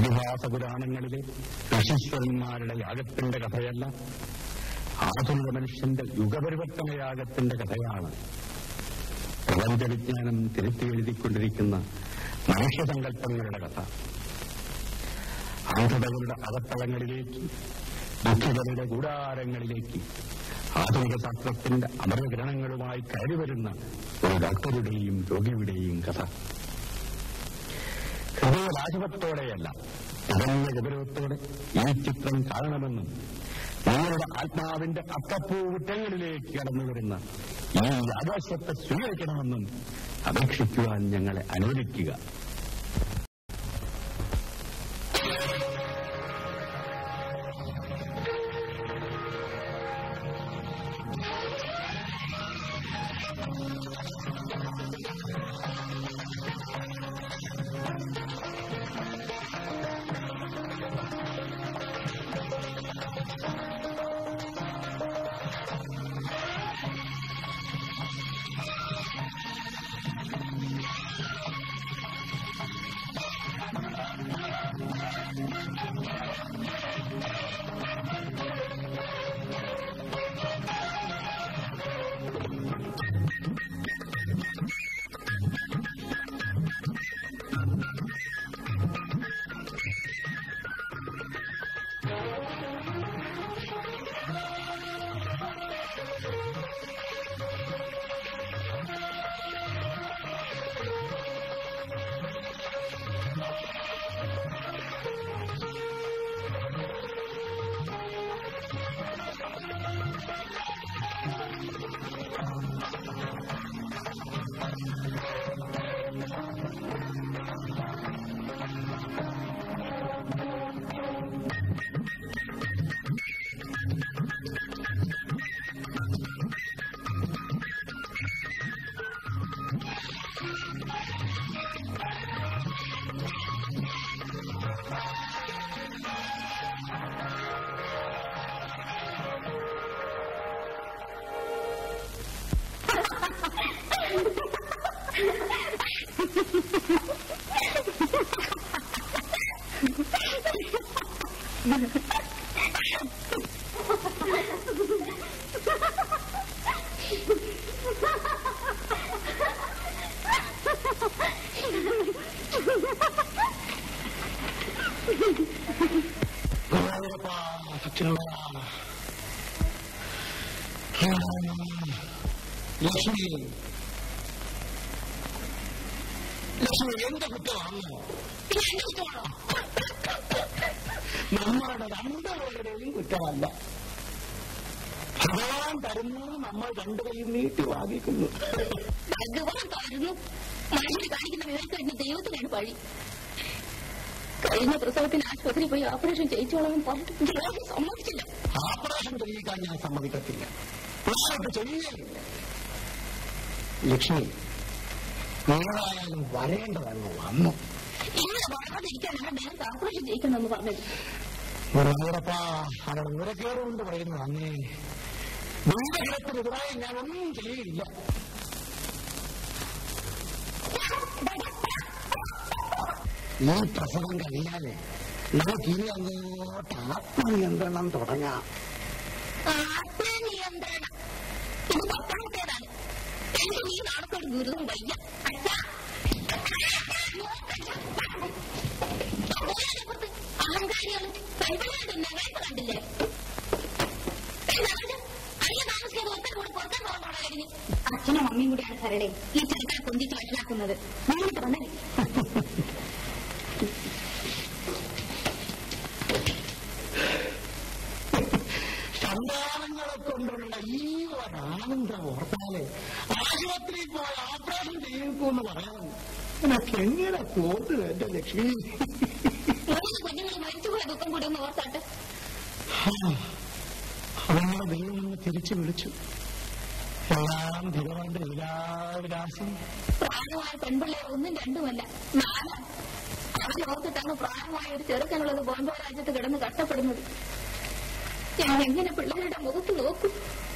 ഇതിഹാസ പുരാണങ്ങളിലെ ഋഷീശ്വരന്മാരുടെ യാഗത്തിന്റെ കഥയല്ല ആധുനിക മനുഷ്യന്റെ യുഗപരിവർത്തന യാഗത്തിന്റെ കഥയാണ് പ്രപഞ്ച വിജ്ഞാനം തിരുത്തി എഴുതിക്കൊണ്ടിരിക്കുന്ന മനുഷ്യസങ്കല്പങ്ങളുടെ കഥ അന്ധതകളുടെ അകത്തളങ്ങളിലേക്ക് ദുഃഖിതരുടെ കൂടാരങ്ങളിലേക്ക് ആധുനിക ശാസ്ത്രത്തിന്റെ അമരഗ്രഹണങ്ങളുമായി കയറി വരുന്ന ഒരു ഡോക്ടറുടെയും രോഗിയുടെയും കഥ ഹൃദയരാജപത്തോടെയല്ല തികഞ്ഞ ഗൗരവത്തോടെ ഈ ചിത്രം കാണണമെന്നും നിങ്ങളുടെ ആത്മാവിന്റെ അക്കപ്പൂവിട്ടങ്ങളിലേക്ക് കടന്നു വരുന്ന ഈ ആകാശത്തെ സ്വീകരിക്കണമെന്നും അപേക്ഷിക്കുവാൻ ഞങ്ങളെ അനുവദിക്കുക ലക്ഷ്മി ലക്ഷ്മി എന്റെ കുറ്റമാണോ നമ്മളുടെ രണ്ടുപേരുടെയും കുറ്റമല്ല ഭഗവാൻ തരുന്നത് നമ്മൾ രണ്ടു കൈയും നീട്ടി വാങ്ങിക്കുന്നു ഭഗവാൻ തരുന്നു മനുഷ്യർ കാണിക്കുന്ന വിവരത്തിന് ദൈവത്തിനാണ് വഴി കഴിഞ്ഞ പ്രസവത്തിന് ആശുപത്രി പോയി ഓപ്പറേഷൻ ചെയ്യിച്ചോളാൻ പറഞ്ഞിട്ട് രോഗി സമ്മതിച്ചില്ല ഓപ്പറേഷൻ ചെയ്യിക്കാൻ ഞാൻ സമ്മതിക്കത്തില്ല ഞാനത് ചെയ്യുകയില്ല ലക്ഷ്മി ഏതായാലും വരേണ്ടതങ്ങ് വന്നു ഇങ്ങനെ വളരാതിരിക്കാനാണ് നേരത്തെ ഓപ്പറേഷൻ ചെയ്യിക്കണമെന്ന് പറഞ്ഞത് ഗുരുവായൂരപ്പാ അവിടെ വിവരക്കേറുകൊണ്ട് പറയുന്നു അന്നേ വീരഹിതത്തിനെതിരായി ഞാൻ ഒന്നും ചെയ്യില്ല ഈ പ്രസവം കഴിഞ്ഞാല് നമുക്ക് ഇനി അങ്ങോട്ട് ആത്മനിയന്ത്രണം തുടങ്ങാം ആത്മനിയന്ത്രണം ഇത് പത്താമത്തേതാണ് എനിക്ക് ഈ നാളത്തോട് ഗുരുവും വയ്യ അച്ഛാ. ഓരോരുത്തർക്ക് അഹങ്കാരികളും പെൺപിള്ളേരുടെ നിലനിൽപ്പ് കണ്ടില്ലേ എന്താണ് അയ്യ താമസിക്കാതെ ഒത്തര കൂടെ പുറത്തേക്ക് പോകണമായിരുന്നു അച്ഛനും അമ്മയും കൂടിയാണ് സരളെ ഈ ചെറുക്കനെ കൊഞ്ചിച്ച് വഷളാക്കുന്നത് നിങ്ങൾക്ക് വന്നേ സന്താനങ്ങളെ കൊണ്ടുള്ള ഈ ഒരു ആനന്ദം ഓർത്താല് ആശുപത്രിയിൽ പോയി ഓപ്പറേഷൻ ചെയ്യിക്കുമെന്ന് പറയാൻ എനിക്ക് എങ്ങനെ തോന്നുന്നു എന്റെ ലക്ഷ്മി മൂന്ന് കുഞ്ഞുങ്ങൾ മരിച്ചുപോയ ദുഃഖം കൂടി ഒന്ന് ഓർത്താട്ട് അവങ്ങളുടെ ദൈവം ഒന്ന് തിരിച്ചു വിളിച്ചു എല്ലാം ഭഗവാന്റെ ലീലാവിലാസം പ്രായമായ പെൺപിള്ളേർ ഒന്നും രണ്ടുമല്ല നാലാണ് അവൻ ഓർത്തിട്ടാണ് പ്രായമായ ഒരു ചെറുക്കനുള്ളത് ബോംബെ രാജ്യത്ത് കിടന്ന് കഷ്ടപ്പെടുന്നത് ഞാൻ എങ്ങനെ പിള്ളേരുടെ മുഖത്ത് നോക്കും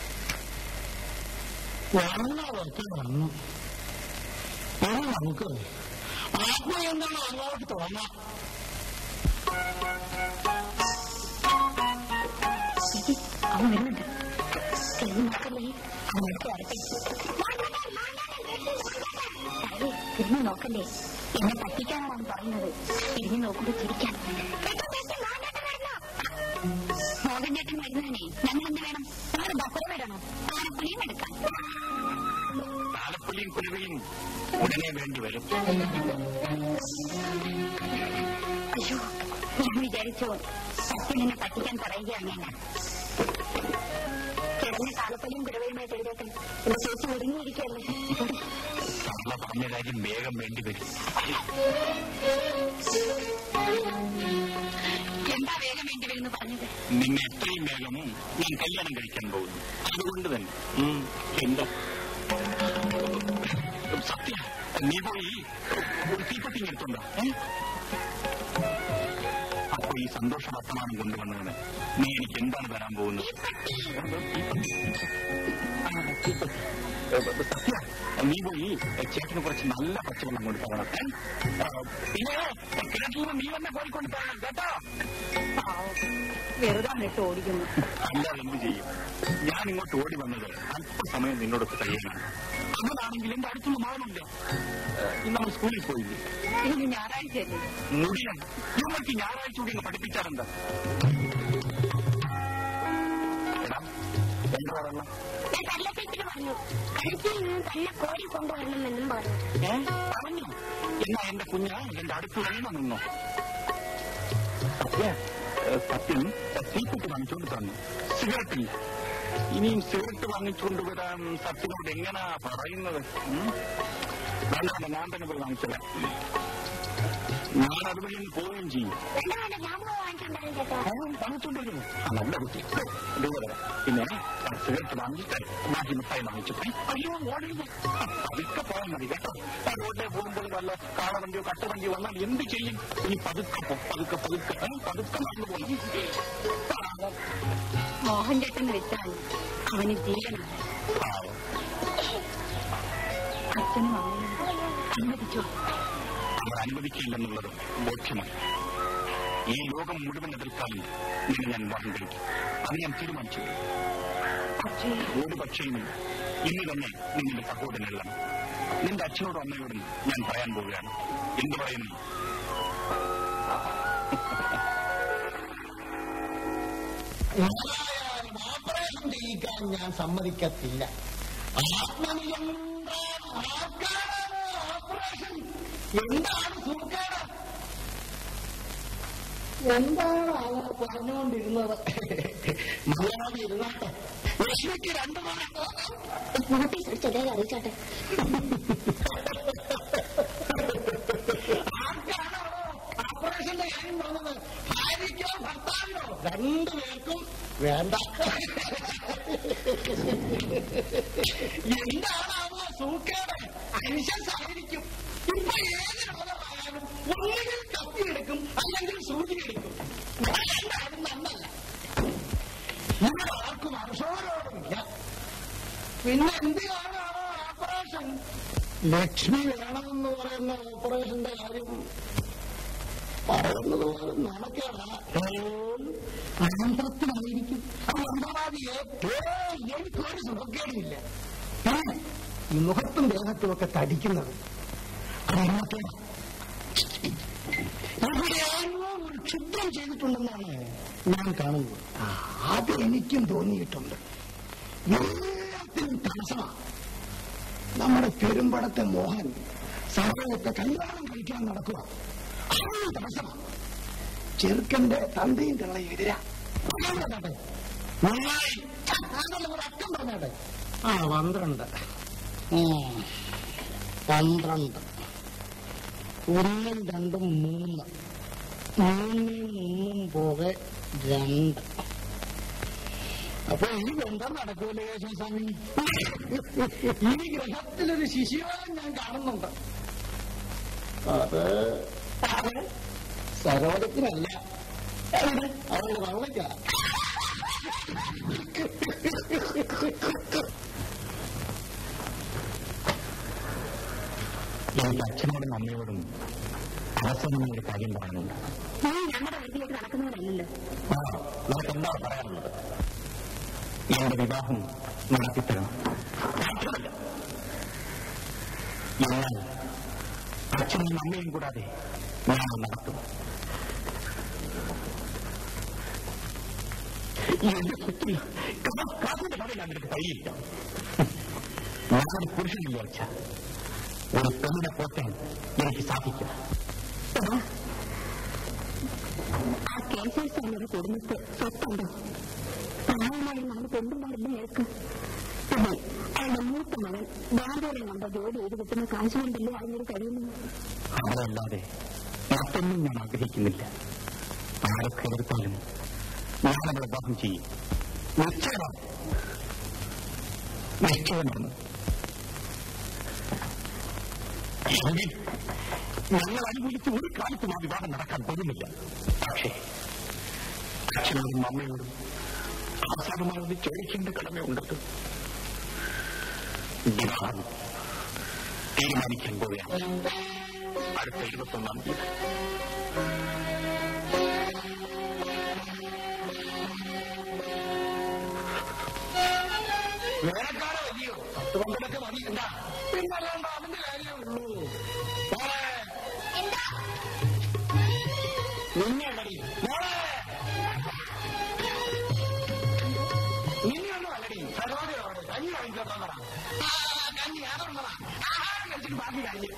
വന്നതൊക്കെ വന്നു ഇനി നമുക്ക് ആത്മയന്ത്രണം അങ്ങോട്ട് തുടങ്ങാം ചേച്ചി അവൻ വരുന്നുണ്ട് തിരിഞ്ഞു നോക്കല്ലേ അവൻ അടുത്ത് വരട്ടെ അതെ തിരിഞ്ഞു നോക്കല്ലേ എന്നെ പറ്റിക്കാനാണ് പറയുന്നത് തിരിഞ്ഞു നോക്കുമ്പോ ചിരിക്കാൻ മോഹൻ ചേട്ടൻ വരുന്നതിനെ ഞങ്ങൾ എന്ത് വേണം ഞങ്ങൾ ബഫർ വിടണം പാലപ്പുളിയും എടുക്കാം താലപ്പൊലിയും കുലുവയും ഉടനെ വേണ്ടി വരും അയ്യോ ഞാൻ വിചാരിച്ചു സത്യം എന്നെ പറ്റിക്കാൻ പറയുകയാണ് ഞാൻ കിടന്ന താലപ്പൊലിയും കുരവയുമായിട്ട് എഴുതട്ടെ എന്റെ ചേച്ചി ഒതുങ്ങിയിരിക്കല്ലേ തള്ള പറഞ്ഞ കാര്യം വേഗം വേണ്ടി വരും എന്താ വേഗം വേണ്ടി വരുന്നു പറഞ്ഞത് നിന്നെ എത്രയും വേഗം ഞാൻ കല്യാണം കഴിക്കാൻ പോകുന്നു അതുകൊണ്ട് തന്നെ ഉം, എന്താ സത്യ നീ പോയി ഒരു തീപ്പെട്ടി എടുത്തുണ്ടോ ഏ? അപ്പൊ ഈ സന്തോഷ വർത്തമാനം കൊണ്ടുവന്നതിന് നീ എനിക്ക് എന്താണ് തരാൻ പോകുന്നത് ആ, തീപ്പെട്ടി. ഏ, സത്യ നീ പോയി ചേട്ടന് കുറച്ച് നല്ല പച്ചവെള്ളം കൊണ്ട് തരണം ഏ? ആ, പിന്നെ കിണറ്റിൽ നിന്ന് നീ തന്നെ കോരിക്കൊണ്ട് തരണം കേട്ടോ വെറുതെ ഇട്ട് ഓടിക്കുന്നു അല്ലാതെ എന്ത് ചെയ്യും ഞാൻ ഇങ്ങോട്ട് ഓടി വന്നത് അല്പസമയം നിന്നോടൊത്ത് കഴിയാനാണ് അങ്ങനാണെങ്കിൽ എന്റെ അടുത്തുള്ള മകനുണ്ട് ഇന്ന് നമ്മൾ സ്കൂളിൽ പോയില്ലേ ഇന്ന് ഞായറാഴ്ചയല്ലേ മുടിയൻ നിങ്ങൾക്ക് ഞായറാഴ്ച കൂടി ഒന്ന് പഠിപ്പിച്ചാലെന്താ എടാ, എന്താ പറയുക ഞാൻ കല്ലത്തേക്കിട്ട് പറഞ്ഞു കഴുത്തിൽ നിന്ന് തന്നെ കോരി കൊണ്ടുവരണമെന്നും പറഞ്ഞു ഏ പറഞ്ഞു എന്നാ എന്റെ കുഞ്ഞ് എന്റെ അടുത്ത് തന്നെ നിന്നോ സത്യ ഏ, സത്യം തീപ്പെട്ടി വാങ്ങിച്ചുകൊണ്ട് തന്നു സിഗരറ്റ് ഇല്ല ഇനിയും സിഗരറ്റ് വാങ്ങിച്ചുകൊണ്ട് വരാൻ സത്യനോട് എങ്ങനാ പറയുന്നത് ഉം? വേണ്ട വേണ്ട, ഞാൻ തന്നെ പോയി വാങ്ങിച്ചത് ഞാൻ അതുവഴി ഒന്ന് പോവുകയും ചെയ്യും വേണ്ട വേണ്ട ഞാൻ പോയി വാങ്ങിച്ചിട്ടുണ്ടായിരുന്നു ചേട്ടാ ആ, വാങ്ങിച്ചോണ്ടിരുന്നു ആ നല്ല കുട്ടി രൂപ തരാം പിന്നെ ആ, സിഗരറ്റ് വാങ്ങിച്ചിട്ട് ബാക്കി മിഠായി വാങ്ങിച്ചിട്ട് അയ്യോ ഓടരുത് ആ, പതുക്കെ പോയാൽ മതി കേട്ടോ ആ, റോഡിലെ പോകുമ്പോൾ വല്ല കാളവണ്ടിയോ കട്ടവണ്ടിയോ വന്നാൽ എന്ത് ചെയ്യും ഇനി പതുക്കെ പോ പതുക്കെ പതുക്കെ ഏ, പതുക്കെ നടന്നു പോകും മോഹൻ ചേട്ടൻ വെച്ചാൽ അവന് ജീവനാണ് അച്ഛനും അമ്മയും അനുവദിച്ചോ അവർ അനുവദിക്കില്ലെന്നുള്ളത് ബോധ്യമാണ് ഈ ലോകം മുഴുവൻ എതിർത്താലും നിന്നെ ഞാൻ വിവാഹം കഴിക്കും അത് ഞാൻ തീരുമാനിച്ചു പക്ഷേ ഒരു പക്ഷേയും ഇന്ന് തന്നെ നിങ്ങളുടെ സഹോദരൻ എഴുതണം നിന്റെ അച്ഛനോടും അമ്മയോടും ഞാൻ പറയാൻ പോവുകയാണ് എന്ത് പറയുന്നു ഏതായാലും ഓപ്പറേഷൻ ചെയ്യിക്കാൻ ഞാൻ സമ്മതിക്കത്തില്ല ആത്മനിയന്ത്രണം ആർക്കാണ് ഓപ്പറേഷൻ എന്താണ് സൂക്കേട് എന്താണ് അവർ പറഞ്ഞുകൊണ്ടിരുന്നത് മലയാളം ഇരുന്നാട്ടെ ലക്ഷ്മിക്ക് രണ്ടു മണി നോട്ടീസ് അടിച്ചതേ അറിയിച്ചാട്ടെ ആർക്കാണോ ഓപ്പറേഷന്റെ കാര്യം പറഞ്ഞത് ഭാര്യയ്ക്കോ ഭർത്താവിനോ രണ്ടുപേർക്കും വേണ്ട എന്താണാവോ സൂക്കേട് അനുശംസായിരിക്കും ഇപ്പൊ ഏത് രോഗമായാലും ഒന്നുകിൽ കത്തിയെടുക്കും അല്ലെങ്കിൽ സൂചി എടുക്കും രണ്ടാളും നന്നല്ല ഇവിടെ ആർക്കും അർഷോരോടുമില്ല പിന്നെ എന്തിനാണോ ഓപ്പറേഷൻ ലക്ഷ്മി വേണമെന്ന് പറയുന്ന ഓപ്പറേഷന്റെ കാര്യം പറയുന്നത് പോലെ നടക്കാണ് അനന്തരത്തിലായിരിക്കും എനിക്കൊരു സുഖക്കേടുമില്ല പിന്നെ ഈ മുഖത്തും ദേഹത്തുമൊക്കെ തടിക്കുന്നത് അതെന്നൊക്കെ എവിടെയാണോ ഒരു ക്ഷുദ്രം ചെയ്തിട്ടുണ്ടെന്നാണ് ഞാൻ കാണുന്നത് ആ, അത് എനിക്കും തോന്നിയിട്ടുണ്ട് എല്ലാത്തിനും തടസ്സമാണ് നമ്മുടെ പെരുമ്പടത്തെ മോഹൻ സമയത്തെ കല്യാണം കഴിക്കാൻ നടക്കുക അതിനും തടസ്സമാണ് ചെറുക്കന്റെ തന്തയും തള്ളയും എതിരാ അക്കം പറഞ്ഞാട്ടെ ആ പന്ത്രണ്ട് ഉം. പന്ത്രണ്ട് ഒന്നും രണ്ടും മൂന്ന് മൂന്നിൽ നിന്നും പോകെ രണ്ട് അപ്പൊ ഈ ബന്ധം നടക്കൂലേ യേശുസ്വാമി ഈ ഗ്രഹത്തിലൊരു ശിശുവാൻ ഞാൻ കാണുന്നുണ്ട് അത് അത് സരോജത്തിനല്ല എവിടെ? അവളുടെ വള്ളക്ക എനിക്ക് അച്ഛനോടും അമ്മയോടും അവസാനമായ ഒരു കാര്യം പറയാനുണ്ട് നീ ഞങ്ങളുടെ വീട്ടിലേക്ക് നടക്കുന്നവരല്ലല്ലോ ആ നമുക്ക് എന്താ പറയാനുള്ളത് എന്റെ വിവാഹം നടത്തിത്തരണം സാധ്യമല്ല എന്നാൽ അച്ഛനും അമ്മയും കൂടാതെ ഞാൻ നടത്തും എന്റെ സ്വത്തിൽ കാസിന്റെ പറയില്ല നിനക്ക് കഴിയില്ല ഞാനൊരു പുരുഷനില്ല അച്ഛ ഒരു പെണ്ണിനെ പോറ്റാൻ എനിക്ക് സാധിക്കും എടാ, ആ കേസരി സ്വാമിയുടെ കുടുംബത്ത് സ്വത്തുണ്ടോ പ്രായമായി നമ്മൾ പെണ്ണുമ്പാടിന്റെ നേർക്ക് പിന്നെ അയാളുടെ മൂത്ത മകൻ ബാംഗ്ലൂരിൽ കണ്ട ജോലി ചെയ്ത് കിട്ടുന്ന കാശ് കൊണ്ടല്ലേ അതിനൊരു കഴിയുന്നു അവരല്ലാതെ മറ്റൊന്നും ഞാൻ ആഗ്രഹിക്കുന്നില്ല ആരൊക്കെ എതിർത്താലും ഞാൻ അവളെ വിവാഹം ചെയ്യും നിശ്ചയമാണ് നിശ്ചയമാണ് എങ്കിൽ ഞങ്ങൾ അനുകൂലിച്ച് ഒരു കാലത്തും ആ വിവാഹം നടക്കാൻ പോകുന്നില്ല പക്ഷേ അച്ഛനോടും അമ്മയോടും അവസാനമായി ഒന്ന് ചോദിക്കേണ്ട കടമയുണ്ടത് വിവാഹം തീരുമാനിക്കാൻ പോവുകയാണ് അടുത്ത ഇരുപത്തൊന്നാം തീയതി വേലക്കാരെ വലിയോ പത്ത് പന്ത്രണ്ടൊക്കെ മതി എന്താ പിന്നല്ലാണ്ട് അതിന്റെ കാര്യമേ ഉള്ളൂ മോളെ നിന്നെ അല്ലടി മോളെ നിന്നെയൊന്നും അല്ലടി സരോജയോട് കഞ്ഞി വാങ്ങിച്ചോട്ടാ കഞ്ഞി അതൊന്നതാ ആഹാരം കഴിച്ചിട്ട് ബാക്കി കഴിഞ്ഞു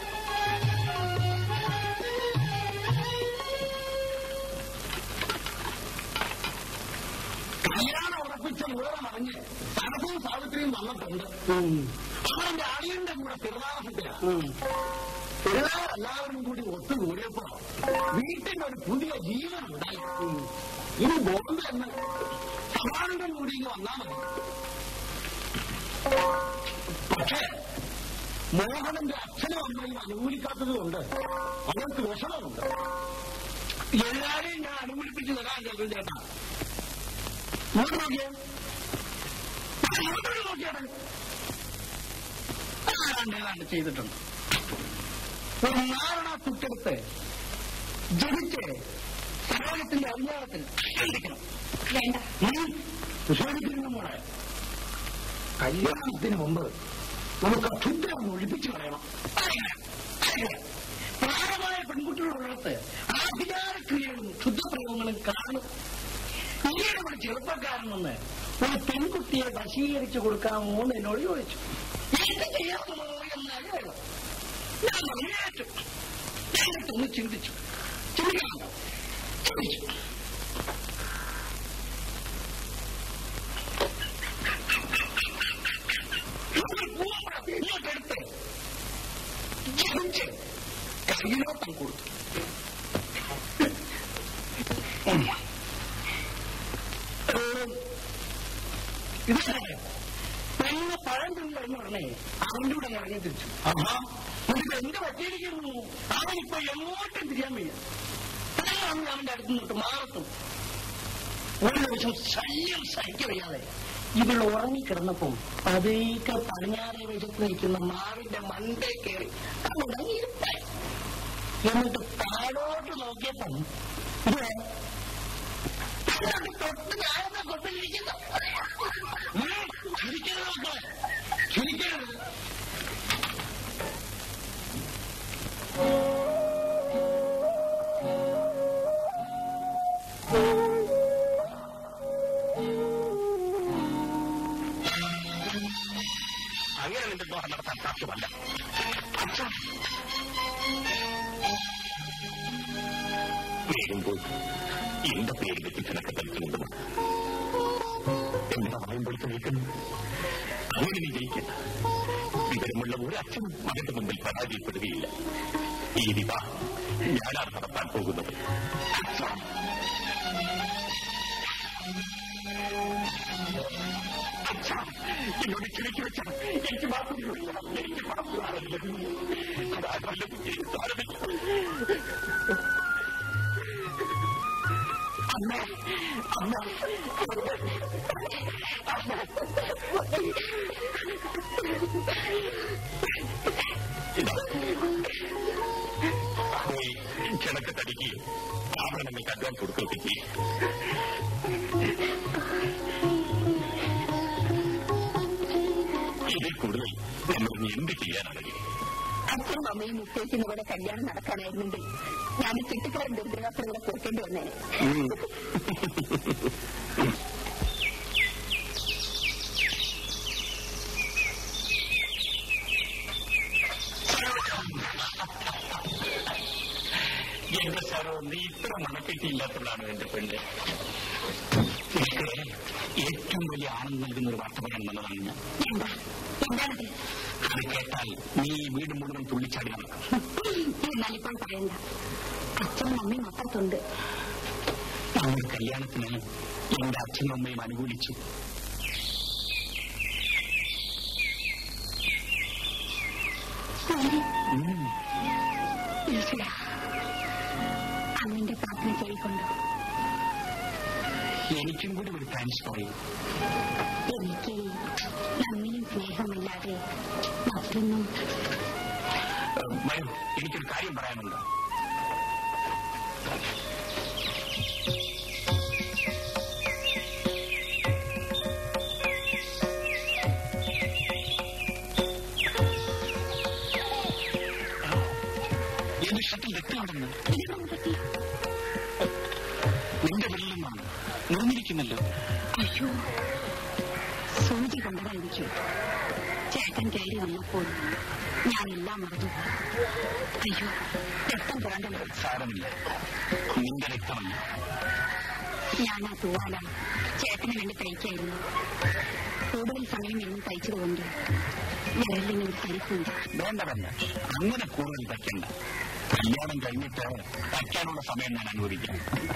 കല്യാണം ഉറപ്പിച്ച വിവരം അറിഞ്ഞ് സരസും സാവിത്രിയും വന്നിട്ടുണ്ട് അവന്റെ അളിയന്റെ കൂടെ തിരുനാളത്തിലാണ് തിരുനാൾ എല്ലാവരും കൂടി ഒത്തുകൂടിയപ്പോ വീട്ടിൽ ഒരു പുതിയ ജീവൻ ഉണ്ടായി ഇനി ബോംബെ എന്ന് സമാനന്ദം കൂടി ഇങ്ങ് വന്നാ മതി പക്ഷേ മോഹനന്റെ അച്ഛനും അമ്മയും അനുകൂലിക്കാത്തത് കൊണ്ട് അവർക്ക് വിഷമമുണ്ട് എല്ലാരെയും ഞാൻ അനുകൂലിപ്പിച്ച് തരാൻ ചെല്ലും ചേട്ടാ ഇങ്ങോട്ട് നോക്കിയേ ഇങ്ങോട്ട് നോക്കിയാട്ടെ ആരാണ്ട് ഏതാണ്ട് ചെയ്തിട്ടുണ്ട് ഒരു നാരണ തുട്ടെടുത്ത് ജനിച്ച് സമാജത്തിന്റെ അധികാരത്തിൽ ഇരിക്കണം വേണ്ട വിശ്വസിക്കുന്ന മോളെ കല്യാണത്തിന് മുമ്പ് നമുക്ക് ക്ഷുദ്രം ഒഴിപ്പിച്ചു കളയണം പ്രായമായ പെൺകുട്ടികളുള്ളിടത്ത് ആഭിചാരക്രിയകളും ക്ഷുദ്രപ്രയോഗങ്ങളും കാണും പിന്നീട് ഒരു ചെറുപ്പക്കാരൻ വന്ന് ഒരു പെൺകുട്ടിയെ വശീകരിച്ചു കൊടുക്കാമോ എന്ന് എന്നോട് ചോദിച്ചു എന്ത് ചെയ്യാമോ എന്ന് അറിയാമോ ഞാൻ അറിയാറ്റു ഞാനിട്ടൊന്ന് ചിന്തിച്ചു ചിന്തിക്കണം ചിന്തിച്ചു ഇങ്ങോട്ടെടുത്ത് ജനിച്ച് കയ്യിലോട്ടം കൊടുത്തു ഇത് പെണ്ണ് പഴം തിന്നു പറഞ്ഞേ അവന്റെ കൂടെ ഞാൻ ഇറങ്ങി തിരിച്ചു എന്നിട്ട് എന്ത് പറ്റിയിരിക്കുന്നു അവനിപ്പോ എങ്ങോട്ടും തിരിയാൻ വയ്യ അന്ന് അവന്റെ അടുത്ത് നിന്നിട്ട് മാറത്തും ഒരു ദിവസം ശല്യം സഹിക്കവയ്യാതെ ഇവൾ ഉറങ്ങിക്കിടന്നപ്പം പതുക്കെ പടിഞ്ഞാറേ വശത്ത് നിൽക്കുന്ന മാവിന്റെ മണ്ടേ കയറി അവിടെ ഇരുട്ടായി എന്നിട്ട് താഴോട്ട് നോക്കിയപ്പം ഇത് അതിനകത്ത് തൊട്ട് ഞാനെന്ന കൊണ്ടിരിക്കുന്നു ചിരിക്കരുത് മക്കളെ ചിരിക്കരുത് അങ്ങനെ നിന്റെ വിവാഹം നടത്താൻ സാധ്യമല്ല വേഗം പോയി എന്റെ പേര് വെച്ചിട്ടൊക്കെ ധരിച്ചുകൊണ്ട് എന്റെ സമയം പൊളിച്ചു നിൽക്കുന്നു അങ്ങനെ നീ ജയിക്കണ്ട വിവരമുള്ള ഒരു അച്ഛനും മകന്റെ മുമ്പിൽ പരാജയപ്പെടുകയില്ല ഈ വിവാഹം ഞാനാണ് നടത്താൻ പോകുന്നത് അച്ഛാ അച്ഛാ, എന്നോട് ക്ഷണിച്ചു വെച്ച എനിക്ക് മാത്രമല്ല എനിക്ക് പണം അതാരല്ല കുഞ്ഞിന് സാരമില്ല അമ്മ അമ്മ ഇതാ പോയി ആഭരണങ്ങൾക്ക് അഡ്വാൻസ് കൊടുക്കുകയൊക്കെ ചെയ്യും ഇതിൽ കൂടുതൽ നമ്മൾ ഇനി എന്ത് ചെയ്യാനാണ് അച്ഛനും അമ്മയും നിശ്ചയിക്കുന്ന പോലെ കല്യാണം നടക്കാനായിരുന്നെങ്കിൽ ഞാൻ ചിട്ടിക്കാരൻ ദുരിതാശ്രം കൂടെ കൊടുക്കേണ്ടി വന്നേനെ എന്റെ സാറോ നീ ഇത്ര മണക്കെട്ടിയില്ലാത്തവളാണ് എന്റെ പെണ്ണ് എനിക്ക് ഏറ്റവും വലിയ ആനന്ദം നൽകുന്ന ഒരു വാർത്ത പറയാൻ നല്ലതാണ് ഞാൻ എന്താ എന്താണത് അത് കേട്ടാൽ നീ ഈ വീട് മുഴുവൻ തുള്ളിച്ചാടി നടക്കും എന്നാൽ ഇപ്പോൾ പറയണ്ട അച്ഛനും അമ്മയും അപ്പുറത്തുണ്ട് നമ്മുടെ കല്യാണത്തിന് എന്റെ അച്ഛനും അമ്മയും അനുകൂലിച്ചു ഉം. ഈശ്വര അമ്മന്റെ പ്രാർത്ഥന ചെയ്കൊണ്ടു എനിക്കും കൂടി ഒരു താങ്ക്സ് പറയും എനിക്ക് നമ്മിലും സ്നേഹമില്ലാതെ മറ്റൊന്നും ഏഹ്, വരൂ എനിക്കൊരു കാര്യം പറയാനുണ്ട് എന്റെ ഷട്ടിൽ രക്തമുണ്ടെന്ന് ഇതിനൊന്നും പറ്റി നിന്റെ വെള്ളിൽ നിന്നാണ് നിർമ്മിരിക്കുന്നല്ലോ അയ്യോ സൂചി കൊണ്ടതായിരിക്കും ചേട്ടൻ കയറി വന്നപ്പോൾ ഞാൻ എല്ലാം മറന്നു അയ്യോ രക്തം പുറണ്ടല്ലോ സാരമില്ല നിന്റെ രക്തമല്ല ഞാൻ ആ തൂവാല ചേട്ടന് വേണ്ടി തയ്ക്കായിരുന്നു കൂടുതൽ സമയം ഇന്ന് തയ്ച്ചതുകൊണ്ട് വിരലിന് ഒരു തരിപ്പുണ്ട് വേണ്ട വേണ്ട അങ്ങനെ കൂടുതൽ തയ്ക്കണ്ട കല്യാണം കഴിഞ്ഞിട്ട് തയ്ക്കാനുള്ള സമയം ഞാൻ അനുവദിക്കാം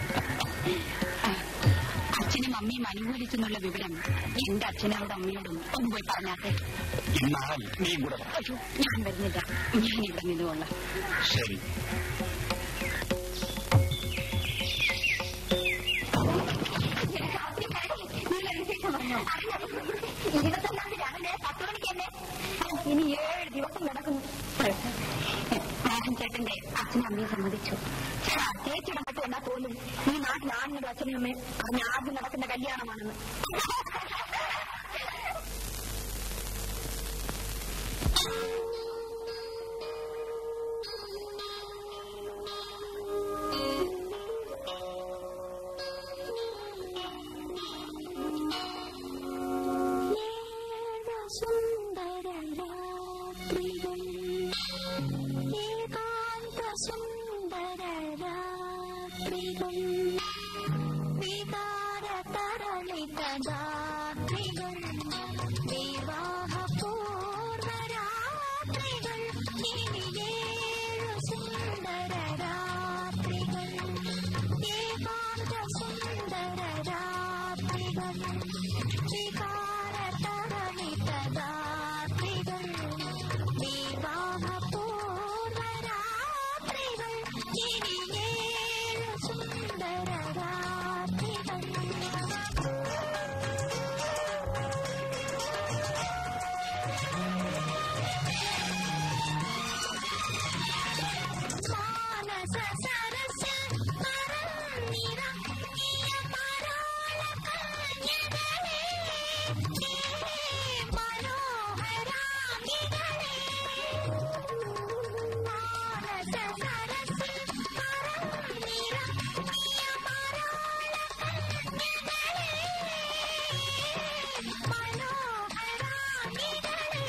അച്ഛനും അമ്മയും അനുകൂലിച്ചെന്നുള്ള വിവരം എന്റെ അച്ഛനോടും അമ്മയോടും ഒന്ന് പോയി പറഞ്ഞാട്ടെ എന്നാൽ നീ കൂടെ വാ. അയ്യോ ഞാൻ വരുന്നില്ല ഞാൻ ഇവിടെ നിന്നുകൊള്ളാം ശരി ഇനി ഏഴ് ദിവസം നടക്കുന്നു മോഹൻ ചേട്ടന്റെ അച്ഛനും അമ്മയും സമ്മതിച്ചു ചേച്ചിടപെട്ട് എന്നാ പോലും ഈ നാട്ടിൽ ആണിനും അച്ഛനും അമ്മയും പറഞ്ഞ ആദ്യം നടക്കുന്ന കല്യാണമാണെന്ന് സുന്ദര രാത്രികൾ ഏകാന്ത സുന്ദര രാത്രികൾ വികാര തരളിത രാത്രികൾ വിവാഹ പൂർവ രാത്രികൾ ഇനിയേഴു സുന്ദര രാത്രികൾ ഏകാന്ത സുന്ദര രാത്രികൾ വികാര തരളിത രാത്രികൾ വിവാഹ പൂർവ രാത്രികൾ ഇനിയേഴു സുന്ദര രാത്രികൾ മാനസ സരസിൽ പറന്നിറങ്ങിയ മരാളകന്യകളെ, നീ മനോഹരാംഗികളെ. മാനസ സരസിൽ പറന്നിറങ്ങിയ മരാളകന്യകളെ, മനോഹരാംഗികളെ.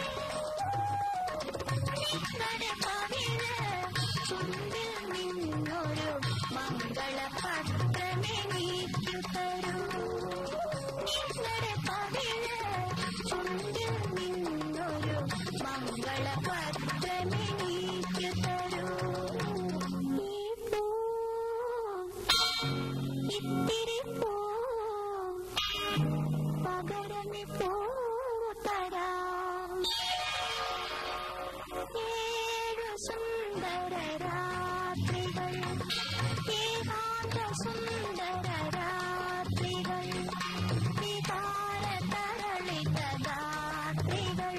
നിങ്ങളുടെ കവിള് ചുണ്ടിൽ നിന്നൊരു മംഗളപത്രമെനിക്കു തരൂ നിങ്ങളുടെ കവിള് ചുണ്ടിൽ നിന്നൊരു മംഗളപത്രമെനിക്കു തരൂ ഈ പൂ ഇത്തിരി പൂ പകരമി പൂ തരാം ഏഴു സുന്ദര രാത്രികൾ ഏകാന്ത സുന്ദര രാത്രികൾ വികാര തരളിത രാത്രികൾ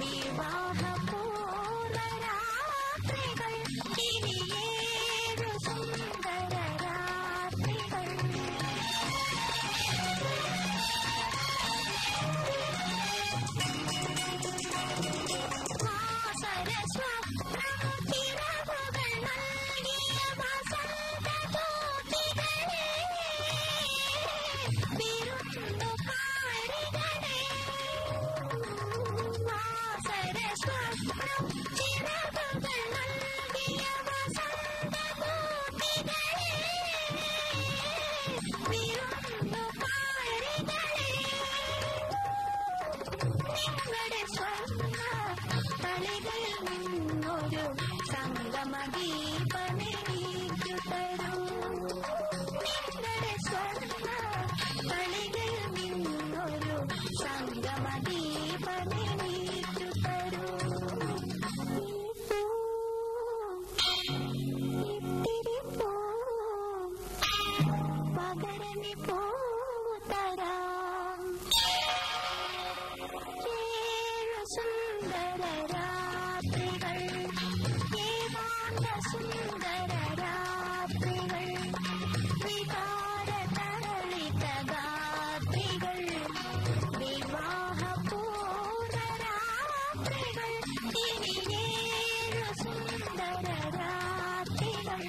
വിവാഹ പൂർവ രാത്രികൾ ഇനി ഏഴു സംഗമദീപമെനിക്കു തരൂ നിങ്ങളുടെ സ്വർണ്ണ കളികൾ നിന്നൊരു സംഗമദീപമെനിക്കു തരൂ ഇത്തിരി പൂ പകരമി പൂ തരാം ഏഴു സുന്ദര രാത്രികൾ ഏകാന്ത സുന്ദര രാത്രികൾ വികാര തരളിത ഗാത്രികൾ വിവാഹപൂർവ രാത്രികൾ ഇനി ഏഴു സുന്ദര രാത്രികൾ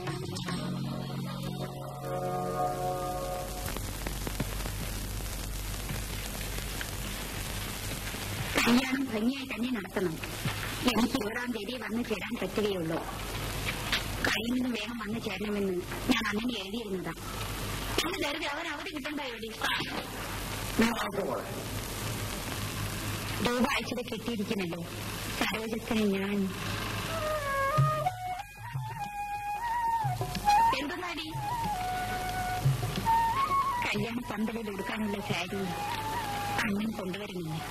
കല്യാണം ഭംഗിയായി തന്നെ നടത്തണം എനിക്ക് ഇരുപതാം തീയതി വന്നു ചേരാൻ പറ്റുകയുള്ളൂ കയ്യിൽ നിന്ന് വേഗം വന്നു ചേരണമെന്ന് ഞാൻ അങ്ങനെ എഴുതിയിരുന്നതാ എന്റെ വെറുതെ അവൻ അവധി കിട്ടണ്ടായോടി രൂപ അയച്ചത് കിട്ടിയിരിക്കുന്നല്ലോ സരോജത്തിന് ഞാൻ എന്തെന്നാടി കല്യാണ പന്തലിൽ എടുക്കാനുള്ള സാരി അണ്ണൻ കൊണ്ടുവരുന്നില്ല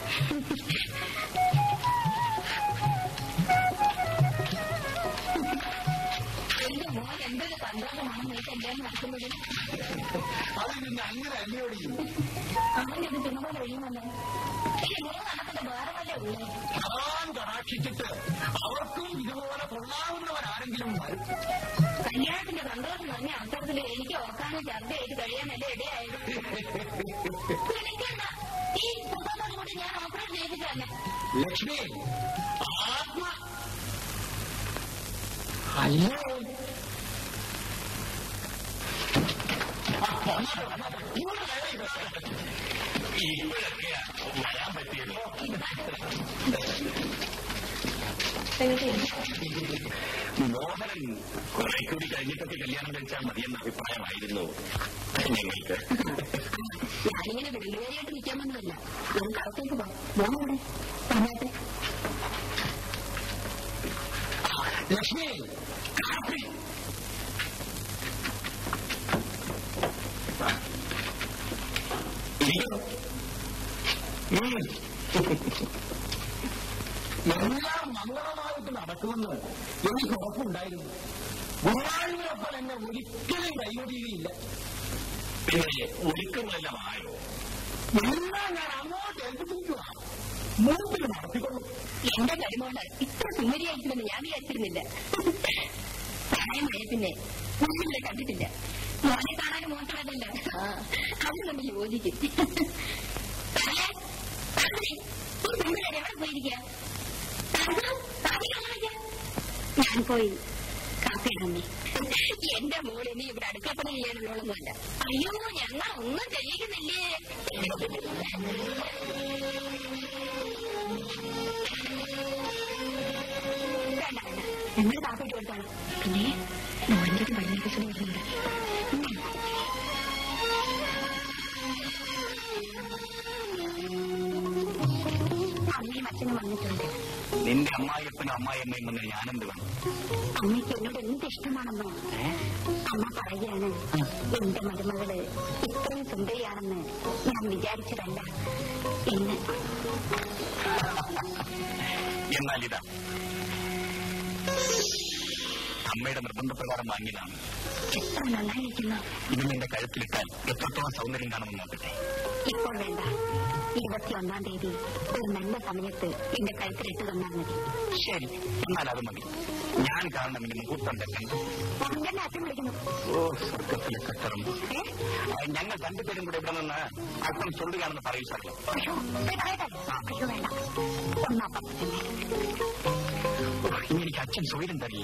എന്റെ മോൻ എന്തൊരു സന്തോഷമാണ് നീ കല്യാണം നടത്തുന്നത് അത് പിന്നെ അങ്ങനെ അല്ലയോടി അവന്റെ ഇത് പിന്നപോലെ ഒഴിയുമല്ലോ ഈ മൂന്ന് കണക്കിന്റെ വേറെ വല്ല ഉള്ളേ ഭഗവാൻ കടാക്ഷിച്ചിട്ട് അവർക്കും ഇതുപോലെ കൊള്ളാവുന്നവരാരെങ്കിലും വരും കല്യാണത്തിന്റെ സന്തോഷം തന്നെ അവസരത്തിൽ എനിക്ക് ഓർക്കാനും ചർച്ച ചെയ്ത് കഴിയാനല്ലേ ഇടയായത് വിളിക്കണ്ട. ഈ പുസ്തകം കൂടി ഞാൻ ഓപ്പറേറ്റ് ചെയ്തിട്ട് തന്നെ ലക്ഷ്മി ആത്മ അയ്യോ ആ, വന്നോട്ടെ, വന്നോട്ടെ. ഇങ്ങോട്ട് വരൂ, ഇങ്ങോട്ട്. ഇപ്പോഴൊക്കെയാ വരാൻ പറ്റിയത് മോഹനൻ കുറെ കൂടി കഴിഞ്ഞിട്ടൊക്കെ കല്യാണം കഴിച്ചാൽ മതിയെന്ന അഭിപ്രായമായിരുന്നു ഞങ്ങൾക്ക് ഞാനിങ്ങനെ വെള്ളുകാരിയായിട്ട് നിൽക്കാൻ വന്നതല്ല നമുക്ക് അകത്തേക്ക് പോകാം മോനോടെ പറഞ്ഞോട്ടെ ലക്ഷ്മി കാപ്പി ഇരിക്കൂ. ഉം. എല്ലാം മംഗളമായിട്ട് നടക്കുമെന്ന് എനിക്ക് ഉറപ്പുണ്ടായിരുന്നു ഗുരുവായൂരപ്പൻ എന്നെ ഒരിക്കലും കൈയൊടിയുകയില്ല പിന്നെ ഒരുക്കങ്ങളെല്ലാം ആയോ എല്ലാം ഞാൻ അങ്ങോട്ട് ഏൽപ്പിച്ചിരിക്കുക മൂപ്പിൽ നടത്തിക്കൊള്ളും എന്റെ കരിമോള് ഇത്ര സുന്ദരിയായിരിക്കുമെന്ന് ഞാൻ വിചാരിച്ചിരുന്നില്ല പ്രായമായ പിന്നെ മുന്നിലെ കണ്ടിട്ടില്ല മോനെ കാണാൻ മോശമല്ലല്ലോ അത് നമ്മൾ യോജിക്കും സാറേ, സാറേ, ഈ പെൺപിള്ളേർ എവിടെ പോയിരിക്കുക ഞാൻ പോയി കാപ്പി ഇടന്നേ എന്റെ മോൾ ഇനി ഇവിടെ അടുക്കളപ്പണി ചെയ്യാനുള്ളതൊന്നുമല്ല അയ്യോ ഞങ്ങൾ ഒന്നും ചെയ്യിക്കുന്നില്ലേ വേണ്ട വേണ്ട ഞങ്ങൾ കാപ്പിട്ട് കൊടുത്താണ് പിന്നെ മോൻ്റെ ഒരു പള്ളിയെ കുറിച്ച് വരുന്നുണ്ട് അമ്മയും അച്ഛനും വന്നിട്ടുണ്ട് നിന്റെ അമ്മായിയപ്പനും അമ്മായിയമ്മയും വന്ന് ഞാനെന്ത് വേണം അമ്മയ്ക്ക് എന്നോട് എന്ത് ഇഷ്ടമാണെന്നോ അമ്മ പറയുകയാണ് എന്റെ മരുമകള് ഇത്രയും സുന്ദരിയാണെന്ന് ഞാൻ വിചാരിച്ചതല്ല എന്ന് എന്നാൽ ഇതാ അമ്മയുടെ നിർബന്ധപ്രകാരം വാങ്ങിയതാണ് എത്ര നന്നായിരിക്കുന്നു ഇത് നിന്റെ കഴുത്തിലിട്ടാൽ എത്രത്തോളം സൗന്ദര്യം കാണുമെന്ന് നോക്കട്ടെ ഇപ്പോൾ വേണ്ട ഇരുപത്തിയൊന്നാം തീയതി ഒരു നല്ല സമയത്ത് എന്റെ കഴുത്തിലിട്ട് തന്നാൽ മതി ശരി എന്നാൽ അത് മതി ഞാൻ കാരണം ഇനി മുഹൂർത്തം തെക്കണ്ട മോഹൻചാന്റെ അച്ഛൻ വിളിക്കുന്നു ഓ സ്വർഗത്തിലെ കട്ടറും ഏ ഞങ്ങൾ രണ്ടുപേരും കൂടെ ഇവിടെ നിന്ന് അല്പം ചൊല്ലുകയാണെന്ന് പറയൂ സാർ അയ്യോ വേണ്ട, വേണ്ട. അയ്യോ വേണ്ട ഒന്നപ്പം തന്നെ ഇനി എനിക്ക് അച്ഛൻ സ്വൈരം തരില്ല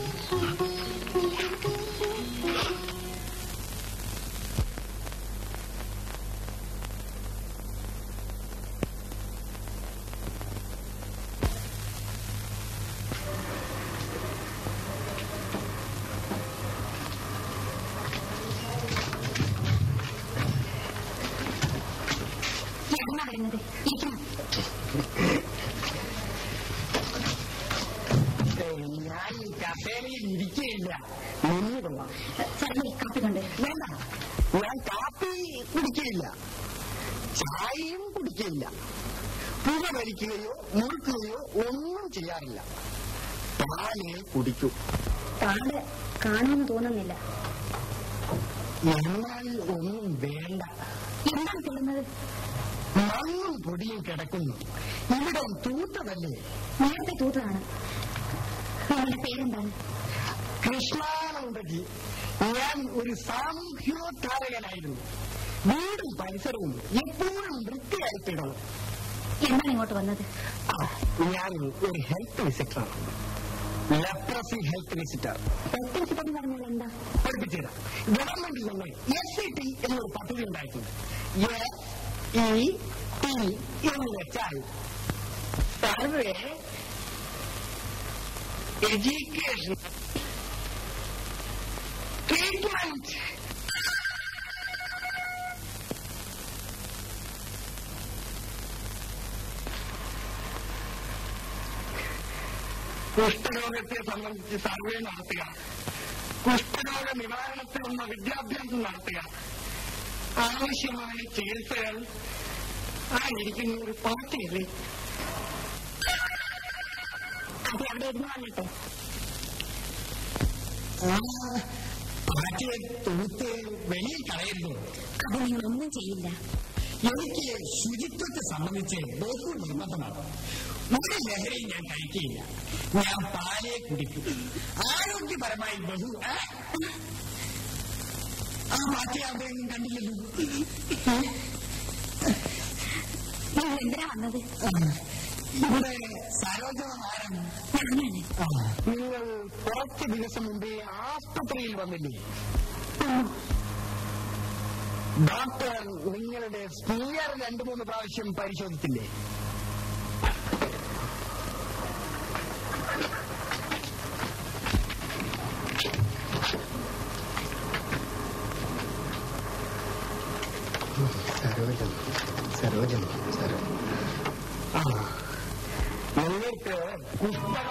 എന്നാ വരുന്നത് ഇരിക്കണം ഞാൻ ഈ കസേര സാറേ കാപ്പി കൊണ്ട് വേണ്ട ഞാൻ കാപ്പി കുടിക്കില്ല ചായയും കുടിക്കില്ല പുക വലിക്കുകയോ മുറുക്കുകയോ ഒന്നും ചെയ്യാറില്ല പാലേ കുടിക്കൂ പാല് കാണുമെന്ന് തോന്നുന്നില്ല എന്നാൽ ഒന്നും വേണ്ട എന്താണ് ചെയ്യുന്നത് മണ്ണും പൊടിയും കിടക്കുന്നു ഇവിടെ തൂത്തതല്ലേ നേരത്തെ തൂത്തതാണ് നിങ്ങളുടെ പേരെന്താണ് കൃഷ്ണാനന്ദജി ഞാൻ ഒരു സാമൂഹ്യോദ്ധാരകനായിരുന്നു വീടും പരിസരവും എപ്പോഴും വൃത്തിയായിട്ടിടണം എന്താണ് ഇങ്ങോട്ട് വന്നത് ആ, ഞാൻ ഒരു ഹെൽത്ത് വിസിറ്ററാണ് ലെപ്രസി ഹെൽത്ത് വിസിറ്റർ എന്ന് പറഞ്ഞാൽ എന്താ പഠിപ്പിച്ചുതരാം ഗവൺമെന്റിൽ നിന്ന് എസ് സി ടി എന്നൊരു പദ്ധതി ഉണ്ടായിട്ടുണ്ട് എസ് ഇ ടി എന്ന് വെച്ചാൽ സർവേ എഡ്യൂക്കേഷൻ ട്രീറ്റ്മെന്റ് കുഷ്ഠരോഗത്തെ സംബന്ധിച്ച് സർവേ നടത്തുക കുഷ്ഠരോഗ നിവാരണത്തിനുള്ള വിദ്യാഭ്യാസം നടത്തുക ആവശ്യമായ ചികിത്സകൾ ആയിരിക്കുന്ന ഒരു പാർട്ടിയല്ലേ അത് അവിടെ ഇരുന്ന് വന്നിട്ട് പാർട്ടിയെ തൊഴുത്ത് വെളിയിൽ കളയുന്നു അത് നിങ്ങളൊന്നും ചെയ്യില്ല എനിക്ക് ശുചിത്വത്തെ സംബന്ധിച്ച് ബഹു നിർബന്ധമാണ് ഒരു ലഹരിയും ഞാൻ കഴിക്കുകയില്ല ഞാൻ പാലേ കുടിക്കും ആരോഗ്യപരമായി ബഹു ആ? ആ പാർട്ടി അവിടെയൊന്നും കണ്ടില്ലല്ലോ നിങ്ങൾ എന്തിനാ വന്നത് ഇവിടെ സരോജമാരൻ ഞാനാണ് നിങ്ങൾ കുറച്ച് ദിവസം മുമ്പേ ആസ്പത്രിയിൽ വന്നില്ലേ ഡോക്ടർ നിങ്ങളുടെ സ്പിയർ രണ്ടു മൂന്ന് പ്രാവശ്യം പരിശോധിച്ചില്ലേ സരോജം സരോജം സരോ ആ. നിങ്ങൾക്ക് കുഷ്ഠരോഗം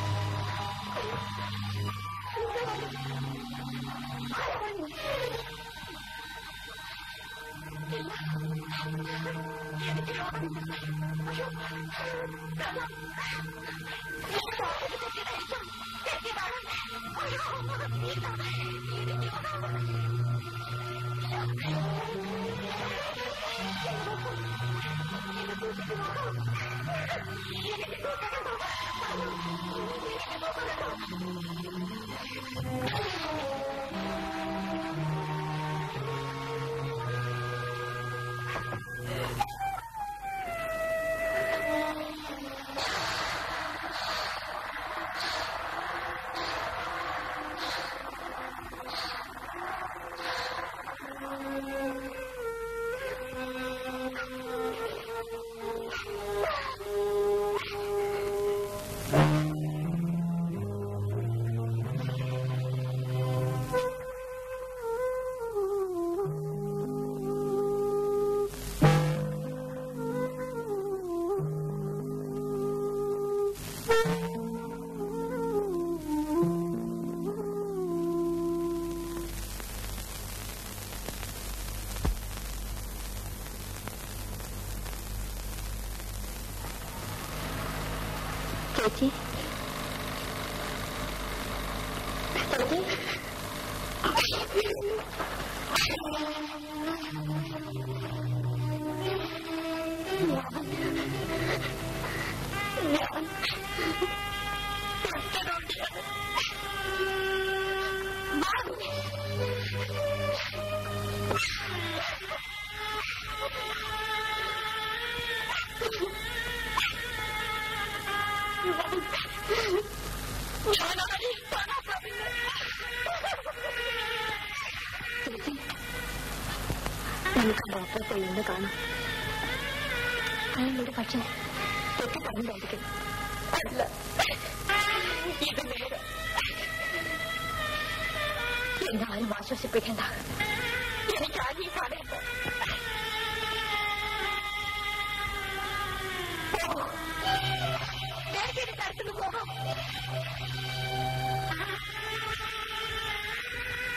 ചേച്ചി ചേച്ചി ചേച്ചി നമുക്ക് ഡോക്ടറെ പോയി ഒന്ന് കാണാം അയാളൊരു പക്ഷേ തെറ്റ് പറഞ്ഞതായിരിക്കും അല്ല ഇത് നേരെ എന്നെ ആരും ആശ്വസിപ്പിക്കണ്ട എനിക്ക് ആരെയും കാണേണ്ട പോകൂ. വേഗം സ്ഥലത്തുനിന്ന് പോകാം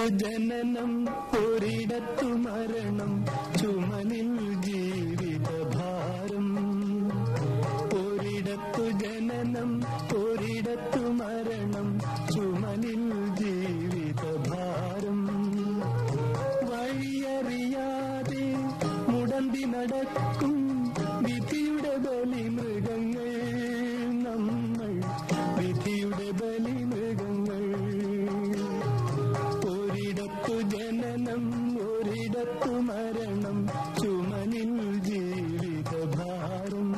ഒരിടത്തു ജനനം ഒരിടത്തു മരണം ചുമലിൽ ജീവിതഭാരം ഒരിടത്തു ജനനം ഒരിടത്തു മരണം ചുമലിൽ ജീവിതഭാരം വഴിയറിയാതെ മുടന്തി നടക്കും വിധിയുടെ ബലി മൃഗങ്ങൾ നമ്മൾ വിധിയുടെ ബലി മൃഗങ്ങൾ ഒരിടത്തു ജനനം ഒരിടത്തു മരണം ചുമലിൽ ജീവിതഭാരം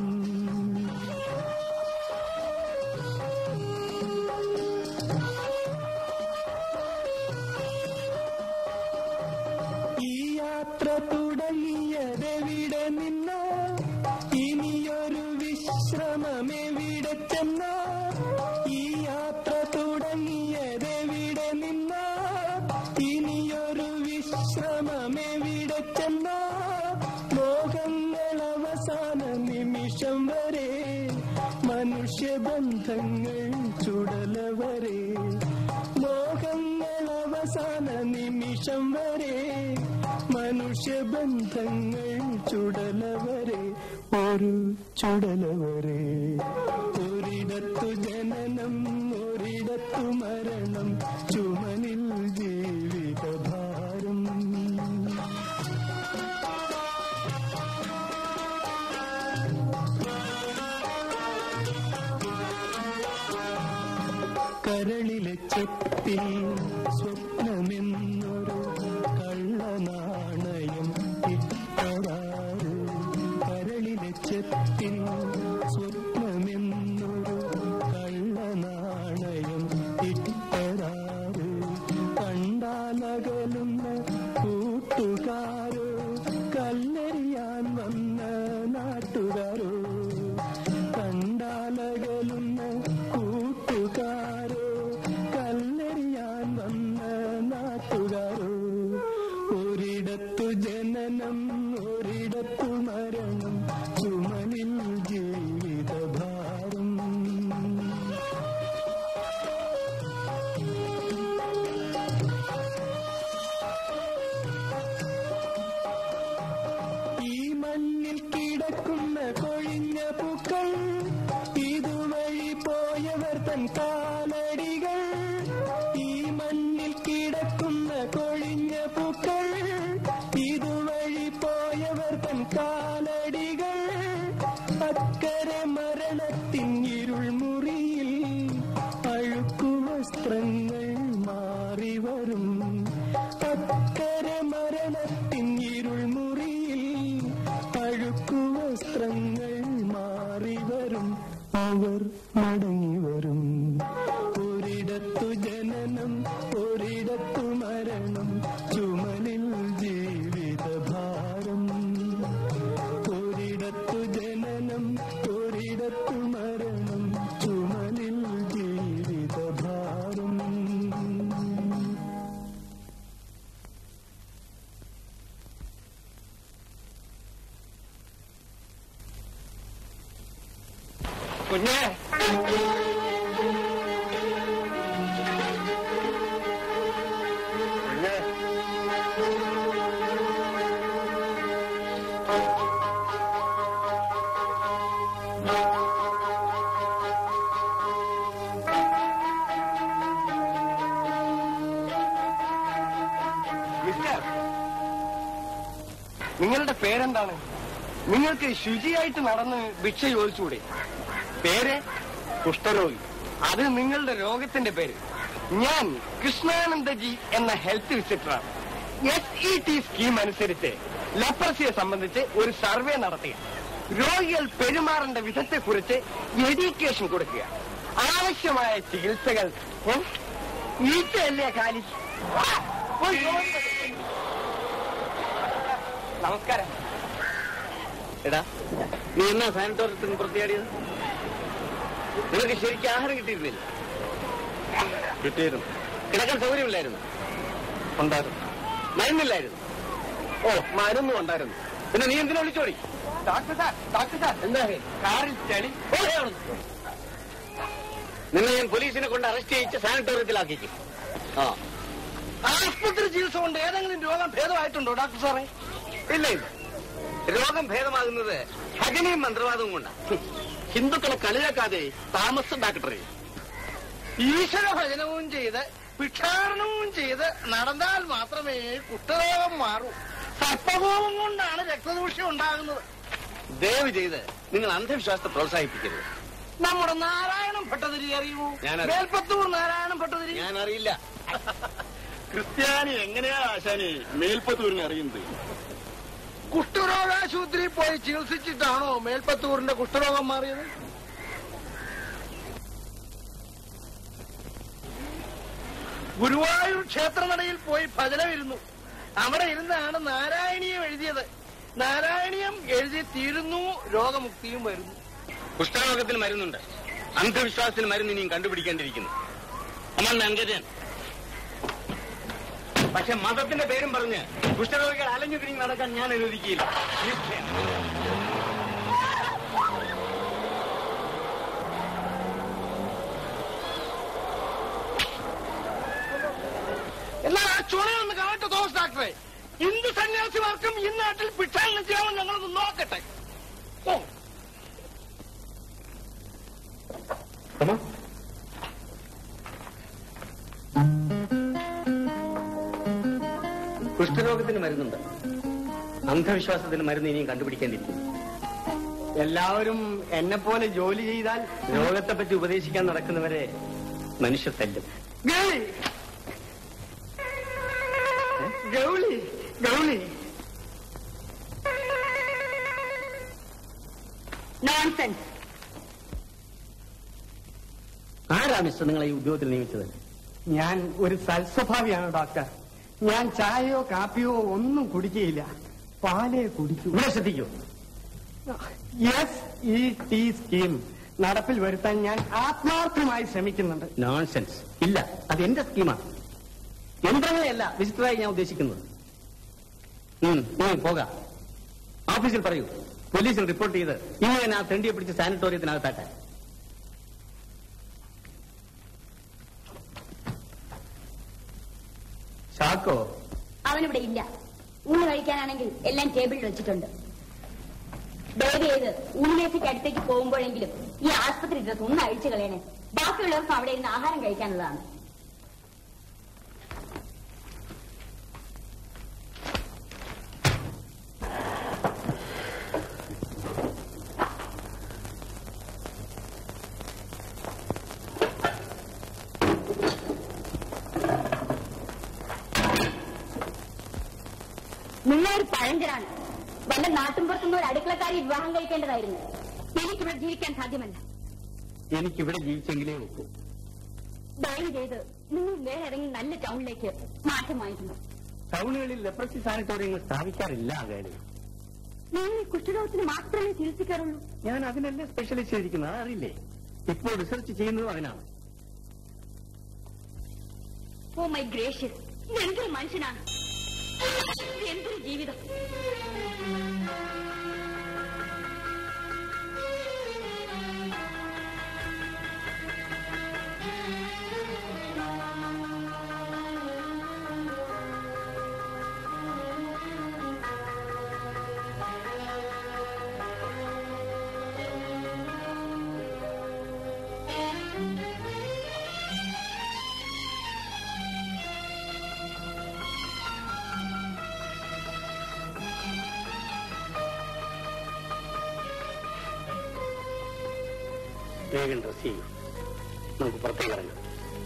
ഈ യാത്ര തുടങ്ങിയതെവിടെ നിന്നോ ഇനിയൊരു വിശ്രമമെവിടെ ചെന്നോ ഈ യാത്ര തുടങ്ങിയതെവിടെ നിന്നോ ഇനിയൊരു വിശ്രമമെവിടെ ചെന്നോ ലോകങ്ങൾ അവസാന നിമിഷം വരെ മനുഷ്യബന്ധങ്ങൾ ചുടലവരെ മോഹങ്ങൾ അവസാന നിമിഷം വരെ മനുഷ്യബന്ധങ്ങൾ ചുടലവരെ ഒരു ചുടലവരെ ഒരിടത്തു ജനനം ഒരിടത്തു മരണം ചുമലിൽ ജീവിതഭാരം കരളിലെ ചെപ്പിൽ സ്വപ്നമെന്നൊരു കള്ളനാണയം ഇട്ടതാറ് കരളിലെ ചെപ്പിൽ സ്വപ്നമെന്നൊരു കള്ളനാണയം ഇട്ടതാറ് കണ്ടാലകലുന്ന കൂട്ടുകാരോ കല്ലെറിയാൻ വന്ന നാട്ടുകാരോ കണ്ടാലകലുന്ന കൂട്ടുകാരോ കല്ലെറിയാൻ വന്ന നാട്ടുകാരോ ഒരിടത്തു ജനനം ഒരിടത്തു മരണം ചുമലിൽ ജീവിതഭാരം ഈ മണ്ണിൽ കിടക്കുന്ന കൊഴിഞ്ഞ പൂക്കൾ ഇതുവഴി പോയവർ തൻ കാലടികൾ ഈ മണ്ണിൽ കിടക്കുന്ന കൊഴിഞ്ഞ പൂക്കൾ ഇതുവഴി പോയവർ തൻ കാലടികൾ അക്കരെ മരണത്തിൻ ഇരുൾ മുറിയിൽ അഴുക്കു വസ്ത്രങ്ങൾ മാറി വരും അക്കരെ മരണത്തിൻ ഇരുൾ മുറിയിൽ അഴുക്കു വസ്ത്രങ്ങൾ മാറി വരും അവർ മടങ്ങി വരും ഒരിടത്തു ജനനം ഒരിടത്തു മരണം ചുമലിൽ ജീവിതഭാരം ഒരിടത്തു ജനനം ഒരിടത്തു മരണം ചുമലിൽ ജീവിതഭാരം കുഞ്ഞേ കുഞ്ഞേ മിസ്റ്റർ നിങ്ങളുടെ പേരെന്താണ് നിങ്ങൾക്ക് ശുചിയായിട്ട് നടന്ന് ഭിക്ഷ ചോദിച്ചുകൂടെ പേര് കുഷ്ഠരോഗി അത് നിങ്ങളുടെ രോഗത്തിന്റെ പേര് ഞാൻ കൃഷ്ണാനന്ദജി എന്ന ഹെൽത്ത് വിസിറ്ററാണ് എസ് ഇ ടി സ്കീം അനുസരിച്ച് ലെപ്രസിയെ സംബന്ധിച്ച് ഒരു സർവേ നടത്തുക രോഗികൾ പെരുമാറേണ്ട വിധത്തെക്കുറിച്ച് എഡ്യൂക്കേഷൻ കൊടുക്കുക ആവശ്യമായ ചികിത്സകൾ ഏ? ഈച്ചയല്ലേ കാലി ആ, പോയി ജോലി എടുക്ക്. നമസ്കാരം എടാ നീ എന്നാ സാനിറ്റോറിയത്തിൽ നിന്ന് പുറത്തിയാടിയത് നിനക്ക് ശരിക്കും ആഹാരം കിട്ടിയിരുന്നില്ല കിട്ടിയിരുന്നു കിടക്കാൻ സൗകര്യമില്ലായിരുന്നു ഉണ്ടായിരുന്നു മരുന്നില്ലായിരുന്നു ഓ മരുന്നും ഉണ്ടായിരുന്നു പിന്നെ നീ എന്തിനാ വിളിച്ചോടി ഡോക്ടർ സാർ ഡോക്ടർ സാർ എന്താ കാറിൽ ചളി ഓ, ദേ അവിടുന്ന്. നിന്നെ ഞാൻ പോലീസിനെ കൊണ്ട് അറസ്റ്റ് ചെയ്യിച്ച് സാനിറ്റോറിയത്തിലാക്കിക്കും ആ ആശുപത്രി ചികിത്സ കൊണ്ട് ഏതെങ്കിലും രോഗം ഭേദമായിട്ടുണ്ടോ ഡോക്ടർ സാറേ ഇല്ല ഇല്ല രോഗം ഭേദമാകുന്നത് ഭജനയും മന്ത്രവാദവും കൊണ്ടാണ് ഹിന്ദുക്കളെ കളിയാക്കാതെ താമസം ഡാക്ടറെ ഈശ്വര ഭജനവും ചെയ്ത് ഭിക്ഷാടനവും ചെയ്ത് നടന്നാൽ മാത്രമേ കുഷ്ഠരോഗം മാറൂ സർപ്പകോപം കൊണ്ടാണ് രക്തദൂഷ്യം ഉണ്ടാകുന്നത് ദയവ് ചെയ്ത് നിങ്ങൾ അന്ധവിശ്വാസത്തെ പ്രോത്സാഹിപ്പിക്കരുത് നമ്മുടെ നാരായണൻ ഭട്ടതിരി അറിയുമോ ഞാനറിയാം. മേൽപ്പത്തൂർ നാരായണൻ ഭട്ടതിരി ഞാൻ അറിയില്ല ക്രിസ്ത്യാനി എങ്ങനെയാ ആശാനി മേൽപ്പത്തൂരിനെ അറിയുന്നത് കുഷ്ഠരോഗാശുപത്രിയിൽ പോയി ചികിത്സിച്ചിട്ടാണോ മേൽപ്പത്തൂരിന്റെ കുഷ്ഠരോഗം മാറിയത് ഗുരുവായൂർ ക്ഷേത്രനടയിൽ പോയി ഭജനമിരുന്നു അവിടെ ഇരുന്നാണ് നാരായണീയം എഴുതിയത് നാരായണീയം എഴുതി തീരുന്നു രോഗമുക്തിയും വരുന്നു കുഷ്ഠരോഗത്തിന് മരുന്നുണ്ട് അന്ധവിശ്വാസത്തിന് മരുന്ന് ഇനിയും കണ്ടുപിടിക്കേണ്ടിയിരിക്കുന്നു അമ്മ അങ്കരൻ പക്ഷെ മതത്തിന്റെ പേരും പറഞ്ഞ് കുഷ്ഠരോഗികൾ അലഞ്ഞു തിരിഞ്ഞ് നടക്കാൻ ഞാൻ അനുവദിക്കില്ല നിശ്ചയം. എന്നാൽ ആ ചുണയൊന്ന് കാണട്ടെ തോമസ് ഡോക്ടറെ ഹിന്ദു സന്യാസിമാർക്കും ഈ നാട്ടിൽ ഭിക്ഷാടനം ചെയ്യാമെന്ന് ഞങ്ങളൊന്ന് നോക്കട്ടെ ഓ കുഷ്ഠരോഗത്തിന് മരുന്നുണ്ട് അന്ധവിശ്വാസത്തിന് മരുന്ന് ഇനിയും കണ്ടുപിടിക്കേണ്ടിയിരിക്കുന്നു എല്ലാവരും എന്നെ പോലെ ജോലി ചെയ്താൽ രോഗത്തെപ്പറ്റി ഉപദേശിക്കാൻ നടക്കുന്നവരെ മനുഷ്യ തല്ലും ഗൗളി ഗൗളി ഗൗളി നോൺസെൻസ് ആരാ മിസ്റ്റർ നിങ്ങളെ ഈ ഉദ്യോഗത്തിൽ നിയമിച്ചത് ഞാൻ ഒരു സൽസ്വഭാവിയാണ് ഡോക്ടർ ഞാൻ ചായയോ കാപ്പിയോ ഒന്നും കുടിക്കുകയില്ല പാലേ കുടിക്കൂ ഇവിടെ ശ്രദ്ധിക്കൂ എസ് ഇ ടി സ്കീം നടപ്പിൽ വരുത്താൻ ഞാൻ ആത്മാർത്ഥമായി ശ്രമിക്കുന്നുണ്ട് നോൺസെൻസ് ഇല്ല അത് എന്റെ സ്കീമാണ് യന്ത്രങ്ങളെയല്ല വിസിറ്ററായി ഞാൻ ഉദ്ദേശിക്കുന്നത് ഉം, ഉം, പോകാം ഓഫീസിൽ പറയൂ പോലീസിൽ റിപ്പോർട്ട് ചെയ്ത് ഇന്ന് തന്നെ ആ തെണ്ടിയെ പിടിച്ച് സാനിറ്റോറിയത്തിനകത്താക്കാൻ ചാക്കോ അവനിവിടെ ഇല്ല ഊണ് കഴിക്കാനാണെങ്കിൽ എല്ലാം ടേബിളിൽ വെച്ചിട്ടുണ്ട് ദയവ് ചെയ്ത് ഊണിലേക്ക് അടുത്തേക്ക് പോകുമ്പോഴെങ്കിലും ഈ ആസ്പത്രി ഡ്രസ് ഒന്ന് അഴിച്ചു കളയണേ ബാക്കിയുള്ളവർക്കും അവിടെ ഇരുന്ന് ആഹാരം കഴിക്കാനുള്ളതാണ് നിങ്ങളൊരു പഴഞ്ചനാണ് വല്ല നാട്ടിൻപുറത്തുനിന്ന് ഒരു അടുക്കളക്കാരി വിവാഹം കഴിക്കേണ്ടതായിരുന്നു എനിക്കിവിടെ ജീവിക്കാൻ സാധ്യമല്ല എനിക്കിവിടെ ജീവിച്ചെങ്കിലേ ഒക്കൂ ദയവ് ചെയ്ത് നിങ്ങൾ വേറെ ഏതെങ്കിലും നല്ല ടൗണിലേക്ക് മാറ്റം വാങ്ങിക്കുന്നു ടൗണുകളിൽ ലെപ്രസി സാനിറ്റോറിയങ്ങൾ സ്ഥാപിക്കാറില്ല കേളി നിങ്ങൾ ഈ കുഷ്ഠരോഗത്തിന് മാത്രമേ ചികിത്സിക്കാറുള്ളൂ ഞാൻ അതിനല്ലേ സ്പെഷ്യലൈസ് ചെയ്തിരിക്കുന്നത് അതറിയില്ലേ ഇപ്പോൾ റിസർച്ച് ചെയ്യുന്നതും അതിനാണ് ഓ മൈ ഗ്രേഷ്യസ് എന്തൊരു മനുഷ്യനാണ് എന്തൊരു ജീവിതം വേഗം ഡ്രസ് ചെയ്യും നമുക്ക് പുറത്തേക്ക് ഇറങ്ങാം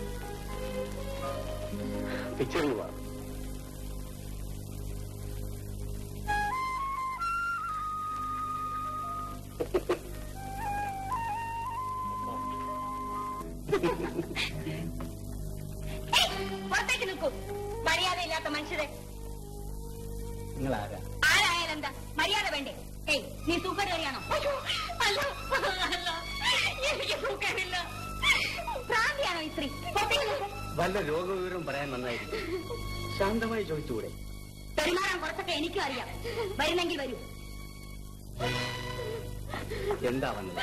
പിക്ചറിൽ പോവാം പുറത്തേക്ക് നിൽക്കൂ മര്യാദയില്ലാത്ത മനുഷ്യരെ നിങ്ങൾ ആരാ ആരായാലും എന്താ മര്യാദ വേണ്ടേ ഏയ് നീ സൂപ്പർകാരിയാണോ അല്ല അല്ല എനിക്ക് സൂക്കാനില്ല ഭ്രാന്തിയാണോ ഈ സ്ത്രീ പുറത്തേക്ക് നിൽക്ക്. വല്ല രോഗവിവരം പറയാൻ നന്നായിരിക്കും ശാന്തമായി ചോദിച്ചുകൂടെ പെരുമാറാൻ കുറച്ചൊക്കെ എനിക്കും അറിയാം വരുന്നെങ്കിൽ വരൂ എന്താ വന്നത്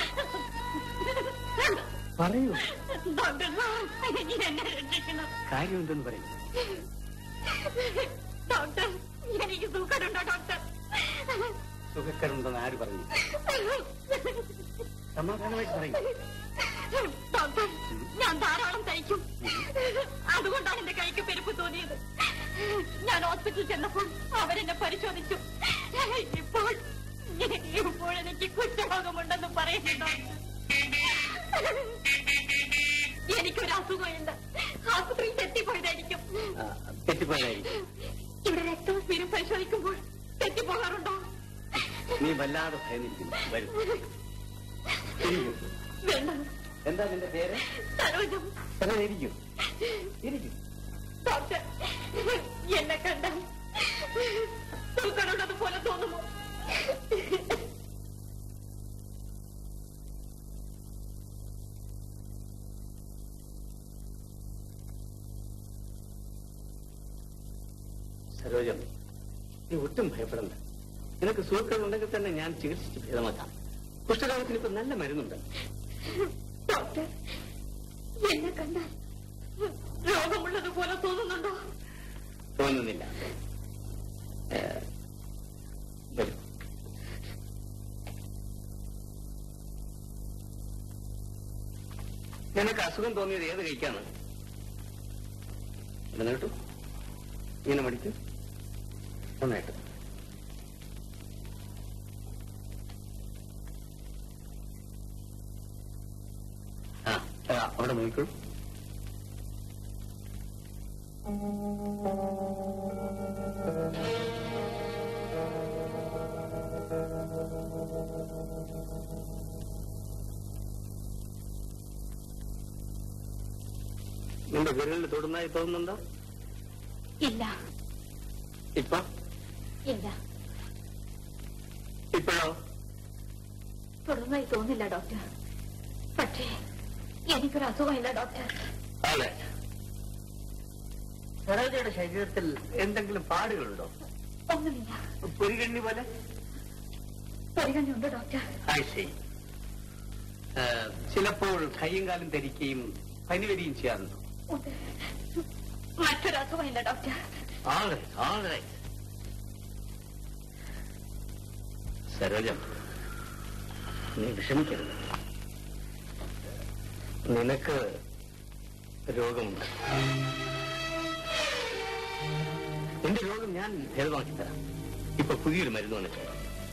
പറയൂ ഡോക്ടർ സാർ, എനിക്ക് എന്നെ രക്ഷിക്കണം കാര്യം എന്തെന്ന് പറയൂ ഡോക്ടർ എനിക്ക് സൂക്കടുണ്ടോ ഡോക്ടർ സുഖക്കരുണ്ടെന്ന് ആര് പറഞ്ഞു സമാധാനമായിട്ട് പറയും ഡോക്ടർ ഞാൻ ധാരാളം തയ്ക്കും അതുകൊണ്ടാണ് എന്റെ കൈക്ക് പെരുപ്പ് തോന്നിയത് ഞാൻ ഹോസ്പിറ്റലിൽ ചെന്നപ്പോൾ അവരെന്നെ പരിശോധിച്ചു ഇപ്പോൾ ഇപ്പോൾ എനിക്ക് കുറ്റരോഗമുണ്ടെന്ന് പറയുന്നു ഡോക്ടർ എനിക്കൊരു അസുഖമില്ല ആശുപത്രിയിൽ തെറ്റിപ്പോയതായിരിക്കും ആ, തെറ്റിപ്പോയതായിരിക്കും ഇവിടെ രക്തവും സ്പീരും പരിശോധിക്കുമ്പോൾ തെറ്റിപ്പോകാറുണ്ടോ നീ വല്ലാതെ ഭയന്നിരിക്കുന്നു വരും ഇരിക്കൂ. വേണ്ട എന്താ നിന്റെ പേര് സരോജം എന്നാ ഇരിക്കൂ ഇരിക്കൂ ഡോക്ടർ എന്നെ കണ്ടാൽ തൂക്കനുള്ളത് പോലെ തോന്നുമോ സരോജം നീ ഒട്ടും ഭയപ്പെടണ്ട നിനക്ക് സുഹൃത്തുക്കൾ ഉണ്ടെങ്കിൽ തന്നെ ഞാൻ ചികിത്സിച്ച് ഭേദമാക്കാം കുഷ്ഠരോഗത്തിന് ഇപ്പൊ നല്ല മരുന്നുണ്ട് ഡോക്ടർ എന്നെ കണ്ടാൽ രോഗമുള്ളത് പോലെ തോന്നുന്നുണ്ടോ തോന്നുന്നില്ല ഏ, വരൂ നിനക്ക് അസുഖം തോന്നിയത് ഏത് കഴിക്കാണ് ഇവിടെ കേട്ടു ഇങ്ങനെ മടിക്കും നന്നായിട്ട് ആ ആ, അവിടെ നോക്കിക്കോളൂ നിന്റെ വിരലിൽ തൊടുന്നതായി തോന്നുന്നുണ്ടോ ഇല്ല ഇപ്പൊ ഇല്ല ഇപ്പോഴോ തുടർന്നായി തോന്നില്ല ഡോക്ടർ പക്ഷേ എനിക്കൊരു അസുഖമില്ല ഡോക്ടർ അതെ സരോജയുടെ ശരീരത്തിൽ എന്തെങ്കിലും പാടുകളുണ്ടോ ഒന്നുമില്ല പൊരികണ്ണി പോലെ പരിഗണനയുണ്ട് ഡോക്ടർ I see. ആ, ചിലപ്പോൾ കയ്യും കാലും ധരിക്കുകയും പനി വരികയും ചെയ്യാറുണ്ടോ ഉണ്ട്. മറ്റൊരു അസുഖമില്ല doctor All right, all right. Saroja നീ വിഷമിക്കരുത് നിനക്ക് രോഗമുണ്ട് എന്റെ രോഗം ഞാൻ ഭേദമാക്കി തരാം ഇപ്പൊ പുതിയൊരു മരുന്ന് വന്നിട്ടുണ്ട്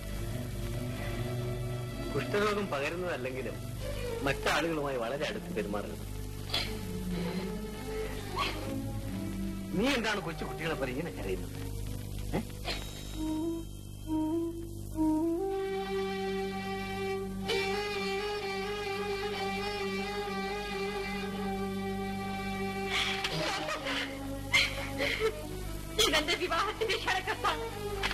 കുഷ്ഠരോഗം പകരുന്നതല്ലെങ്കിലും മറ്റാളുകളുമായി വളരെ അടുത്ത് പെരുമാറുന്നത് നീ എന്താണ് കൊച്ചു കുട്ടികളെ പോലെ ഇങ്ങനെ കരയുന്നത് ഏ? ഇതെന്റെ വിവാഹത്തിന്റെ ക്ഷണക്കത്താണ്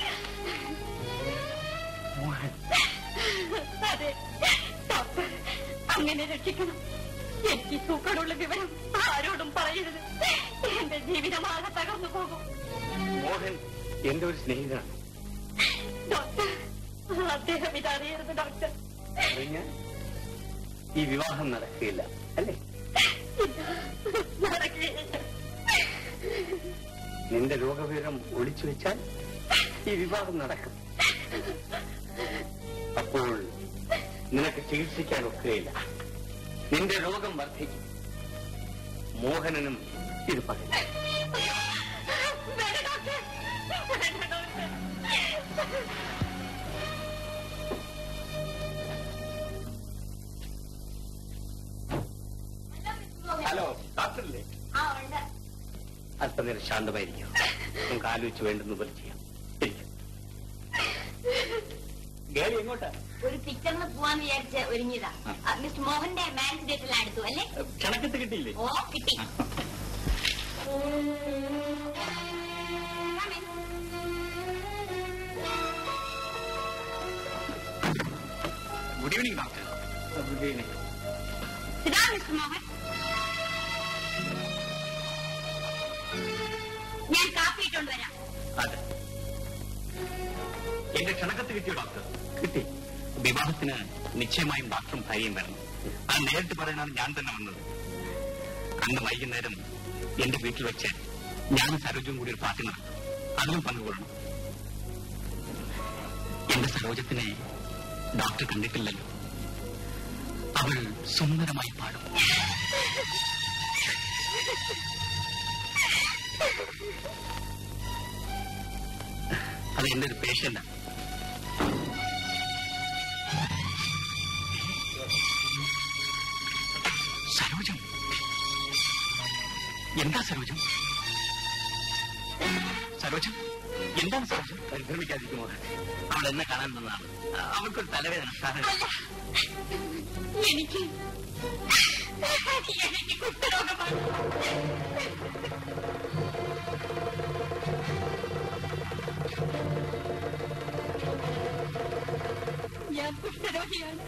അതെ ഡോക്ടർ അങ്ങനെ രക്ഷിക്കണം എനിക്ക് സൂക്കടുള്ള വിവരം ആരോടും പറയരുത് എന്റെ ജീവിതമാകെ തകർന്നു പോകും മോഹൻ എന്റെ ഒരു സ്നേഹിതനാണ് ഡോക്ടർ അദ്ദേഹം ഇതറിയരുത് ഡോക്ടർ അറിഞ്ഞാൽ ഈ വിവാഹം നടക്കുകയില്ല അല്ലേ നടക്കുകയില്ല നിന്റെ രോഗവിവരം ഒളിച്ചു വെച്ചാൽ ഈ വിവാഹം നടക്കും അപ്പോൾ നിനക്ക് ചികിത്സിക്കാൻ ഒക്കുകയില്ല നിന്റെ രോഗം വർദ്ധിക്കും മോഹനനും ഇത് പറയും വേണ്ട ഡോക്ടർ വേണ്ട ഡോക്ടർ ഹലോ ഡോക്ടറല്ലേ ആ ഉണ്ട് അല്പനേരം ശാന്തമായിരിക്കും നമുക്ക് ആലോചിച്ച് വേണ്ടുന്ന പോലെ ചെയ്യാം ഇരിക്ക്. ഗേളി എങ്ങോട്ടാ ഒരു പിക്ചറിന് പോവാന്ന് വിചാരിച്ച് ഒരുങ്ങിയതാ ആ, മിസ്റ്റർ മോഹന്റെ മാരേജ് ഡേറ്റിൽ അടുത്തു അല്ലേ ക്ഷണക്കത്ത് കിട്ടിയില്ലേ ഓ കിട്ടി ഗുഡ് ഈവനിങ് ഡോക്ടർ ഇതാ മിസ്റ്റർ മോഹൻ ഞാൻ കാപ്പി ഇട്ടുകൊണ്ട് വരാം അതെ എന്റെ ക്ഷണക്കത്ത് കിട്ടിയോ ഡോക്ടർ കിട്ടി വിവാഹത്തിന് നിശ്ചയമായും ഡോക്ടറും ഭാര്യയും വരണം അത് നേരിട്ട് പറയാനാണ് ഞാൻ തന്നെ വന്നത് അന്ന് വൈകുന്നേരം എന്റെ വീട്ടിൽ വെച്ച് ഞാൻ സരോജവും കൂടി ഒരു പാർട്ടി നടത്തും അതിലും പങ്കുകൊള്ളണം എന്റെ സരോജത്തിനെ ഡോക്ടർ കണ്ടിട്ടില്ലല്ലോ അവൾ സുന്ദരമായി പാടും അത് എന്റെ ഒരു പേഷ്യന്റാ സരോജം എന്താ സരോജം സരോജം എന്താണ് സരോജം പരിഭ്രമിക്കാതിരിക്കുമോ അവൾ എന്നെ കാണാൻ തന്നതാണ് അവൾക്കൊരു തലവേദന സാരമില്ല. എനിക്ക് എനിക്ക് കുഷ്ഠരോഗമാണ് ഞാൻ കുഷ്ഠരോഗിയാണ്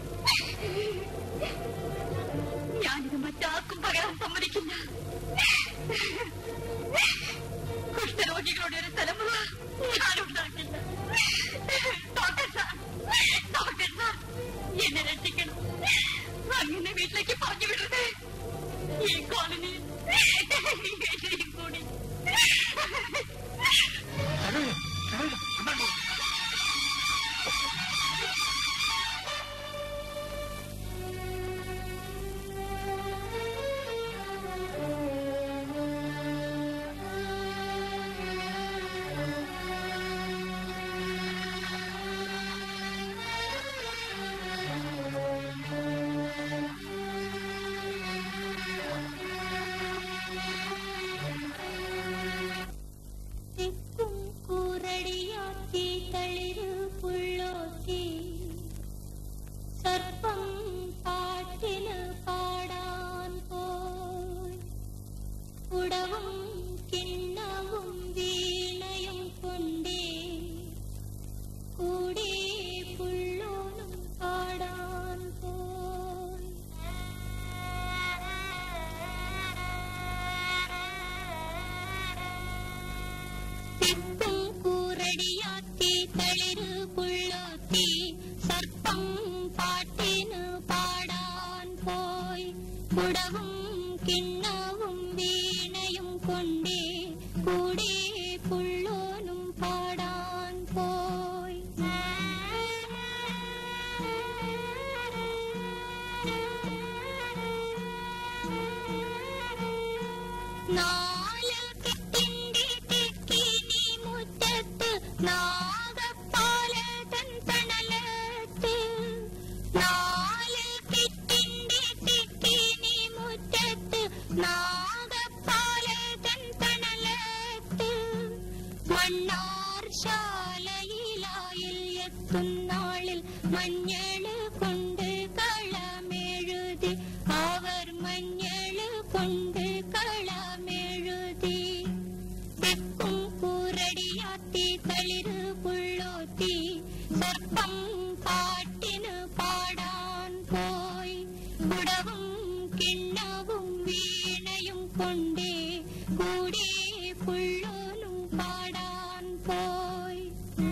ഞാനിത് മറ്റാർക്കും പകരാൻ സമ്മതിക്കില്ല കുഷ്ഠരോഗികളുടെ ഒരു തലമുറ ഞാനുണ്ടാക്കില്ല ഡോക്ടർ സാർ ഡോക്ടർ സാർ എന്നെ രക്ഷിക്കണം അങ്ങനെ വീട്ടിലേക്ക് പറഞ്ഞു വിടരുത് ഈ കോളനിയിൽ എന്നെയും കൂടി സരോജം സരോജം അങ്ങോട്ട് പോ. തെക്കും കൂറടിയാക്കി തളിരു പുള്ളോത്തി സർപ്പം പാട്ടിന് പാടാൻ പോയി കുടവും കിണ്ണവും വീണയും കൊണ്ടേ കൂടെ പുള്ളോനും പാടാൻ തെക്കും കൂറടിയാത്തി തളിരു പുള്ളോത്തി സർപ്പം പാട്ടിന് പാടാൻ പോയി കുടവും കിണ്ണവും വീണയും കൊണ്ടേ കൂടെ പുള്ളോനും പാടാൻ പോയി നാല് കെട്ടിന്റെ തെക്കിനി മുറ്റത്ത് നാഗപ്പാലതൻ തണലത്ത് നാല് കെട്ടിന്റെ തെക്കിനി മുറ്റത്ത് നാഗപ്പാലതൻ തണലത്ത് മണ്ണാർ ശാലയിലായിൽ എത്തുന്നാളിൽ മഞ്ഞള് കൊണ്ട് കളമെഴുതി അവർ മഞ്ഞള് കൊണ്ട് കളമെഴുതി തെക്കും കൂറടിയാത്തി തളിര് പുള്ളോത്തി സർപ്പം പാട്ടിന് പാടാൻ പോയി കുടവും കിണ്ണവും വീണയും കൊണ്ടേ കൂടെ പുള്ളോനും പാടാൻ പോയി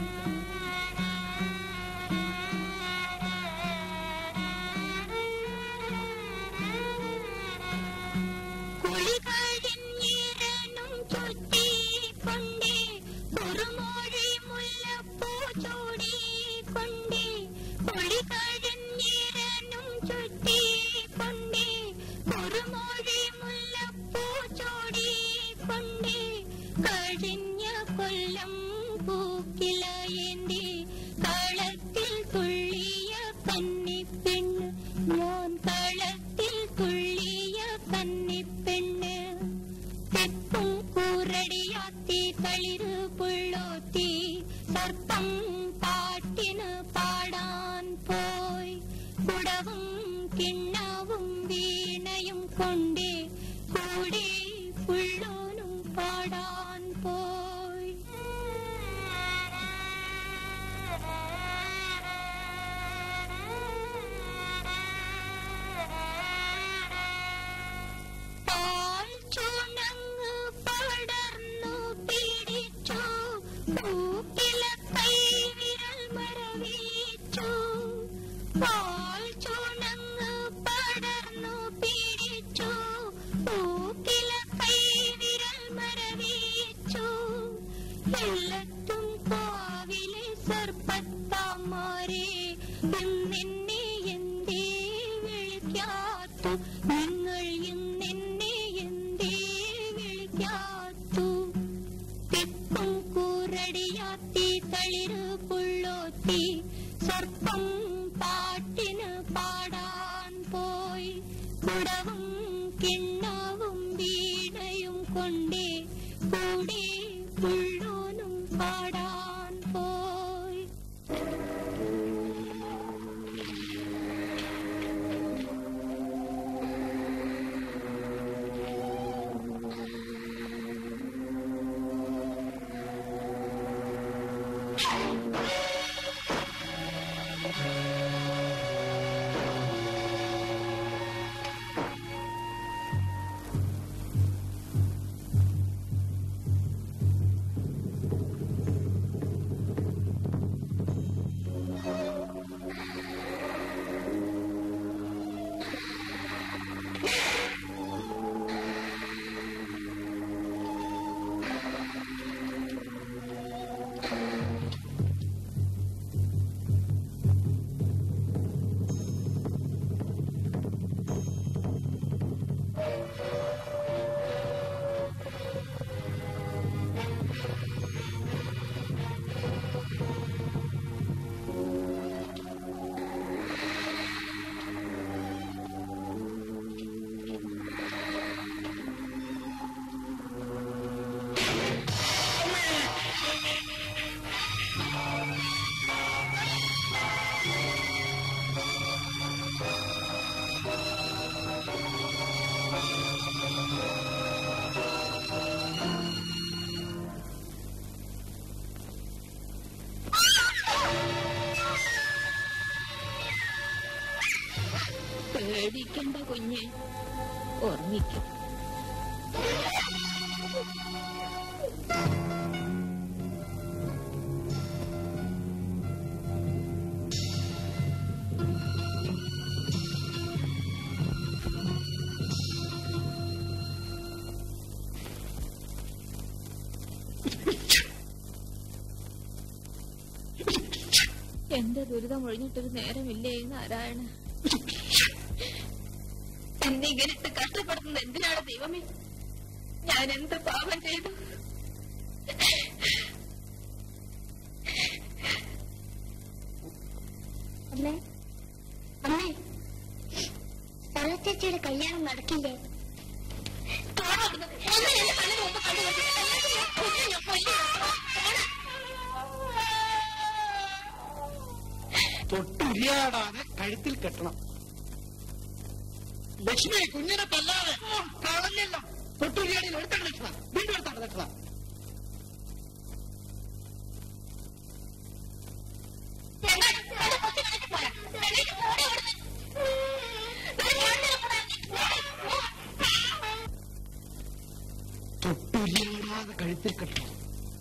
കുളി കഴിഞ്ഞിരനും ചുറ്റിക്കൊണ്ടേ കുറുമോഴി മുല്ലപ്പൂ ചൂടിക്കൊണ്ടേ കുളി കഴിഞ്ഞിരനും ചുറ്റിക്കൊണ്ടേ കുറുമോഴി മുല്ലപ്പൂ ചൂടിക്കൊണ്ടേ കഴിഞ്ഞ കൊല്ലം പൂക്കിലയേന്തി കളത്തിൽ തുള്ളിയ കന്നിപ്പെണ്ണ് ഞാൻ കളത്തിൽ തുള്ളിയ കന്നിപ്പെണ്ണ് തെക്കും കൂറടിയാത്തി തളിര് പുള്ളോത്തി സർപ്പം പാട്ടിന് പാടാൻ പോയി കുടവും കിണ്ണവും വീണയും കൊണ്ടേ കൂടെ പുള്ളോനും പാടാൻ പോയി പാൽ ചുണങ്ങ് പടർന്നു പിടിച്ചു പൂക്കില കൈവിരൽ മരവിച്ചു പാൽ ചുണങ്ങ് പടർന്നു പിടിച്ചു കാത്തു നിങ്ങൾ ഇന്നെന്നെ എന്തേ വിളിക്കാത്തു തെക്കും കൂറടിയാത്തി തളിര് പുള്ളോത്തി സർപ്പം പാട്ടിന് പാടാൻ പോയി കുടവും കിണ്ണവും വീണയും കൊണ്ടേ കൂടെ പുള്ളോനും പാടാൻ പോയി പേടിക്കണ്ട കുഞ്ഞ് ഓർമ്മിക്കും എന്റെ ദുരിതം ഒഴിഞ്ഞിട്ടൊരു നേരമില്ലേ നാരായണ എന്നെ ഇങ്ങനെട്ട് കഷ്ടപ്പെടുന്നത് എന്തിനാണ് ദൈവമേ ഞാൻ എന്ത് പാപം ചെയ്തു അമ്മേ അമ്മേ സർവ ചേച്ചിയുടെ കല്യാണം നടക്കില്ലേ തൊട്ടുരിയാടാതെ കഴുത്തിൽ കെട്ടണം ലക്ഷ്മി കുഞ്ഞിനെ തല്ലാതെ കളഞ്ഞല്ലോ തൊട്ടുരിയാടിയിൽ എടുത്താണ് വെക്കണം വീണ്ടും എടുത്താണ് വെക്കണം തൊട്ടുരിയാടാതെ കഴുത്തിൽ കെട്ടണം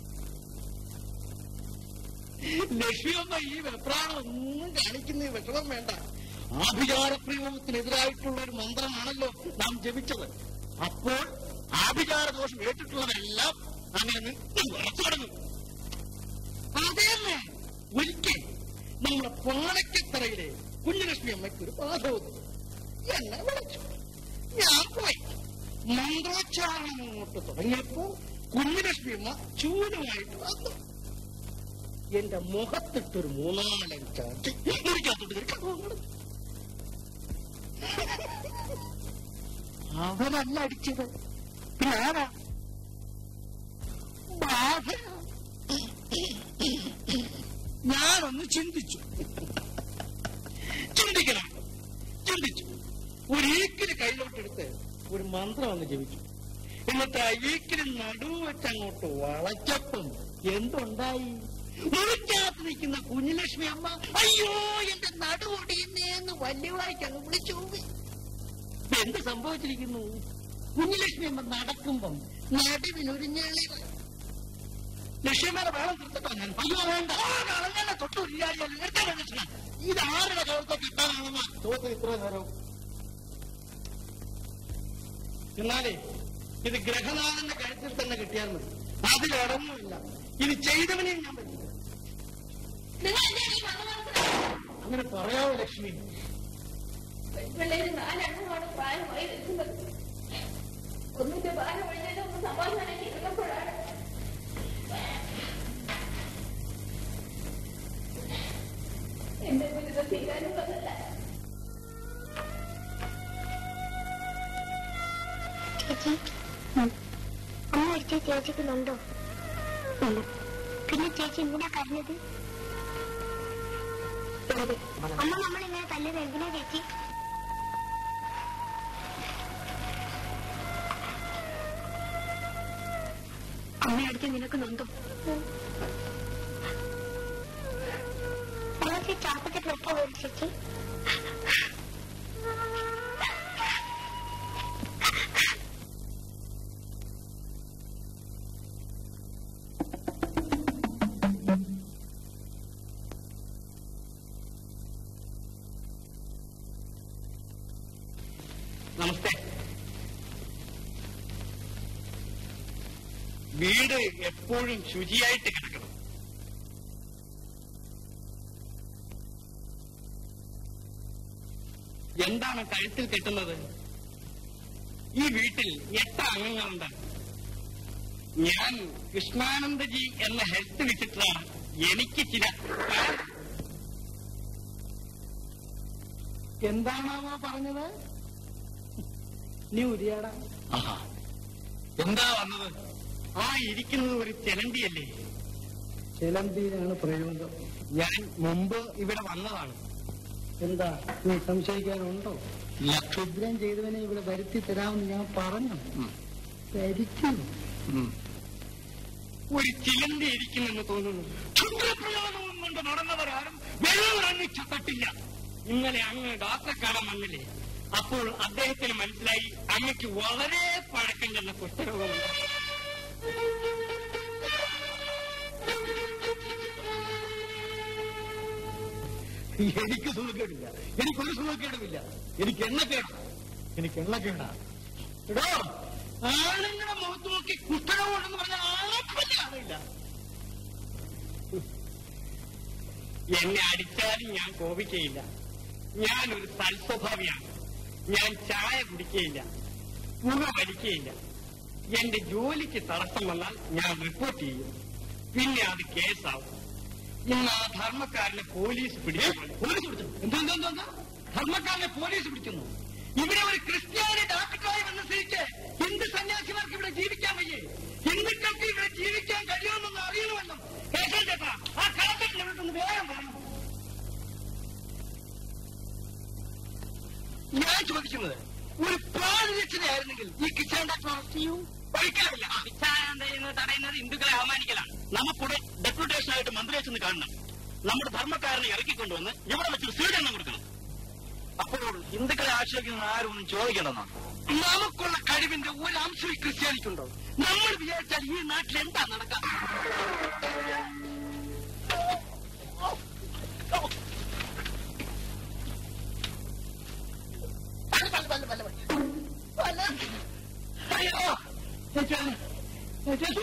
ലക്ഷ്മിയൊന്ന ഈ വെപ്രാണൊന്നും കാണിക്കുന്ന വിഷമം വേണ്ട ആഭിചാരപ്രയോഗത്തിനെതിരായിട്ടുള്ള ഒരു മന്ത്രമാണല്ലോ നാം ജപിച്ചത് അപ്പോൾ ആഭിചാര ദോഷം ഏറ്റിട്ടുള്ളതെല്ലാം അങ്ങനെ തുടങ്ങും അതേന്നെ ഒരിക്കൽ നമ്മുടെ പാലക്കത്തറയിലെ കുഞ്ഞലക്ഷ്മി അമ്മയ്ക്ക് ഒരു ബാധ വന്നു എന്നെ വിളിച്ചു ഞാൻ പോയി മന്ത്രോച്ചാരണം അങ്ങോട്ട് തുടങ്ങിയപ്പോ കുഞ്ഞലക്ഷ്മി അമ്മ ചൂലുമായിട്ട് വന്നു എന്റെ മുഖത്തിട്ടൊരു മൂന്നാലം ചാട്ടി മുറിക്കകത്തോട്ട് കയറി പോകുന്നത് അവരല്ല അടിച്ചത് പിന്നെ ആരാ ബാധയാ. ഞാനൊന്ന് ചിന്തിച്ചു ചിന്തിക്കണം ചിന്തിച്ചു ഒരു ഈക്കിന് കയ്യിലോട്ടെടുത്ത് ഒരു മന്ത്രം അങ്ങ് ജപിച്ചു എന്നിട്ട് ആ ഈക്കിന് നടുവ് വെച്ച് അങ്ങോട്ട് വളച്ചപ്പം എന്തുണ്ടായി മുറിക്കകത്ത് നിൽക്കുന്ന കുഞ്ഞുലക്ഷ്മി അമ്മ അയ്യോ എന്റെ നടുവൊടിയുന്നേന്ന് വല്യവായിക്ക് അങ്ങ് വിളിച്ചു പോയി എന്ത് സംഭവിച്ചിരിക്കുന്നു കുഞ്ഞുലക്ഷ്മി അമ്മ നടക്കുമ്പം നടുവിനൊരു ഞെളിവ് ലക്ഷ്മിയുടെ വേളം തീർത്തിട്ടോ ഞാൻ അയ്യോ വേണ്ട കളഞ്ഞാലെ തൊട്ടു ഇത് ആരുടെ ചോർത്തോ കിട്ടാനാണെന്ന ചോദ്യം ഇത്ര നേരം എന്നാലേ ഇത് ഗ്രഹനാഥന്റെ കഴുത്തിൽ തന്നെ കിട്ടിയാൽ മതി അതിലൊടൊന്നുമില്ല ഇത് ചെയ്തവനെയും ഞാൻ പറ്റില്ല അങ്ങനെ പറയാവോ ലക്ഷ്മി പിള്ളേര് നാലെണ്ണമാണ് പ്രായമായി നിൽക്കുന്നത് ഒന്നിന്റെ ഭാരം ഒഴിഞ്ഞാലും ഒന്ന് സമാധാനം ഇരുന്നപ്പോഴാണ് എന്റെ മുന്നിൽ തീരാനും വന്നല്ല ചേച്ചി അമ്മ മരിച്ച ചേച്ചിക്കുന്നുണ്ടോ ഇല്ല പിന്നെ ചേച്ചി എന്തിനാ കരഞ്ഞത് അമ്മ നമ്മളിങ്ങനെ തല്ലത് എന്തിനാ ചേച്ചി അമ്മയടിച്ച് നിനക്ക് നൊന്തോ ചേച്ചി ചാപ്പത്തിൽ ഒപ്പം വരും ചേച്ചി നമസ്തേ വീട് എപ്പോഴും ശുചിയായിട്ട് കിടക്കണം എന്താണ് കഴുത്തിൽ കെട്ടുന്നത് ഈ വീട്ടിൽ എട്ട് അംഗങ്ങളുണ്ട് ഞാൻ കൃഷ്ണാനന്ദജി എന്ന ഹെൽത്ത് വിസിറ്ററാണ് എനിക്ക് ചില എന്താണാവോ പറഞ്ഞത് നീ ഉരിയാടാ ആഹാ. എന്താ വന്നത് ആ ഇരിക്കുന്നത് ഒരു ചെലന്തിയല്ലേ ചിലന്തിയിലാണ് പ്രയോഗം ഞാൻ മുമ്പ് ഇവിടെ വന്നതാണ് എന്താ നീ സംശയിക്കാനുണ്ടോ ക്ഷുദ്രം ചെയ്തവനെ ഇവിടെ വരുത്തി തരാമെന്ന് ഞാൻ പറഞ്ഞു ധരിക്കുന്നു ഒരു ചിലന്തി ഇരിക്കുമെന്ന് തോന്നുന്നു ക്ഷുദ്രപ്രയോഗവും കൊണ്ട് നടന്നവരാരും വെള്ളമിറങ്ങി ചത്തട്ടില്ല ഇന്നലെ അങ്ങ് ഡോക്ടറെ കാണാൻ വന്നില്ലേ അപ്പോൾ അദ്ദേഹത്തിന് മനസ്സിലായി അങ്ങക്ക് വളരെ പഴക്കം ചെന്ന കുഷ്ഠരോഗമുണ്ട് എനിക്ക് സുഖക്കേടില്ല എനിക്കൊരു സുഖക്കേടുമില്ല എനിക്ക് എണ്ണക്കേടാ എനിക്ക് എണ്ണക്കേടാ എടോ ആണുങ്ങളെ മുഖത്ത് നോക്കി കുഷ്ഠരോഗമുണ്ടെന്ന് പറഞ്ഞാൽ ആളെപ്പറ്റി കാണില്ല എന്നെ അടിച്ചാലും ഞാൻ കോപിക്കയില്ല ഞാനൊരു സൽസ്വഭാവിയാണ് ഞാൻ ചായ കുടിക്കുകയില്ല പുക വലിക്കുകയില്ല എന്റെ ജോലിക്ക് തടസ്സം വന്നാൽ ഞാൻ റിപ്പോർട്ട് ചെയ്യും പിന്നെ അത് കേസാവും ഇന്ന് ആ ധർമ്മക്കാരനെ പോലീസ് പിടിച്ചു പോലീസ് പിടിച്ചു എന്തോ എന്തോ എന്തോ ധർമ്മക്കാരനെ പോലീസ് പിടിക്കുന്നു ഇവിടെ ഒരു ക്രിസ്ത്യാനി ഡാക്ടറായി വന്ന സ്ഥിതിക്ക് ഹിന്ദു സന്യാസിമാർക്ക് ഇവിടെ ജീവിക്കാൻ വയ്യേ ഹിന്ദുക്കൾക്ക് ഇവിടെ ജീവിക്കാൻ കഴിയുമെന്ന് അറിയണമെന്നും കേശവൻ ചേട്ടാ ആ കളക്ടറിനെ വിട്ടൊന്ന് വേഗം പറഞ്ഞു ഞാൻ ചോദിക്കുന്നത് ഒരു പ്രാണരക്ഷണയായിരുന്നെങ്കിൽ ഈ കിസാൻ ഡോക്ടർ അറസ്റ്റ് ചെയ്യൂ ഒരിക്കലുമില്ല വിചാരണ ചെയ്യുന്നത് തടയുന്നത് ഹിന്ദുക്കളെ അവമാനിക്കലാണ് നമുക്കൂടെ ഡെപ്യൂട്ടേഷൻ ആയിട്ട് മന്ത്രിയെ ചെന്ന് കാണണം നമ്മുടെ ധർമ്മക്കാരനെ ഇറക്കിക്കൊണ്ടുവന്ന് ഇവിടെ വെച്ചൊരു സ്വീകരണം കൊടുക്കണം അപ്പോൾ ഹിന്ദുക്കളെ ആക്ഷേപിക്കുന്ന ആരും ഒന്നും ചോദിക്കണമെന്നാണ് നമുക്കുള്ള കഴിവിന്റെ ഒരു അംശം ഈ ക്രിസ്ത്യാനിക്കുണ്ടോ നമ്മൾ വിചാരിച്ചാൽ ഈ നാട്ടിൽ എന്താ നടക്കാം അയ്യോ ചേച്ചി, ചേച്ചി,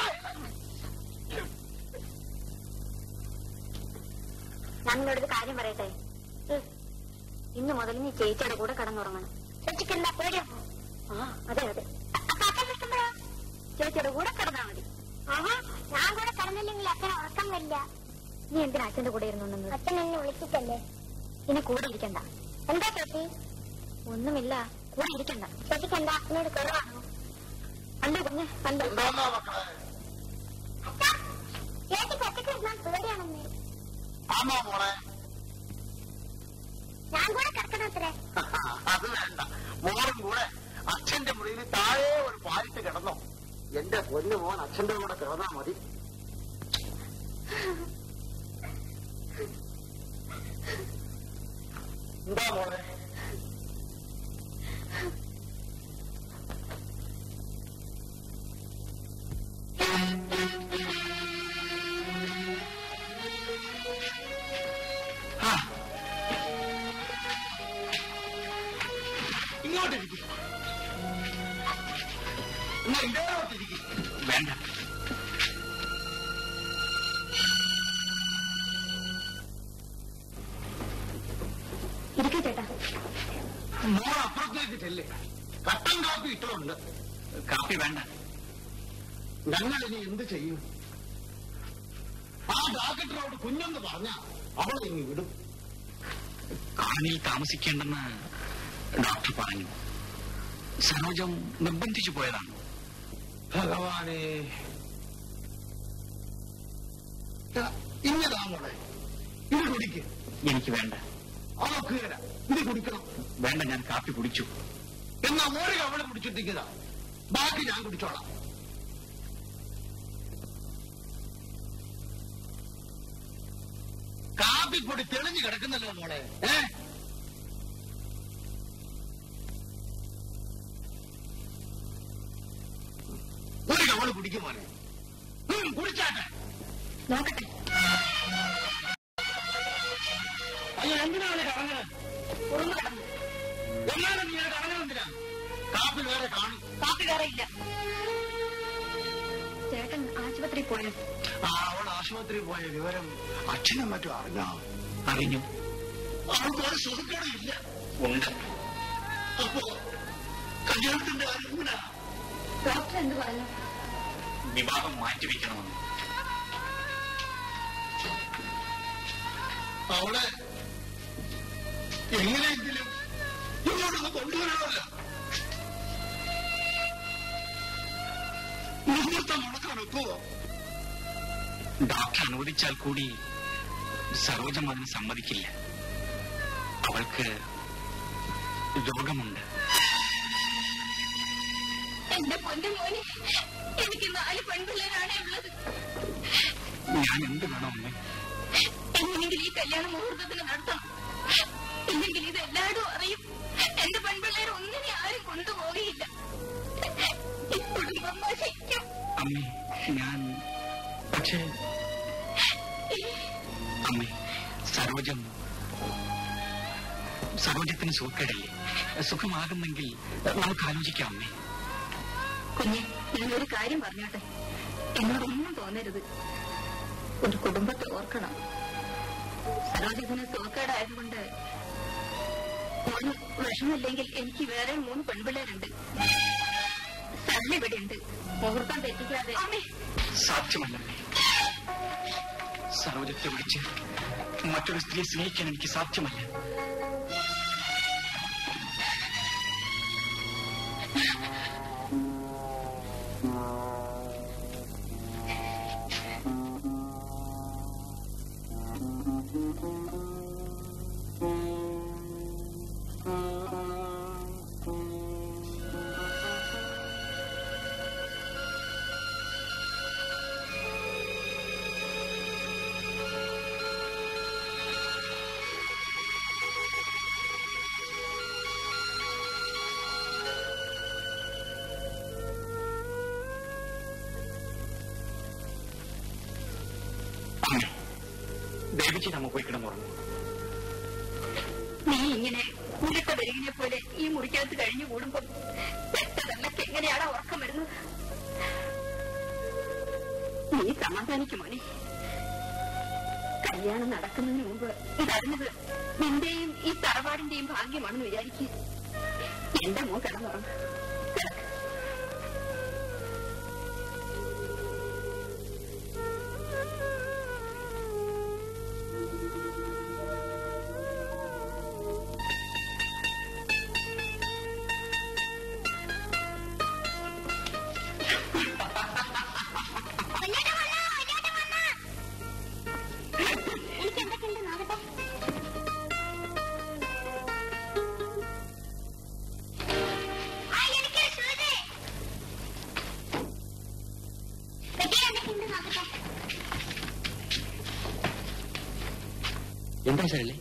ഞാൻ നിന്നോടൊരു കാര്യം പറയട്ടെ ഉം. ഇന്ന് മുതൽ നീ ചേച്ചിയുടെ കൂടെ കടന്നുറങ്ങണം ചേച്ചിക്ക് എന്താ പേടിയോ ആ അതെ അതെ അപ്പൊ അച്ഛൻ ഇഷ്ടപ്പെടാ ചേച്ചിയുടെ കൂടെ കിടന്നാ മതി ആഹാ ഞാൻ കൂടെ കിടന്നില്ലെങ്കിൽ അച്ഛൻ ഉറക്കം വരില്ല നീ എന്തിനാ അച്ഛന്റെ കൂടെ ഇരുന്നുണ്ടെന്ന് അച്ഛൻ എന്നെ വിളിച്ചിട്ടല്ലേ ഇനി കൂടെ ഇരിക്കണ്ട എന്താ ചേച്ചി ഒന്നുമില്ല കൂടെ ഇരിക്കണ്ട ചേച്ചിക്ക് എന്താ എന്നോട് കുറവാണോ അല്ല കുഞ്ഞ് കണ്ടോ ചേച്ചിക്ക് ഒറ്റയ്ക്ക് ഇരുന്നാൽ പേടിയാണെന്നേ ആമാ മോളെ ഞാൻ കൂടെ കിടക്കണത്രേ അത് വേണ്ട മോളും കൂടെ അച്ഛന്റെ മുറിയിൽ താഴെ ഒരു പാലിട്ട് കിടന്നോ എന്റെ പൊന്നു മോൻ അച്ഛന്റെ കൂടെ കിടന്നാ മതി എന്താ മോളെ ആ ഇങ്ങോട്ടിരിക്കും എന്നാ ഇങ്ങോട്ടിരിക്കും വേണ്ട ഇരിക്കൂ ചേട്ടാ മോൾ അപ്പ അപ്പുറത്തേക്ക് ചെല്ലേ കട്ടൻ കാപ്പി ഇട്ടുണ്ട് കാപ്പി വേണ്ട ഞങ്ങൾ ഇനി എന്ത് ചെയ്യും ആ ഡോക്ടറോട് കുഞ്ഞെന്ന് പറഞ്ഞ അവളെ ഇനി വിടും കാണിൽ താമസിക്കേണ്ടെന്ന് ഡോക്ടർ പറഞ്ഞു സരോജം നിർബന്ധിച്ചു പോയതാണ് ഭഗവാനെ ഇന്നതാ മോളെ ഇത് കുടിക്ക് എനിക്ക് വേണ്ട അവക്ക് തരാം ഇത് കുടിക്കണം വേണ്ട ഞാൻ കാപ്പി കുടിച്ചു എന്നാ ഒരു കവള കുടിച്ചിട്ടിരിക്കുന്നതാ ബാക്കി ഞാൻ കുടിച്ചോളാം കാപ്പിപ്പൊടി തെളിഞ്ഞു കിടക്കുന്നല്ലോ മോളെ ഏ ഒരു കവള് കുടിക്കും മോനെ ഉം, കുടിച്ചാട്ടെ നോക്കട്ടെ അയ്യോ എന്തിനാണ് കറങ്ങുന്നത് ഉറുമ്പ് കിടന്നു എന്നാലും നീ കറങ്ങുന്നത് എന്തിനാ കാപ്പി വേറെ കാണും കാപ്പി വേറെ ഇല്ല ചേട്ടൻ ആശുപത്രി പോയോ ആ അവൾ ആശുപത്രി പോയ വിവരം അച്ഛനും മറ്റും അറിഞ്ഞോ അറിഞ്ഞു അവൾക്ക് ഒരു സുഖക്കേടും ഇല്ല ഉണ്ട് അപ്പോ കല്യാണത്തിന്റെ കാര്യം എങ്ങനാ ഡോക്ടർ എന്ത് പറഞ്ഞു വിവാഹം മാറ്റിവെക്കണമെന്ന് അവളെ എങ്ങനെയെങ്കിലും ഇങ്ങോട്ടൊന്ന് കൊണ്ടുവരണമല്ലോ മുഹൂർത്തം മുടക്കാൻ ഒക്കുവോ ഡോക്ടർ അനുവദിച്ചാൽ കൂടി സരോജം അതിന് സമ്മതിക്കില്ല അവൾക്ക് രോഗമുണ്ട് എന്റെ പൊന്നു മോനെ എനിക്ക് നാല് പെൺപിള്ളേരാണേ ഉള്ളത് ഞാൻ എന്ത് വേണം അമ്മേ എങ്ങനെയെങ്കിലും ഈ കല്യാണ മുഹൂർത്തത്തിന് നടത്തണം ഇല്ലെങ്കിൽ ഇത് എല്ലാവരും അറിയും എന്റെ പെൺപിള്ളേർ ഒന്നിനെ ആരും കൊണ്ടുപോവുകയില്ല ഈ കുടുംബം നശിക്കും അമ്മേ ഞാൻ പക്ഷേ അമ്മേ സരോജം സരോജത്തിന് സുഖക്കേടല്ലേ സുഖമാകുന്നെങ്കിൽ നമുക്ക് ആലോചിക്കാം അമ്മേ കുഞ്ഞെ ഞാൻ ഒരു കാര്യം പറഞ്ഞോട്ടെ എന്നോടൊന്നും തോന്നരുത് ഒരു കുടുംബത്തെ ഓർക്കണം സരോജിതിന് സുഖക്കേടായതുകൊണ്ട് മോന് വിഷമില്ലെങ്കിൽ എനിക്ക് വേറെ മൂന്ന് പെൺപിള്ളേരുണ്ട് സരള ഇവിടെയുണ്ട് മുഹൂർത്തം തെറ്റിക്കാതെ സാധ്യമല്ലമ്മേ സരോജത്തെ വിളിച്ച് മറ്റൊരു സ്ത്രീയെ സ്നേഹിക്കാൻ എനിക്ക് സാധ്യമല്ല അമ്മേ ദേവിക്ക് നമ്മ പോയി കിടന്നുറങ്ങും നീ ഇങ്ങനെ ഉരുട്ട വരികിനെ പോലെ ഈ മുറിക്കകത്ത് കഴിഞ്ഞു കൂടുമ്പോ പെട്ടതല്ലക്ക് എങ്ങനെയാണ് ഉറക്കം വരുന്നത് നീ സമാധാനിക്കും മോനെ കല്യാണം നടക്കുന്നതിന് മുമ്പ് ഇതറിഞ്ഞത് നിന്റെയും ഈ തറവാടിന്റെയും ഭാഗ്യമാണെന്ന് വിചാരിക്കുക എന്റെ മോൻ കിടന്നുറങ്ങും കിടക്ക് എനിക്ക് എന്തൊക്കെയുണ്ട് നാളത്തെ ആ എനിക്ക് സുഖേ എന്തൊക്കെയുണ്ട് നാളത്തെ എന്താ ശരളേ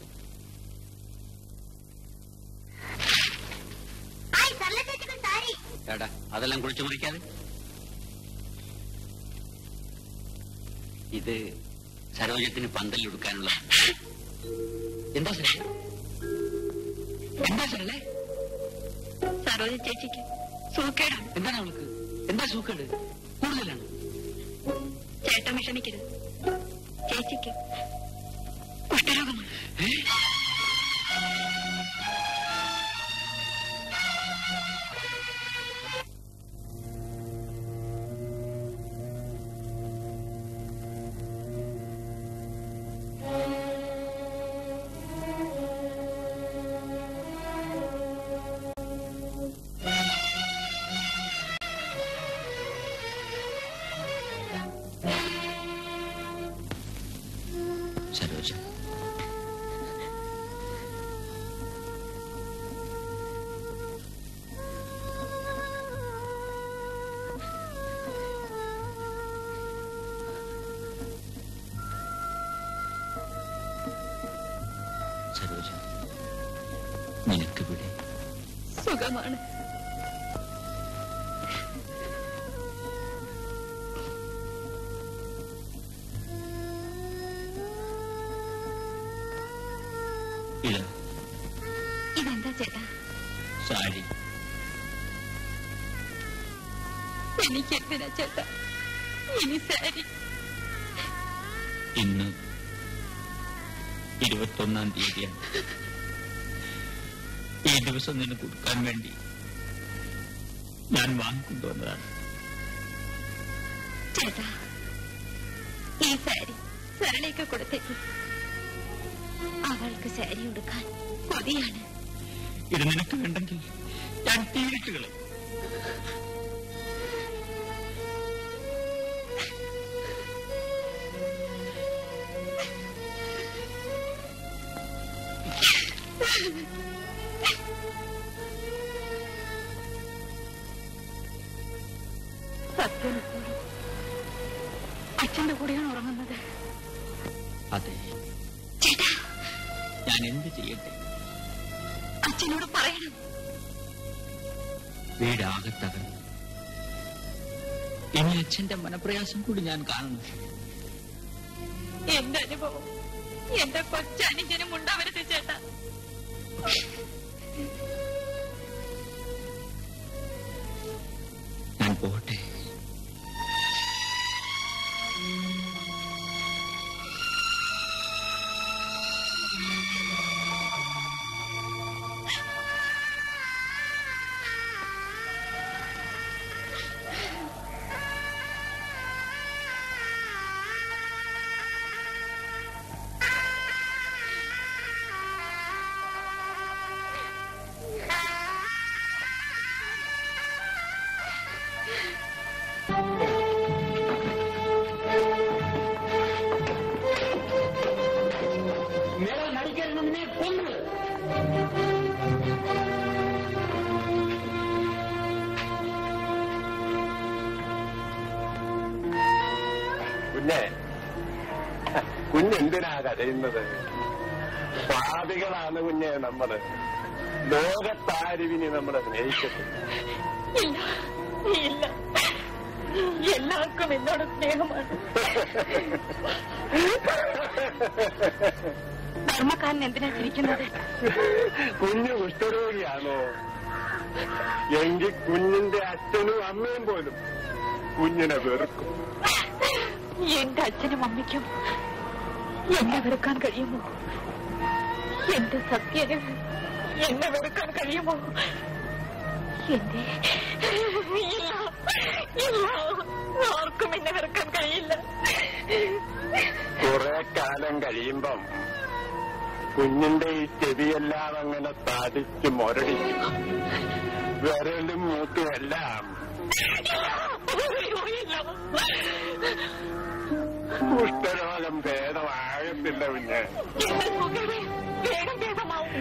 ഹായ് സർല ചേച്ചിക്ക് സാരി എടാ അതെല്ലാം കുളിച്ചു മുറിക്കാതെ ഇത് സരോജത്തിന് പന്തലിലെടുക്കാനുള്ള എന്താ ശരളേ എന്താ ശരളേ സരോജ ചേച്ചിക്ക് സൂക്കേടാണ് എന്താണ് അവൾക്ക് എന്താ സൂക്കേട് കൂടുതലാണ് ചേട്ടൻ വിഷമിക്കരുത് ചേച്ചിക്ക് കുഷ്ഠരോഗമാണ് സുഖമാണ് ഇല്ല ഇതെന്താ ചേട്ടാ സാരി എനിക്ക് എന്തിനാ ചേട്ടാ ഇനി സാരി ഇന്ന് ഇരുപത്തൊന്നാം തീയതിയാണ് ഈ ദിവസം നിന്നെ കൊടുക്കാൻ വേണ്ടി ഞാൻ വാങ്ങിക്കൊണ്ടുവന്നതാണ് ചേട്ടാ ഈ സാരി സരളയ്ക്ക് കൊടുത്തേക്ക് അവൾക്ക് സാരി ഉടുക്കാൻ കൊതിയാണ് ഇത് നിനക്ക് വേണ്ടെങ്കിൽ ഞാൻ തീരിട്ട് കളയും സത്യം അച്ഛന്റെ കൂടെയാണ് ഉറങ്ങുന്നത് അതെ ചേട്ടാ ഞാൻ എന്ത് ചെയ്യട്ടെ അച്ഛനോട് പറയണം വീടാകെ തകർന്നു ഇനി അച്ഛന്റെ മനപ്രയാസം കൂടി ഞാൻ കാണുന്നു എന്റെ അനുഭവം എന്റെ കൊച്ചനുജനും ഉണ്ടാവരുത് ചേട്ടാ ഞാൻ പോട്ടെ മേലെ നടിക്കരുത് നിന്നെ കൊന്നു കുഞ്ഞെ കുഞ്ഞെന്തിനാ കരയുന്നത് പാപികളാണ് കുഞ്ഞെ നമ്മള് ലോകത്താരിവിനി നമ്മളെ സ്നേഹിക്കത്തില്ല ഇല്ല ഇല്ല എല്ലാവർക്കും എന്നോട് സ്നേഹമാണ് ധർമ്മക്കാരൻ എന്തിനാ ചിരിക്കുന്നത് കുഞ്ഞ് കുഷ്ഠരോഗിയാണോ എങ്കിൽ കുഞ്ഞിന്റെ അച്ഛനും അമ്മയും പോലും കുഞ്ഞിനെ വെറുക്കും എന്റെ അച്ഛനും അമ്മയ്ക്കും എന്നെ വെറുക്കാൻ കഴിയുമോ എന്റെ സത്യന് എന്നെ വെറുക്കാൻ കഴിയുമോ എന്റെ ഇല്ല ഇല്ല ആർക്കും എന്നെ വെറുക്കാൻ കഴിയില്ല കുറെ കാലം കഴിയുമ്പം കുഞ്ഞിന്റെ ഈ ചെവിയെല്ലാം അങ്ങനെ തടിച്ച് മുരടിക്കും വിരലും മൂത്തും എല്ലാം അയ്യോ, ഇല്ല കുഷ്ഠരോഗം ഭേദമാകത്തില്ല കുഞ്ഞ് എന്റെ സുഖമേ വേഗം ഭേദമാവും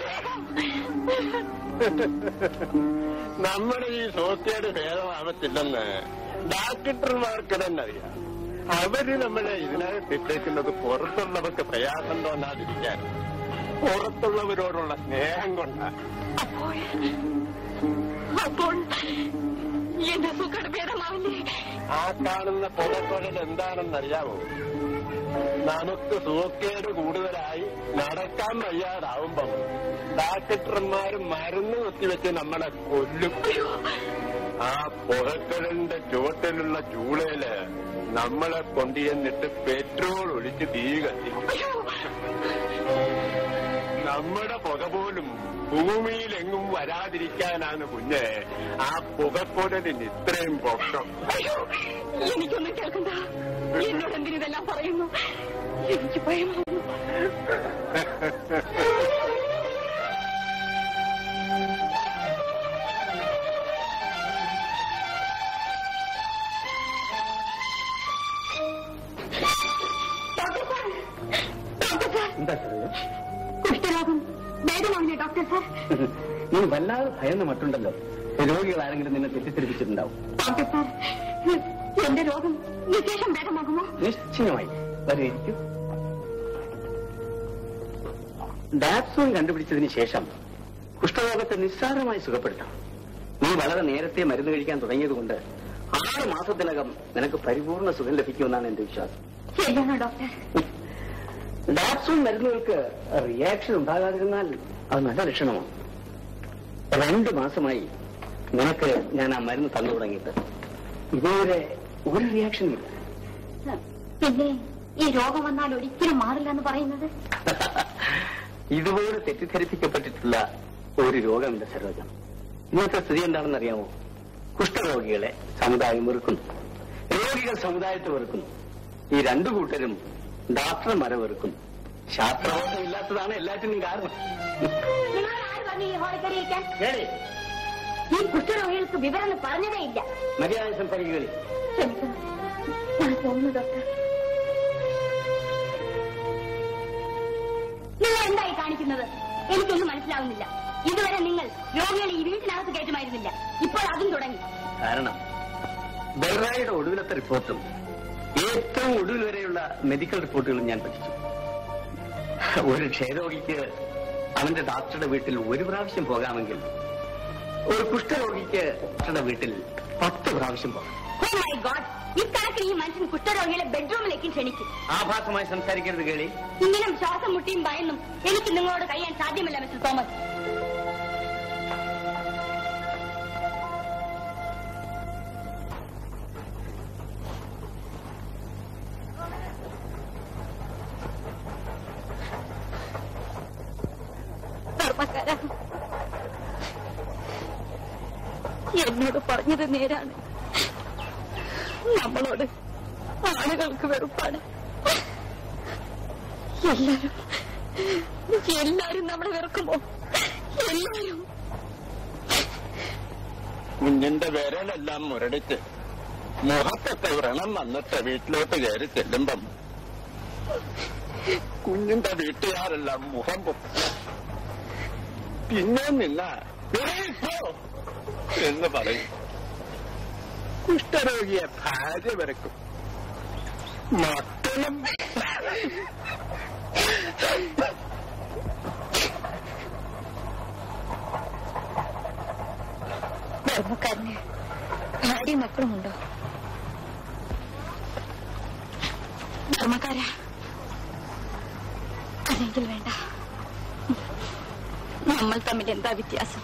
നമ്മുടെ ഈ സോക്കേട് ഭേദമാവത്തില്ലെന്ന് ഡാക്ടർമാർക്ക് തന്നെ അറിയാം അവര് നമ്മളെ ഇതിനകത്ത് ഇട്ടേക്കുന്നത് പുറത്തുള്ളവർക്ക് പ്രയാസം തോന്നാതിരിക്കാൻ പുറത്തുള്ളവരോടുള്ള സ്നേഹം കൊണ്ടാണ് അപ്പോൾ അപ്പോൾ എന്റെ സുഖം ഭേദമാവില്ലേ ആ കാണുന്ന പുറക്കുഴൽ എന്താണെന്നറിയാമോ നമുക്ക് സൂക്കേട് കൂടുതലായി നടക്കാൻ വയ്യാതാവുമ്പം ഡാക്ടർമാർ മരുന്ന് കുത്തിവെച്ച് നമ്മളെ കൊല്ലും ആ പുറക്കുഴലിന്റെ ചുവട്ടിലുള്ള ചൂളയില് നമ്മളെ കൊണ്ടുചെന്നിട്ട് പെട്രോൾ ഒഴിച്ച് തീ കത്തിക്കും നമ്മുടെ പുക പോലും ഭൂമിയിലെങ്ങും വരാതിരിക്കാനാണ് കുഞ്ഞെ ആ പുകക്കുഴലിന് ഇത്രയും പൊക്കം അയ്യോ എനിക്കൊന്നും കേൾക്കണ്ട എന്നോട് എന്തിനിതെല്ലാം പറയുന്നു എനിക്ക് ഭയമാവുന്നു എന്താ ചെറിയ കുഷ്ഠരോഗം ഭേദമാവില്ലേ ഡോക്ടർ സാർ നീ വല്ലാതെ ഭയന്ന് മട്ടുണ്ടല്ലോ രോഗികൾ ആരെങ്കിലും നിന്നെ തെറ്റിദ്ധരിപ്പിച്ചിട്ടുണ്ടാവും ഡോക്ടർ സാർ എന്റെ രോഗം വിശേഷം ഭേദമാകുമോ നിശ്ചയമായി വരെയിരിക്കും ഡാപ്സോൺ കണ്ടുപിടിച്ചതിന് ശേഷം കുഷ്ഠരോഗത്തെ നിസ്സാരമായി സുഖപ്പെടുത്താം നീ വളരെ നേരത്തെ മരുന്ന് കഴിക്കാൻ തുടങ്ങിയതുകൊണ്ട് ആറ് മാസത്തിനകം നിനക്ക് പരിപൂർണ സുഖം ലഭിക്കുമെന്നാണ് എന്റെ വിശ്വാസം ശരിയാണോ ഡോക്ടർ ഡാപ്സോൺ മരുന്നുകൾക്ക് റിയാക്ഷൻ ഉണ്ടാകാതിരുന്നാൽ അത് നല്ല ലക്ഷണമാണ് രണ്ട് മാസമായി നിനക്ക് ഞാൻ ആ മരുന്ന് തന്നു തുടങ്ങിയിട്ട് ഇതുവരെ ഒരു റിയാക്ഷനും ഇല്ല പിന്നെ ഈ രോഗം വന്നാൽ ഒരിക്കലും മാറില്ല എന്ന് പറയുന്നത് ഇതുപോലെ തെറ്റിദ്ധരിപ്പിക്കപ്പെട്ടിട്ടുള്ള ഒരു രോഗമില്ല സരോജം ഇന്നത്തെ സ്ഥിതി എന്താണെന്ന് അറിയാമോ കുഷ്ഠരോഗികളെ സമുദായം വെറുക്കുന്നു രോഗികൾ സമുദായത്തെ വെറുക്കുന്നു ഈ രണ്ടു കൂട്ടരും ഡോക്ടർമാരെ വെറുക്കുന്നു ശാസ്ത്രബോധം ഇല്ലാത്തതാണ് എല്ലാറ്റിനും കാരണം നിങ്ങളോട് ആര് പറഞ്ഞു ഈ ഹോളിൽ കയറിയിരിക്കാൻ കേളി ഈ കുഷ്ഠരോഗികൾക്ക് വിവരം പറഞ്ഞതേ ഇല്ല മര്യാദ സംസാരിക്കുകകളി ക്ഷമിക്കണം ഞാൻ പോകുന്നു ഡോക്ടർ നിങ്ങൾ എന്തായി കാണിക്കുന്നത് എനിക്കൊന്നും മനസ്സിലാവുന്നില്ല ഇതുവരെ നിങ്ങൾ രോഗികളെ ഈ വീട്ടിനകത്ത് കയറ്റുമായിരുന്നില്ല ഇപ്പോൾ അതും തുടങ്ങി കാരണം ബെൽറായുടെ ഒടുവിലത്തെ റിപ്പോർട്ടും ഏറ്റവും ഒടുവിൽ വരെയുള്ള മെഡിക്കൽ റിപ്പോർട്ടുകളും ഞാൻ പഠിച്ചു ഒരു ക്ഷയരോഗിക്ക് അവന്റെ ഡോക്ടറുടെ വീട്ടിൽ ഒരു പ്രാവശ്യം പോകാമെങ്കിൽ ഒരു കുഷ്ഠരോഗിക്ക് ഡോക്ടറുടെ വീട്ടിൽ പത്ത് പ്രാവശ്യം പോകാം ഓ മൈ ഗോഡ് ഇക്കണക്കിന് ഈ മനുഷ്യൻ കുഷ്ഠരോഗികളെ ബെഡ്റൂമിലേക്ക് ക്ഷണിക്കും ആഭാസമായി സംസാരിക്കരുത് കേളി ഇങ്ങനെ ശ്വാസം മുട്ടിയും ഭയന്നും എനിക്ക് നിങ്ങളോട് കഴിയാൻ സാധ്യമല്ല മിസ്റ്റർ തോമസ് ധർമ്മക്കാര എന്നോട് പറഞ്ഞത് നേരാണ് നമ്മളോട് ആളുകൾക്ക് വെറുപ്പാണ് എല്ലാരും എല്ലാരും നമ്മളെ വെറുക്കുമോ എല്ലാരും കുഞ്ഞിന്റെ വിരലെല്ലാം മുരടിച്ച് മുഖത്തൊക്കെ വ്രണം വന്നിട്ട് വീട്ടിലോട്ട് കയറി ചെല്ലുമ്പം കുഞ്ഞിന്റെ വീട്ടുകാരെല്ലാം മുഖം പൊക്കി പിന്നെ നിന്ന "എണീറ്റോ?" എന്ന് പറയും കുഷ്ഠരോഗിയെ ഭാര്യ വരക്കും മക്കളും ധർമ്മക്കാരന് ഭാര്യ മക്കളുമുണ്ടോ ധർമ്മക്കാര അല്ലെങ്കിൽ വേണ്ട നമ്മൾ തമ്മിൽ എന്താ വ്യത്യാസം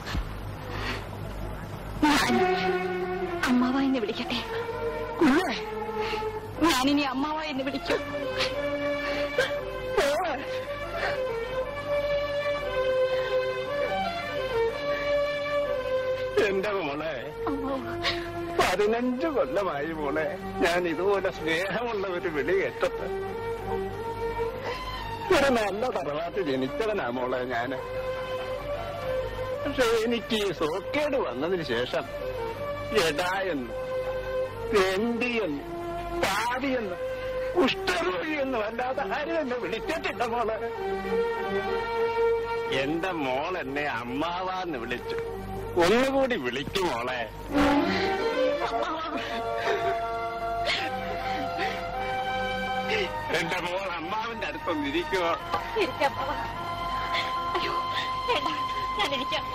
ഞാൻ അമ്മാവ എന്ന് വിളിക്കട്ടെ ഞാനിനി അമ്മാവ എന്ന് വിളിക്കും എന്റെ മോളെ അമ്മാവ പതിനഞ്ച് കൊല്ലമായി മോളെ ഞാൻ ഇതുപോലെ സ്നേഹമുള്ള ഒരു വിളി കേട്ടത് ഒരു നല്ല തറവാട്ടിൽ ജനിച്ചവനാ മോളെ ഞാന് പക്ഷെ എനിക്ക് ഈ സോക്കേട് വന്നതിന് ശേഷം എടായെന്ന് തെണ്ടിയെന്ന് പാടിയെന്ന് കുഷ്ഠരോഗിയെന്ന് അല്ലാതെ ആരും എന്നെ വിളിച്ചിട്ടില്ല മോളെ എന്റെ മോൾ എന്നെ അമ്മാവാന്ന് വിളിച്ചു ഒന്നുകൂടി വിളിക്കും മോളെ എന്റെ മോൾ അമ്മാവിന്റെ അടുത്തൊന്ന് ഇരിക്കുമോ ഇരിക്കാം അമ്മാവ അയ്യോ വേണ്ട ഞാൻ ഇരിക്കാം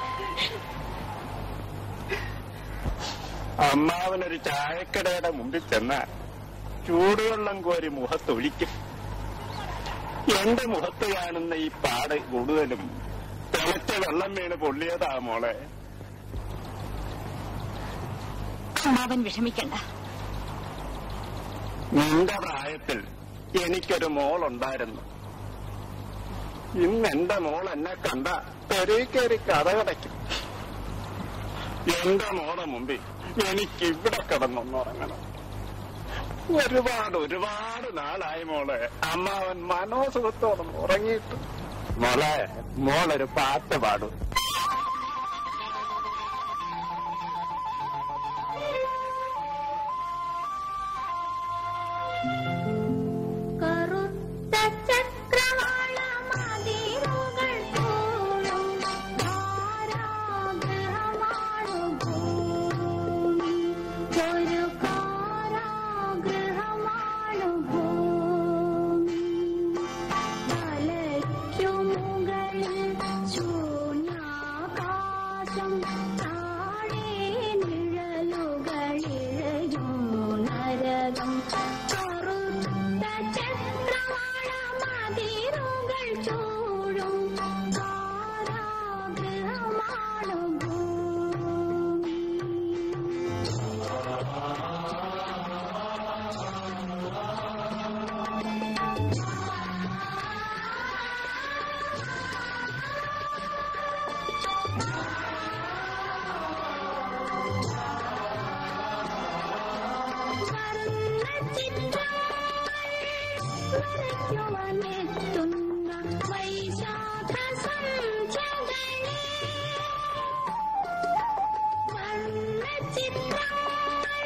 അമ്മാവനൊരു ചായക്കടയുടെ മുമ്പിൽ ചെന്ന ചൂടുവെള്ളം കോരി മുഖത്തൊഴിക്കും എന്റെ മുഖത്ത് കാണുന്ന ഈ പാട് കൂടുതലും തിളച്ച വെള്ളം വീണ് പൊള്ളിയതാ മോളെ അമ്മാവൻ വിഷമിക്കണ്ട നിന്റെ പ്രായത്തിൽ എനിക്കൊരു മോളുണ്ടായിരുന്നു ഇന്ന് എന്റെ മോൾ എന്നെ കണ്ട തെരീ കയറി കഥകടയ്ക്കും എന്റെ മോളെ മുമ്പിൽ എനിക്ക് ഇവിടെ കിടന്നൊന്നുറങ്ങണം ഒരുപാട് ഒരുപാട് നാളായി മോളെ അമ്മാവൻ മനോസുഖത്തോടെ ഉറങ്ങിയിട്ട് മോളെ മോളൊരു പാട്ട് പാടും കറുത്ത ചക്രവാളമതിരുകൾ തോറും കാരാഗൃഹമാണു ഭൂമി. ഒരു കാരാഗൃഹമാണു ഭൂമി. തലയ്ക്കു മുകളിൽ ശൂന്യ ആകാശം താഴെ നിഴലുകളിഴയും നരകം കറുത്ത ചക്രവാള മതിലുകൾ ചൂഴും കാരാഗൃഹമാണു ഭൂമി വരയ്ക്കുവാനെത്തുന്ന വൈശാഖ സന്ധ്യകളെ വർണ്ണചിത്രങ്ങൾ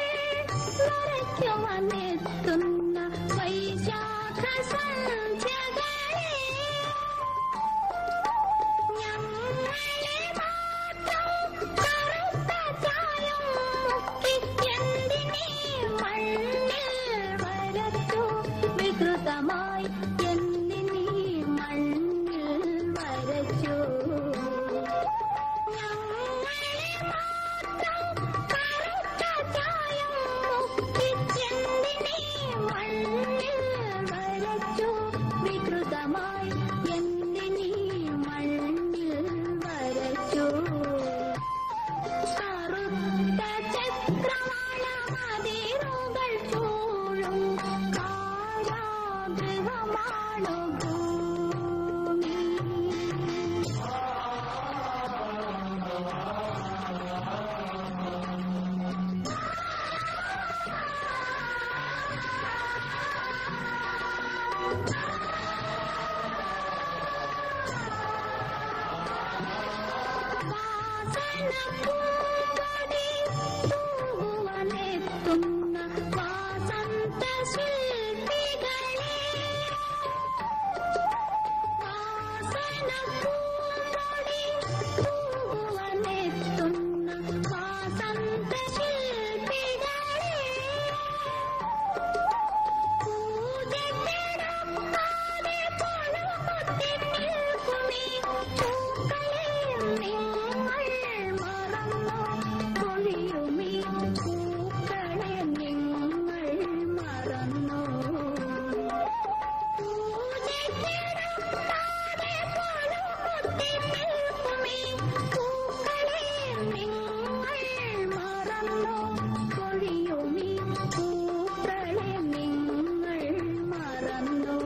വരയ്ക്കുവാനെത്തുന്ന വൈശാഖ സന്ധ്യകളെ ഞങ്ങളെ മാത്രം കറുത്ത ചായം മുക്കി എന്തിനീ മണ്ണിൽ വരച്ചു വികൃതമായി എന്തിനീ മണ്ണിൽ വരച്ചു ഞങ്ങളെ മാത്രം കറുത്ത ചായം മുക്കി എന്തിനീ മണ്ണിൽ വരച്ചു വികൃതമായി എന്തിനീ മണ്ണിൽ വരച്ചു കറുത്ത ചക്രവാള മതിലുകൾ ചൂഴും കാരാഗൃഹമാണു ഭൂമി വാസനപ്പൂങ്കൊടി തൂകുവാനെത്തുന്ന വാസന്ത ശില്പികളെ വാസനപ്പൂങ്കൊടി തൂകുവാനെത്തുന്ന വാസന്ത ശില്പികളെ പൂജക്കിടക്കാതെ പണമൊത്തി നിൽക്കുമീ പൂക്കളെ നിങ്ങൾ മറന്നോ പൊഴിയുമീ പൂക്കളെ നിങ്ങൾ മറന്നോ പൂജക്കിടക്കാതെ പണമൊത്തി നിൽക്കുമീ പൂക്കളെ നിങ്ങൾ മറന്നോ പൊഴിയുമീ പൂക്കളെ നിങ്ങൾ മറന്നോ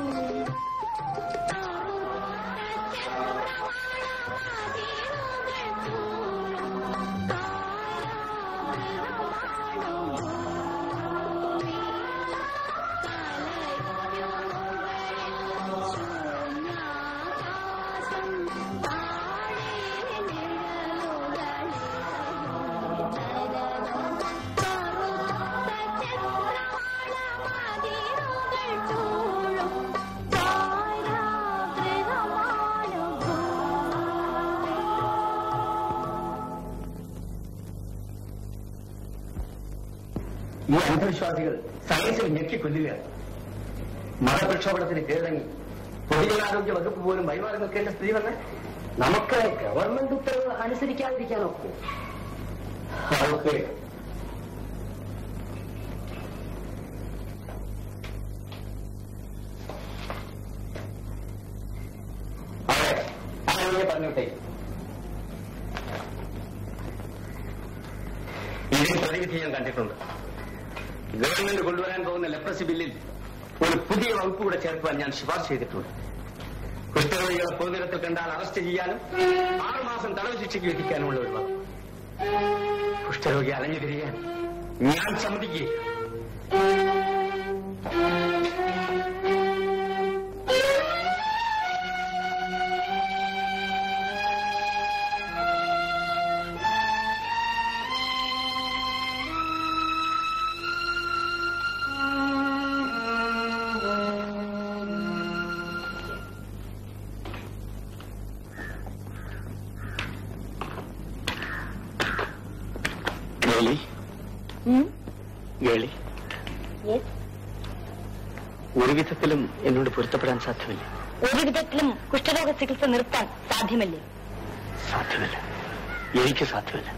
ഈ അന്ധവിശ്വാസികൾ സയൻസിൽ ഞെക്കിക്കൊല്ലുകയാണ് മതപ്രക്ഷോഭണത്തിന് കീഴടങ്ങി പൊതുജനാരോഗ്യ വകുപ്പ് പോലും വഴിമാറി നിൽക്കേണ്ട സ്ഥിതി വന്ന് നമുക്ക് ഗവൺമെന്റ് ഉത്തരവ് അനുസരിക്കാതിരിക്കാനോ അതൊക്കെ അതെ അങ്ങനെ പറഞ്ഞോട്ടെ ഇതിന് പ്രതിവിധി ഞാൻ കണ്ടിട്ടുണ്ട് ഗവൺമെന്റ് കൊണ്ടുവരാൻ പോകുന്ന ലെപ്രസി ബില്ലിൽ ഒരു പുതിയ വകുപ്പ് കൂടെ ചേർക്കുവാൻ ഞാൻ ശുപാർശ ചെയ്തിട്ടുണ്ട് കുഷ്ഠരോഗികളെ പൊതുനിരത്തിൽ കണ്ടാൽ അറസ്റ്റ് ചെയ്യാനും ആറുമാസം തടവ് ശിക്ഷയ്ക്ക് വിധിക്കാനുമുള്ള ഒരു വകുപ്പ് കുഷ്ഠരോഗി അലഞ്ഞു തിരിയാൻ ഞാൻ സമ്മതിക്കുകയില്ല ഗേളി ഗേളി ഒരു വിധത്തിലും എന്നോട് പൊരുത്തപ്പെടാൻ സാധ്യമല്ല ഒരു വിധത്തിലും കുഷ്ഠരോഗ ചികിത്സ നിർത്താൻ സാധ്യമല്ലേ സാധ്യമല്ല എനിക്ക് സാധ്യമല്ല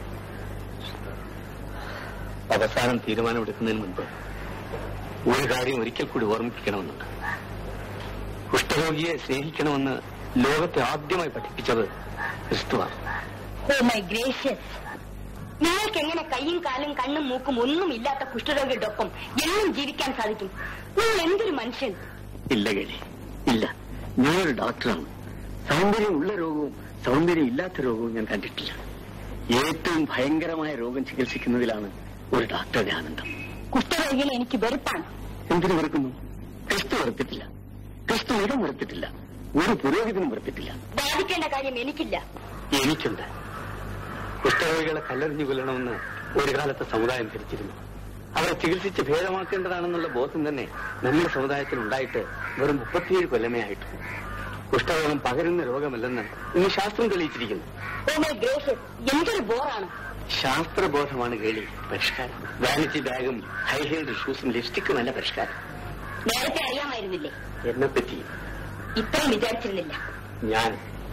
അവസാനം തീരുമാനമെടുക്കുന്നതിന് മുൻപ് ഒരു കാര്യം ഒരിക്കൽ കൂടി ഓർമ്മിപ്പിക്കണമെന്നുണ്ട് കുഷ്ഠരോഗിയെ സ്നേഹിക്കണമെന്ന് ലോകത്തെ ആദ്യമായി പഠിപ്പിച്ചത് ക്രിസ്തുവാണ് ഓ മൈ ഗ്രേഷ്യസ് നിങ്ങൾക്ക് എങ്ങനെ കൈയും കാലും കണ്ണും മൂക്കും ഒന്നും ഇല്ലാത്ത കുഷ്ഠരോഗിയുടെ ഒപ്പം എന്നും ജീവിക്കാൻ സാധിക്കും നിങ്ങൾ എന്തൊരു മനുഷ്യൻ ഇല്ല കേളി ഇല്ല ഞാനൊരു ഡോക്ടറാണ് സൗന്ദര്യമുള്ള രോഗവും സൗന്ദര്യം ഇല്ലാത്ത രോഗവും ഞാൻ കണ്ടിട്ടില്ല ഏറ്റവും ഭയങ്കരമായ രോഗം ചികിത്സിക്കുന്നതിലാണ് ഒരു ഡോക്ടറുടെ ആനന്ദം കുഷ്ഠരോഗികളെ എനിക്ക് വെറുപ്പാണ് എന്തിനു വെറുക്കുന്നു ക്രിസ്തു വെറുത്തിട്ടില്ല ക്രിസ്തു ഇടം വെറുത്തിട്ടില്ല ഒരു പുരോഹിതനും വെറുത്തിട്ടില്ല ബാധിക്കേണ്ട കാര്യം എനിക്കില്ല എനിക്കുണ്ട് കുഷ്ഠരോഗികളെ കല്ലെറിഞ്ഞു കൊല്ലണമെന്ന് ഒരു കാലത്ത് സമുദായം ധരിച്ചിരുന്നു അവരെ ചികിത്സിച്ച് ഭേദമാക്കേണ്ടതാണെന്നുള്ള ബോധം തന്നെ നമ്മുടെ സമുദായത്തിൽ ഉണ്ടായിട്ട് വെറും മുപ്പത്തിയേഴ് കൊല്ലമേ ആയിട്ടു കുഷ്ഠരോഗം പകരുന്ന രോഗമല്ലെന്ന് ഇന്ന് ശാസ്ത്രം തെളിയിച്ചിരിക്കുന്നു ഓ മൈ ഗ്രേഷ്യസ് എന്തൊരു ബോറാണ് ശാസ്ത്രബോധമാണ് കേളി പരിഷ്കാരം വാനിറ്റി ബാഗും ഹൈ ഹീൽഡ് ഷൂസും ലിപ്സ്റ്റിക്കുമല്ല പരിഷ്കാരം നേരത്തെ അറിയാമായിരുന്നില്ലേ എന്നെപ്പറ്റി ഇത്രയും വിചാരിച്ചിരുന്നില്ല ഞാൻ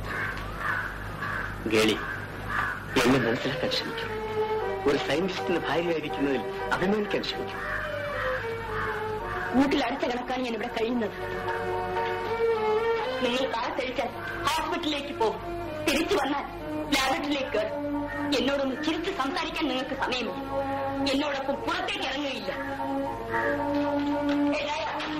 ഗേളി എന്നെ മനസ്സിലാക്കാൻ ശ്രമിക്കും ഒരു സയന്റിസ്റ്റിന്റെ ഭാര്യയായിരിക്കുന്നതിൽ അഭിമാനിക്കാൻ ശ്രമിക്കും വീട്ടിൽ അടുത്ത കണക്കാണ് ഞാൻ ഇവിടെ കഴിയുന്നത് നിങ്ങൾ കാലത്തഴിച്ചാൽ ഹോസ്പിറ്റലിലേക്ക് പോകും തിരിച്ചു വന്നാൽ ലാബറട്ടറിയിലേക്ക് കയറും എന്നോടൊന്ന് ചിരിച്ച് സംസാരിക്കാൻ നിങ്ങൾക്ക് സമയമില്ല എന്നോടൊപ്പം പുറത്തേക്ക് ഇറങ്ങുകയില്ല ഏതായാലും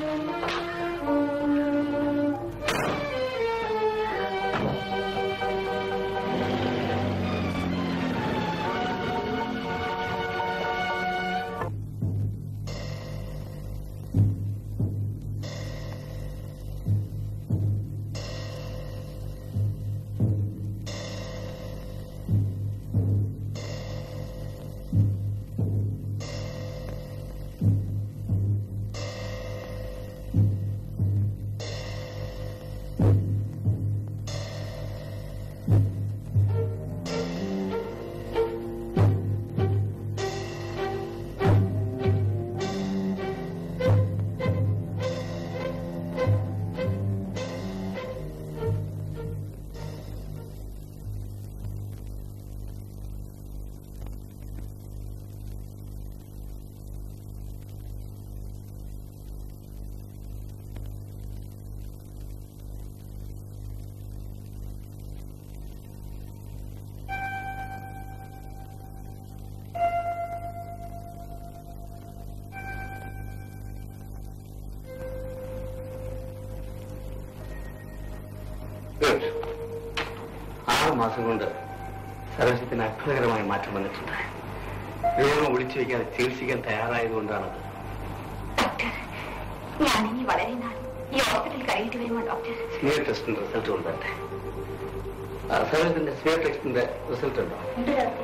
Good. ആറ് മാസം കൊണ്ട് സർവസ്വത്തിന് അത്ഭുതകരമായ മാറ്റം വന്നിട്ടുണ്ട് രോഗം ഒളിച്ചു വയ്ക്കാതെ ചികിത്സിക്കാൻ തയ്യാറായതുകൊണ്ടാണത് ഡോക്ടർ ഞാനിനി വളരെ നാൾ ഈ ഹോസ്പിറ്റലിൽ കഴിഞ്ഞിട്ട് വരുമോ ഡോക്ടർ സ്മിയർ ടെസ്റ്റിന്റെ റിസൾട്ട് കൊണ്ടുവരട്ടെ സർവസ്വത്തിന്റെ സ്മിയർ ടെസ്റ്റിന്റെ റിസൾട്ട് ഉണ്ടോ ഉണ്ട് ഡോക്ടർ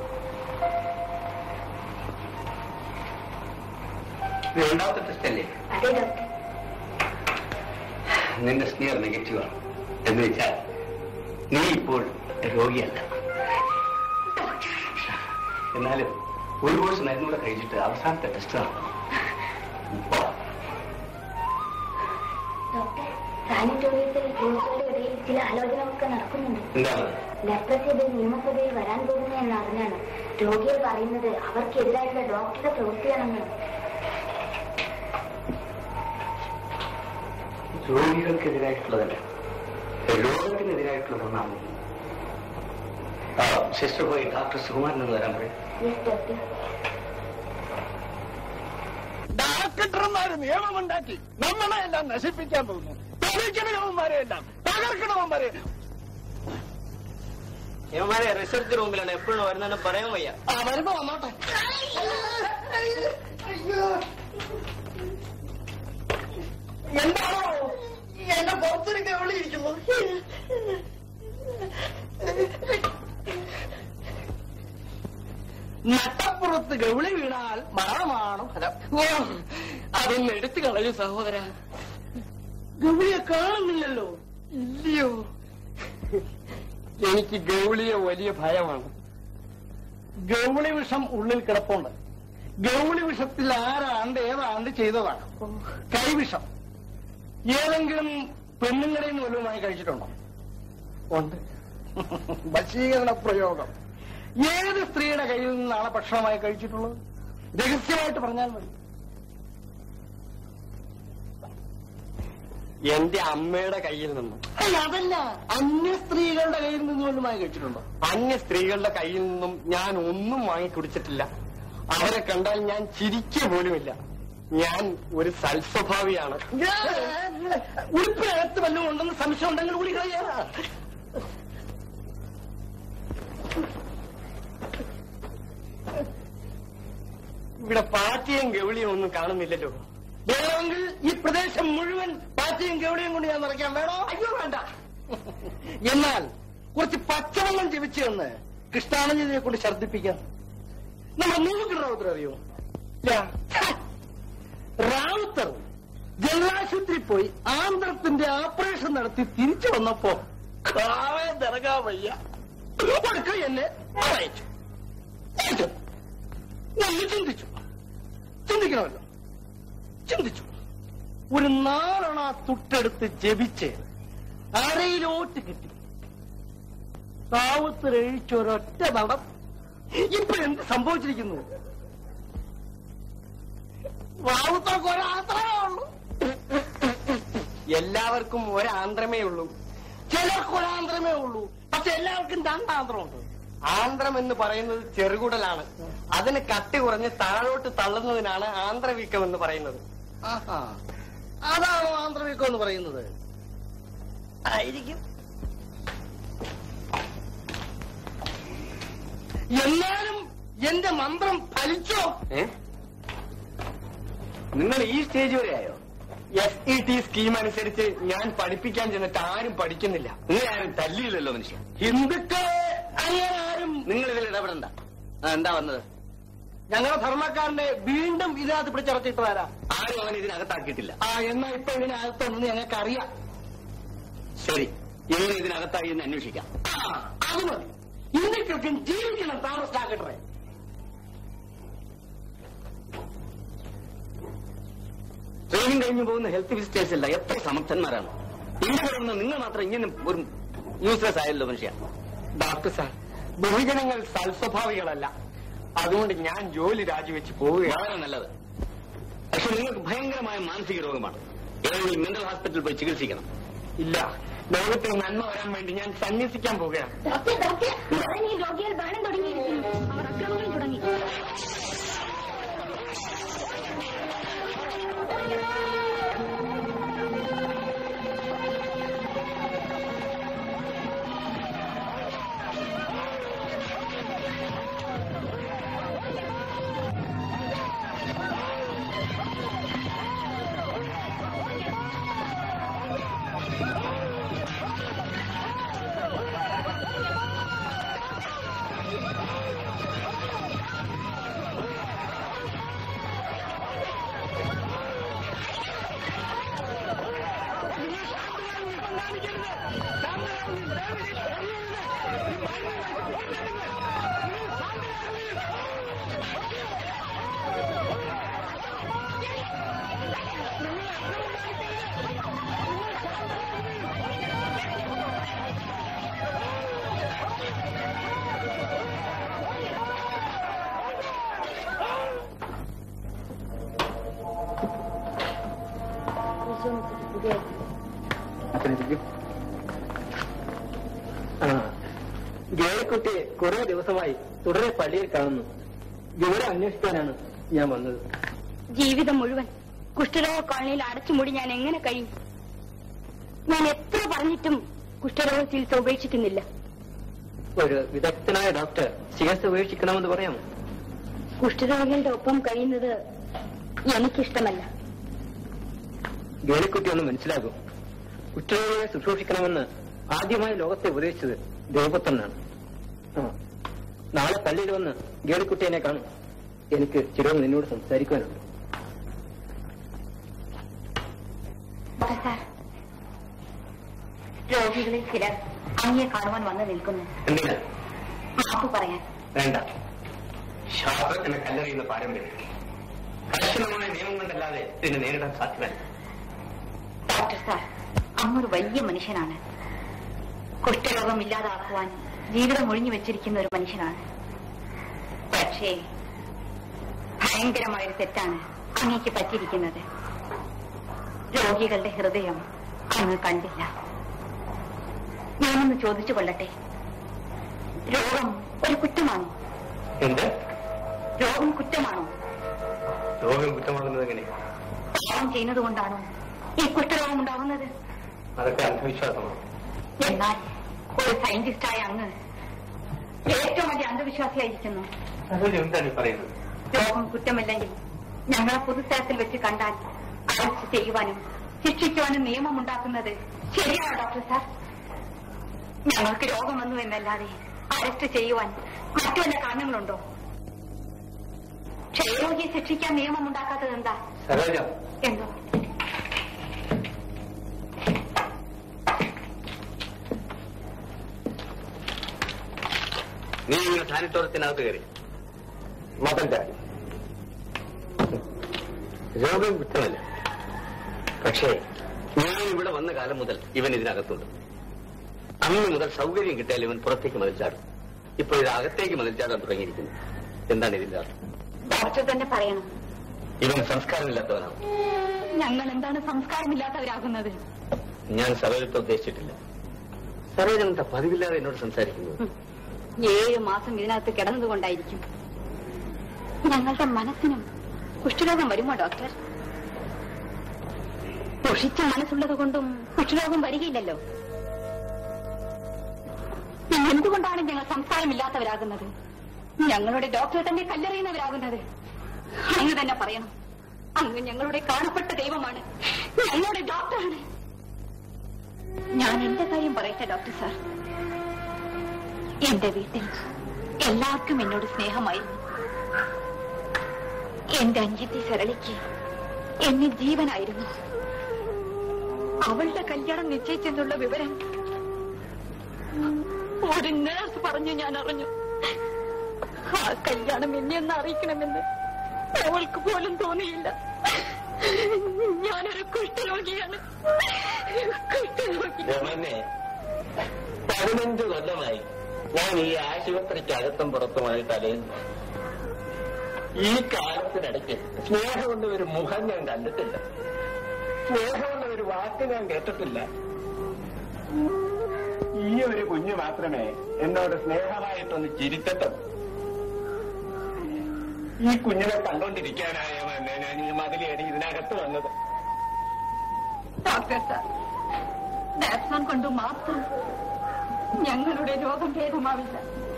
ഇത് രണ്ടാമത്തെ ടെസ്റ്റ് അല്ലേ അതെ ഡോക്ടർ നിന്റെ സ്മിയർ നെഗറ്റീവാണ് എന്ന് വെച്ചാൽ നീ ഇപ്പോൾ രോഗിയല്ല എന്നാലും ഒരു കോഴ്സ് മരുന്നൂടെ കഴിച്ചിട്ട് അവസാനത്തെ ടെസ്റ്റ് നടത്തണം ഇപ്പോ ഡോക്ടർ സാനിറ്റോറിയത്തിൽ രോഗികളുടെ ഇടയിൽ ചില ആലോചനകളൊക്കെ നടക്കുന്നുണ്ട് എന്താണ് ലെപ്രസി ബിൽ നിയമസഭയിൽ വരാൻ പോകുന്നു എന്ന് അറിഞ്ഞാണ് രോഗികൾ പറയുന്നത് അവർക്കെതിരായിട്ടുള്ള ഡോക്ടറുടെ പ്രവൃത്തിയാണെന്ന് രോഗികൾക്കെതിരായിട്ടുള്ളതല്ല രോഗത്തിനെതിരായിട്ടുള്ളതൊന്നാണ് ആ, സിസ്റ്റർ പോയി ഡോക്ടർ സുകുമാരൻ എന്ന് വരാൻ പറയും യെസ് ഡോക്ടർ ഡയറക്ടർമാര് നിയമമുണ്ടാക്കി നമ്മളെ എല്ലാം നശിപ്പിക്കാൻ പോകുന്നു തെളിയിക്കണവന്മാരെ എല്ലാം തകർക്കണവന്മാരെ ഇവന്മാരെ റിസർച്ച് റൂമിലാണ് എപ്പോഴും വരുന്നതെന്ന് പറയാൻ വയ്യ ആ വരുമ്പോ വന്നോട്ടെ എന്താണോ എന്നെ പുറത്തിരിക്കാൻ വിളിയിരിക്കുന്നു നട്ടപ്പുറത്ത് ഗൗളി വീണാൽ മരണമാണ് ഫലം ഞാൻ അതൊന്ന് എടുത്തു കളയൂ സഹോദര ഗൗളിയെ കാണുന്നില്ലല്ലോ ഇല്ലയോ എനിക്ക് ഗൗളിയെ വലിയ ഭയമാണ് ഗൗളി വിഷം ഉള്ളിൽ കിടപ്പുണ്ട് ഗൗളി വിഷത്തിൽ ആരാണ്ട് ഏതാണ്ട് ചെയ്തതാണ് കൈവിഷം ഏതെങ്കിലും പെണ്ണുങ്ങളിൽ നിന്ന് വല്ലതുമായി കഴിച്ചിട്ടുണ്ടോ ഉണ്ട് വശീകരണ പ്രയോഗം ഏത് സ്ത്രീയുടെ കയ്യിൽ നിന്നാണ് ഭക്ഷണമായി കഴിച്ചിട്ടുള്ളത് രഹസ്യമായിട്ട് പറഞ്ഞാൽ മതി എന്റെ അമ്മയുടെ കയ്യിൽ നിന്നും അല്ല അതല്ല അന്യ സ്ത്രീകളുടെ കയ്യിൽ നിന്ന് വല്ലതുമായി കഴിച്ചിട്ടുണ്ടോ അന്യ സ്ത്രീകളുടെ കയ്യിൽ നിന്നും ഞാൻ ഒന്നും വാങ്ങി കുടിച്ചിട്ടില്ല അവരെ കണ്ടാൽ ഞാൻ ചിരിക്കുക പോലുമില്ല ഞാൻ ഒരു സൽസ്വഭാവിയാണ് ഉടുപ്പിനകത്ത് വല്ലതും ഉണ്ടെന്ന് സംശയം ഉണ്ടെങ്കിൽ കൂടി കളയാ ഇവിടെ പാറ്റിയും ഗൗളിയും ഒന്നും കാണുന്നില്ലല്ലോ വേണമെങ്കിൽ ഈ പ്രദേശം മുഴുവൻ പാറ്റയും ഗൗളിയും കൊണ്ട് ഞാൻ നിറയ്ക്കാൻ വേണോ അയ്യോ വേണ്ട എന്നാൽ കുറച്ച് പച്ചവെള്ളം ജപിച്ചു തന്ന് കൃഷ്ണാനന്ദനെ കൊണ്ട് ഛർദ്ദിപ്പിക്കാം നമ്മുടെ മൂന്നുകിൽ റാവുത്തർ അറിയോ ഇല്ല. റാവുത്തർ ജലാശുപത്രി പോയി ആന്ത്രത്തിന്റെ ഓപ്പറേഷൻ നടത്തി തിരിച്ചു വന്നപ്പോ കാവേ നിറങ്ങാൻ വയ്യ ഒടുക്കം എന്നെ അയച്ചു അയച്ചു ഒന്ന് ചിന്തിച്ചു ചിന്തിക്കണമല്ലോ ചിന്തിച്ചു ഒരു നാലെണ്ണ തുട്ടെടുത്ത് ജപിച്ച് അരയിലോട്ട് കിട്ടി താവത്ത് രഴിച്ച ഒരൊറ്റ നടം ഇപ്പൊ എന്ത് സംഭവിച്ചിരിക്കുന്നു റാവുത്തൊക്കെ ഒരാത്രമേ ഉള്ളൂ എല്ലാവർക്കും ഒരാന്ത്രമേ ഉള്ളൂ ചിലർക്ക് ഒരാന്ത്രമേ ഉള്ളൂ പക്ഷെ എല്ലാവർക്കും രണ്ടാന്ത്രമുണ്ട് ആന്ധ്രം എന്ന് പറയുന്നത് ചെറുകുടലാണ് അതിന് കട്ടി കുറഞ്ഞ് താഴോട്ട് തള്ളുന്നതിനാണ് ആന്ധ്രവീക്കം എന്ന് പറയുന്നത് ആഹാ അതാണോ ആന്ത്രവീക്കം എന്ന് പറയുന്നത് ആയിരിക്കും എന്നാലും എന്റെ മന്ത്രം ഫലിച്ചോ ഏ? നിങ്ങൾ ഈ സ്റ്റേജ് വരെ ആയോ എസ് ഇ ടി സ്കീം അനുസരിച്ച് ഞാൻ പഠിപ്പിക്കാൻ ചെന്നിട്ട് ആരും പഠിക്കുന്നില്ല നിങ്ങൾ ആരും തല്ലിയില്ലല്ലോ മനുഷ്യൻ ഹിന്ദുക്കളെ അങ്ങനെ ആരും നിങ്ങൾ ഇതിൽ ഇടപെടണ്ട ആ, എന്താ വന്നത് ഞങ്ങളുടെ ധർമ്മക്കാരനെ വീണ്ടും ഇതിനകത്ത് പിടിച്ചിറച്ചിട്ട് വരാം ആരും അവൻ ഇതിനകത്താക്കിയിട്ടില്ല ആ എന്നാ ഇപ്പൊ ഇതിനകത്തുണ്ടെന്ന് ഞങ്ങൾക്ക് അറിയാം ശരി ഇങ്ങനെ ഇതിനകത്തായി എന്ന് അന്വേഷിക്കാം ആ, അത് മതി ഹിന്ദുക്കൾക്കും ജീവിക്കണം താമസിച്ചാക്കട്ടെ ട്രെയിനിങ് കഴിഞ്ഞു പോകുന്ന ഹെൽത്ത് വിസിറ്റേഴ്സ് അല്ല എത്ര സമർത്ഥന്മാരാണ് ഇവിടെ വരുന്ന നിങ്ങൾ മാത്രം ഇങ്ങനെ ഒരു യൂസ്ലെസ് ആയല്ലോ മനുഷ്യ ഡോക്ടർ സാർ ബഹുജനങ്ങൾ സൽസ്വഭാവികളല്ല അതുകൊണ്ട് ഞാൻ ജോലി രാജിവെച്ച് പോവുകയാണ് വളരെ നല്ലത് പക്ഷെ നിങ്ങൾക്ക് ഭയങ്കരമായ മാനസിക രോഗമാണ് ഏതെങ്കിലും മെന്റൽ ഹോസ്പിറ്റലിൽ പോയി ചികിത്സിക്കണം ഇല്ല ലോകത്തിൽ നന്മ വരാൻ വേണ്ടി ഞാൻ സന്യസിക്കാൻ പോവുകയാണ് ഡോക്ടർ ഡോക്ടർ ഉടനെ ഈ രോഗികൾ ഭരണം തുടങ്ങിയിരിക്കുന്നു അവർ അക്രമങ്ങൾ തുടങ്ങി ജയക്കുട്ടിയെ കുറെ ദിവസമായി തുടരെ പള്ളിയിൽ കാണുന്നു വിവരം അന്വേഷിക്കാനാണ് ഞാൻ വന്നത് ജീവിതം മുഴുവൻ കുഷ്ഠരോഗ കോളനിയിൽ അടച്ചുമൂടി ഞാൻ എങ്ങനെ കഴിയും ഞാൻ എത്ര പറഞ്ഞിട്ടും കുഷ്ഠരോഗ ചികിത്സ ഉപേക്ഷിക്കുന്നില്ല ഒരു വിദഗ്ധനായ ഡോക്ടർ ചികിത്സ ഉപേക്ഷിക്കണമെന്ന് പറയാമോ കുഷ്ഠരോഗികളുടെ ഒപ്പം കഴിയുന്നത് എനിക്കിഷ്ടമല്ല ഗേളിക്കുട്ടി ഒന്ന് മനസ്സിലാകും കുറ്റരോഗികളെ ശുശ്രൂഷിക്കണമെന്ന് ആദ്യമായി ലോകത്തെ ഉപദേശിച്ചത് ദേവപുത്രനാണ് ആ, നാളെ പള്ളിയിൽ വന്ന് ഗേളിക്കുട്ടിയെ കാണും എനിക്ക് ചിലവ് നിന്നോട് സംസാരിക്കുവാനുണ്ട് സാർ രോഗികളിൽ ചിലർ അങ്ങയെ കാണുവാൻ വന്നു നിൽക്കുന്നു എന്തിനാ മാപ്പ് പറയാൻ വേണ്ട ശാസ്ത്രത്തിന് കല്ലെറിയുന്ന പാരമ്പര്യം കർശനമായ നിയമം കൊണ്ടല്ലാതെ ഇതിനെ നേരിടാൻ സാധ്യമല്ല ഡോക്ടർ സാർ അങ്ങൊരു വലിയ മനുഷ്യനാണ് കുഷ്ഠരോഗം ഇല്ലാതാക്കുവാൻ ജീവിതം ഒഴിഞ്ഞു വെച്ചിരിക്കുന്ന ഒരു മനുഷ്യനാണ് പക്ഷേ ഭയങ്കരമായൊരു തെറ്റാണ് അങ്ങേക്ക് പറ്റിയിരിക്കുന്നത് രോഗികളുടെ ഹൃദയം അങ്ങ് കണ്ടില്ല ഞാനൊന്ന് ചോദിച്ചു കൊള്ളട്ടെ രോഗം ഒരു കുറ്റമാണോ എന്ത് രോഗം കുറ്റമാണോ രോഗം കുറ്റമാകുന്നത് എങ്ങനെ പാവം ചെയ്യുന്നത് കൊണ്ടാണോ ഈ കുഷ്ഠരോഗം ഉണ്ടാവുന്നത് അതൊക്കെ അന്ധവിശ്വാസമാണ് എന്നാൽ ഒരു സയന്റിസ്റ്റായ അങ്ങ് ഏറ്റവും വലിയ അന്ധവിശ്വാസിയായിരിക്കുന്നു സരോജ എന്താണ് ഈ പറയുന്നത് രോഗം കുറ്റമില്ലെങ്കിൽ ഞങ്ങളെ പൊതുസ്ഥലത്തിൽ വെച്ച് കണ്ടാൽ അറസ്റ്റ് ചെയ്യുവാനും ശിക്ഷിക്കുവാനും നിയമം ഉണ്ടാക്കുന്നത് ശരിയാണോ ഡോക്ടർ സാർ ഞങ്ങൾക്ക് രോഗം വന്നു എന്നല്ലാതെ അറസ്റ്റ് ചെയ്യുവാൻ മറ്റു വല്ല കാരണങ്ങളുണ്ടോ ക്ഷയരോഗിയെ ശിക്ഷിക്കാൻ നിയമം ഉണ്ടാക്കാത്തത് എന്താ സരോജ എന്തോ നീ ഇങ്ങനെ സാനിറ്റോറിയത്തിനകത്ത് കയറി മതം ചാടി രോഗം കുറ്റമല്ല പക്ഷേ ഞാൻ ഇവിടെ വന്ന കാലം മുതൽ ഇവൻ ഇതിനകത്തുണ്ട് അന്ന് മുതൽ സൗകര്യം കിട്ടിയാൽ ഇവൻ പുറത്തേക്ക് മതിൽ ചാടും ഇപ്പോൾ ഇത് അകത്തേക്ക് മതിൽ ചാടാൻ തുടങ്ങിയിരിക്കുന്നു എന്താണ് ഇതിന്റെ അർത്ഥം ഡോക്ടർ തന്നെ പറയണം ഇവൻ സംസ്കാരമില്ലാത്തവനാണ് ഞങ്ങൾ എന്താണ് സംസ്കാരമില്ലാത്തവരാകുന്നത് ഞാൻ സരോജത്തെ ഉദ്ദേശിച്ചിട്ടില്ല സരോജൻ എന്താ പതിവില്ലാതെ എന്നോട് സംസാരിക്കുന്നത് ഏഴ് മാസം ഇതിനകത്ത് കിടന്നതുകൊണ്ടായിരിക്കും ഞങ്ങളുടെ മനസ്സിനും കുഷ്ഠരോഗം വരുമോ ഡോക്ടർ ദുഷിച്ച മനസ്സുള്ളത് കൊണ്ടും കുഷ്ഠരോഗം വരികയില്ലല്ലോ പിന്നെ എന്തുകൊണ്ടാണ് ഞങ്ങൾ സംസ്കാരമില്ലാത്തവരാകുന്നത് ഞങ്ങളുടെ ഡോക്ടർ തന്നെ കല്ലെറിയുന്നവരാകുന്നത് അങ്ങ് തന്നെ പറയണം അങ്ങ് ഞങ്ങളുടെ കാണപ്പെട്ട ദൈവമാണ് ഞങ്ങളുടെ ഡോക്ടറാണ് ഞാൻ എന്റെ കാര്യം പറയട്ടെ ഡോക്ടർ സാർ എന്റെ വീട്ടിൽ എല്ലാവർക്കും എന്നോട് സ്നേഹമായിരുന്നു എന്റെ അഞ്ചത്തി സരളിക്ക് എന്നെ ജീവനായിരുന്നു അവളുടെ കല്യാണം നിശ്ചയിച്ചെന്നുള്ള വിവരം ഒരു നേഴ്സ് പറഞ്ഞു ഞാൻ അറിഞ്ഞു ആ കല്യാണം എന്നെ ഒന്ന് അറിയിക്കണമെന്ന് അവൾക്ക് പോലും തോന്നിയില്ല ഞാനൊരു കുഷ്ഠരോഗിയാണ് കുഷ്ഠരോഗി രമനെ പതിനഞ്ച് കൊല്ലമായി ഞാൻ ഈ ആശുപത്രിക്ക് അകത്തും പുറത്തുമായി തലയുന്നു ഈ കാലത്തിനിടയ്ക്ക് സ്നേഹമുള്ള ഒരു മുഖം ഞാൻ കണ്ടിട്ടില്ല സ്നേഹമുള്ള ഒരു വാക്ക് ഞാൻ കേട്ടിട്ടില്ല ഈ ഒരു കുഞ്ഞു മാത്രമേ എന്നോട് സ്നേഹമായിട്ടൊന്ന് ചിരിച്ചിട്ടും ഈ കുഞ്ഞിനെ കണ്ടോണ്ടിരിക്കാനായ ഞാൻ ഈ മതിലേടി ഇതിനകത്ത് വന്നത് ഡോക്ടർ സാർ ഡാപ്സോൺ കൊണ്ട് മാത്രം ഞങ്ങളുടെ രോഗം ഭേദമാവില്ല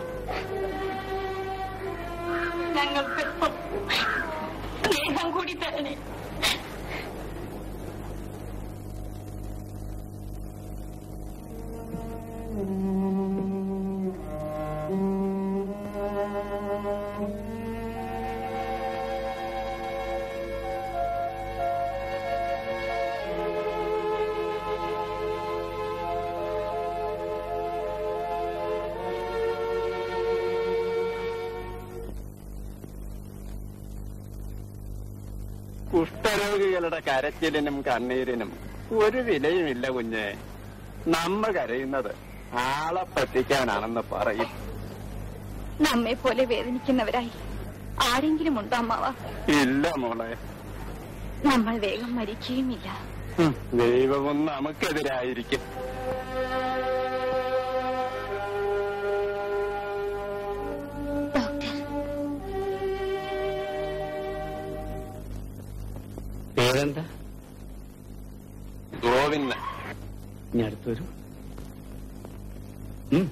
ഞങ്ങൾക്കൊപ്പം സ്നേഹം കൂടി തരണേ കുഷ്ഠരോഗികളുടെ കരച്ചിലിനും കണ്ണീരിനും ഒരു വിലയുമില്ല കുഞ്ഞെ നമ്മ കരയുന്നത് ആളെ പറ്റിക്കാനാണെന്ന് പറയും നമ്മെ പോലെ വേദനിക്കുന്നവരായി ആരെങ്കിലും ഉണ്ടോ അമ്മാവ ഇല്ല മോളെ നമ്മൾ വേഗം മരിക്കുകയുമില്ല ഉം, ദൈവവും നമുക്കെതിരായിരിക്കും ഡോക്ടർ പേരെന്താ ഗോവിന്ദൻ ഇനി അടുത്ത് വരൂ ഉം.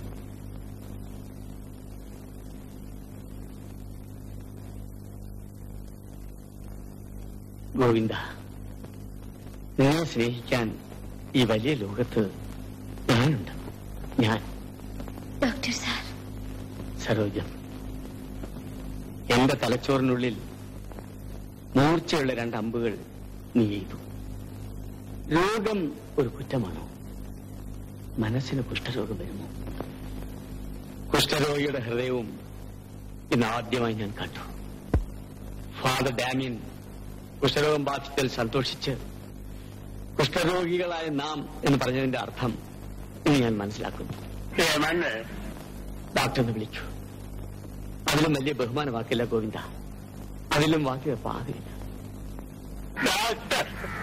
ഗോവിന്ദ നിന്നെ സ്നേഹിക്കാൻ ഈ വലിയ ലോകത്ത് ഞാനുണ്ട് ഞാൻ ഡോക്ടർ സാർ സരോജം എന്റെ തലച്ചോറിനുള്ളിൽ മൂർച്ചയുള്ള രണ്ട് അമ്പുകൾ നീ ചെയ്തു രോഗം ഒരു കുറ്റമാണോ മനസ്സിന് കുഷ്ഠരോഗം വരുമോ കുഷ്ഠരോഗിയുടെ ഹൃദയവും ഇന്ന് ആദ്യമായി ഞാൻ കണ്ടു ഫാദർ ഡാമിയൻ കുഷ്ഠരോഗം ബാധിച്ചതിൽ സന്തോഷിച്ച് കുഷ്ഠരോഗികളായ നാം എന്ന് പറഞ്ഞതിന്റെ അർത്ഥം ഇന്ന് ഞാൻ മനസ്സിലാക്കുന്നു ഹേമന്നെ ഡോക്ടറിനെ വിളിക്കൂ അതിലും വലിയ ബഹുമാന വാക്കില്ല ഗോവിന്ദ അതിലും വാക്കിയ പാതില്ല ഡോക്ടർ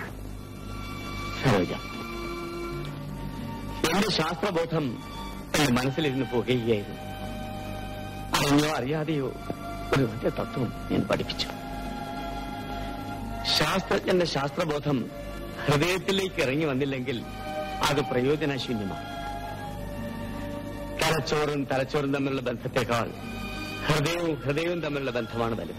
സരോജ എന്റെ ശാസ്ത്രബോധം എന്റെ മനസ്സിലിരുന്ന് പുകയുകയായിരുന്നു അറിഞ്ഞോ അറിയാതെയോ ഒരു വലിയ തത്വം ഞാൻ പഠിപ്പിച്ചു ശാസ്ത്രജ്ഞന്റെ ശാസ്ത്രബോധം ഹൃദയത്തിലേക്ക് ഇറങ്ങി വന്നില്ലെങ്കിൽ അത് പ്രയോജനശൂന്യമാണ് തലച്ചോറും തലച്ചോറും തമ്മിലുള്ള ബന്ധത്തെക്കാൾ ഹൃദയവും ഹൃദയവും തമ്മിലുള്ള ബന്ധമാണ് വലുത്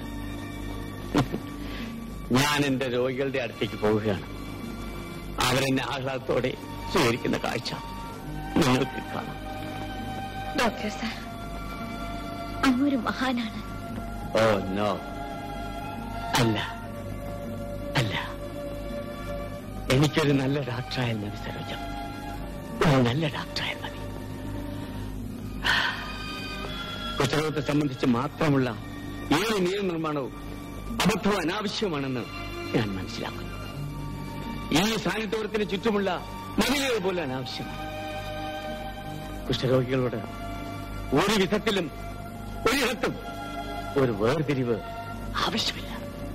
ഞാൻ എന്റെ രോഗികളുടെ അടുത്തേക്ക് പോവുകയാണ് അവരെന്നെ ആഹ്ലാദത്തോടെ സ്വീകരിക്കുന്ന കാഴ്ച നിങ്ങൾക്ക് കാണാം ഡോക്ടർ സാർ അങ്ങൊരു മഹാനാണ് ഓ നോ അല്ല അല്ല എനിക്കൊരു നല്ല ഡോക്ടറായാൽ മതി സരോജം ഒരു നല്ല ഡോക്ടറായാൽ മതി കുറ്റരോഗത്തെ സംബന്ധിച്ച് മാത്രമുള്ള ഏത് നിയമനിർമ്മാണവും അബദ്ധവും അനാവശ്യമാണെന്ന് ഞാൻ മനസ്സിലാക്കുന്നു ഈ സാനിറ്റോറിയത്തിന് ചുറ്റുമുള്ള മതിലുകൾ പോലും അനാവശ്യമാണ് കുഷ്ഠരോഗികളോട് ഒരു വിധത്തിലും ഒരിടത്തും ഒരു വേർതിരിവ് ആവശ്യമില്ല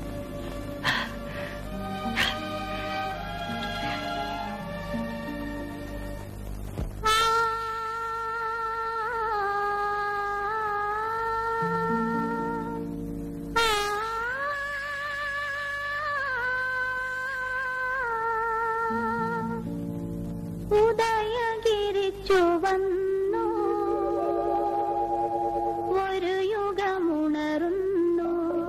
ഉദയഗിരിച്ചു വന്നു ഒരു യുഗമുണർന്നു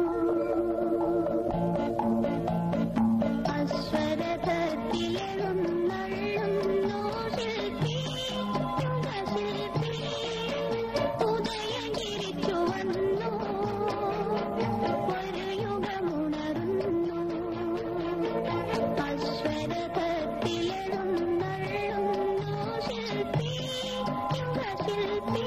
അശ്വരഥത്തിലെഴുന്നള്ളുന്നു ശില്പി യുഗശില്പി ഉദയഗിരിച്ചു വന്നു ഒരു യുഗമുണർന്നു അശ്വരഥത്തിലെഴുന്നള്ളുന്നു ശില്പി യുഗശില്പി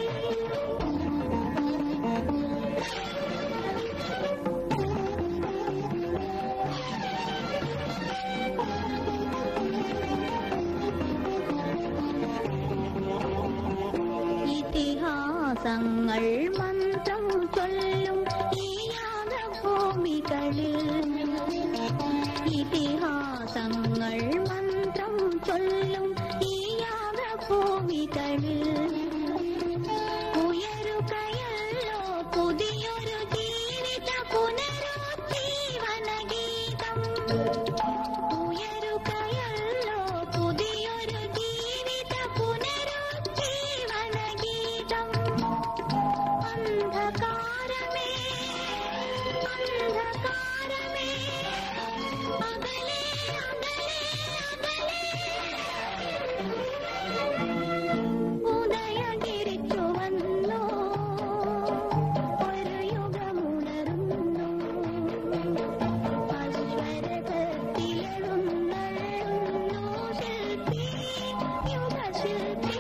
ഇതിഹാസങ്ങൾ മന്ത്രം ചൊല്ലും ഈ യാഗഭൂമികളിൽ ഇതിഹാസങ്ങൾ മന്ത്രം ചൊല്ലും ഈ യാഗഭൂമികളിൽ ഉയരുകയല്ലോ പുതിയൊരു ജീവിത പുനരുജ്ജീവന ഗീതം ഉയരുകയല്ലോ പുതിയൊരു ജീവിത പുനരുജ്ജീവന ഗീതം അന്ധകാരമേ അന്ധകാരമേ അകലെ അകലെ അകലെ ഉദയഗിരിച്ചു വന്നു ഒരു യുഗമുണർന്നു അശ്വരഥത്തിലെഴുന്നള്ളുന്നു ശില്പി യുഗശില്പി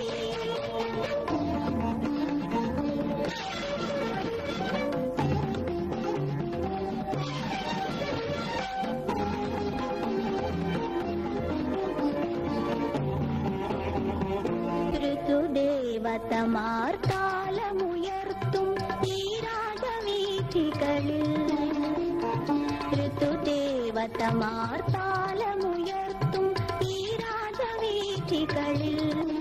ഋതുദേവതമാർ താലമുയർത്തും ഈ രാജവീഥികളിൽ ഋതുദേവതമാർ താലമുയർത്തും ഈ രാജവീഥികളിൽ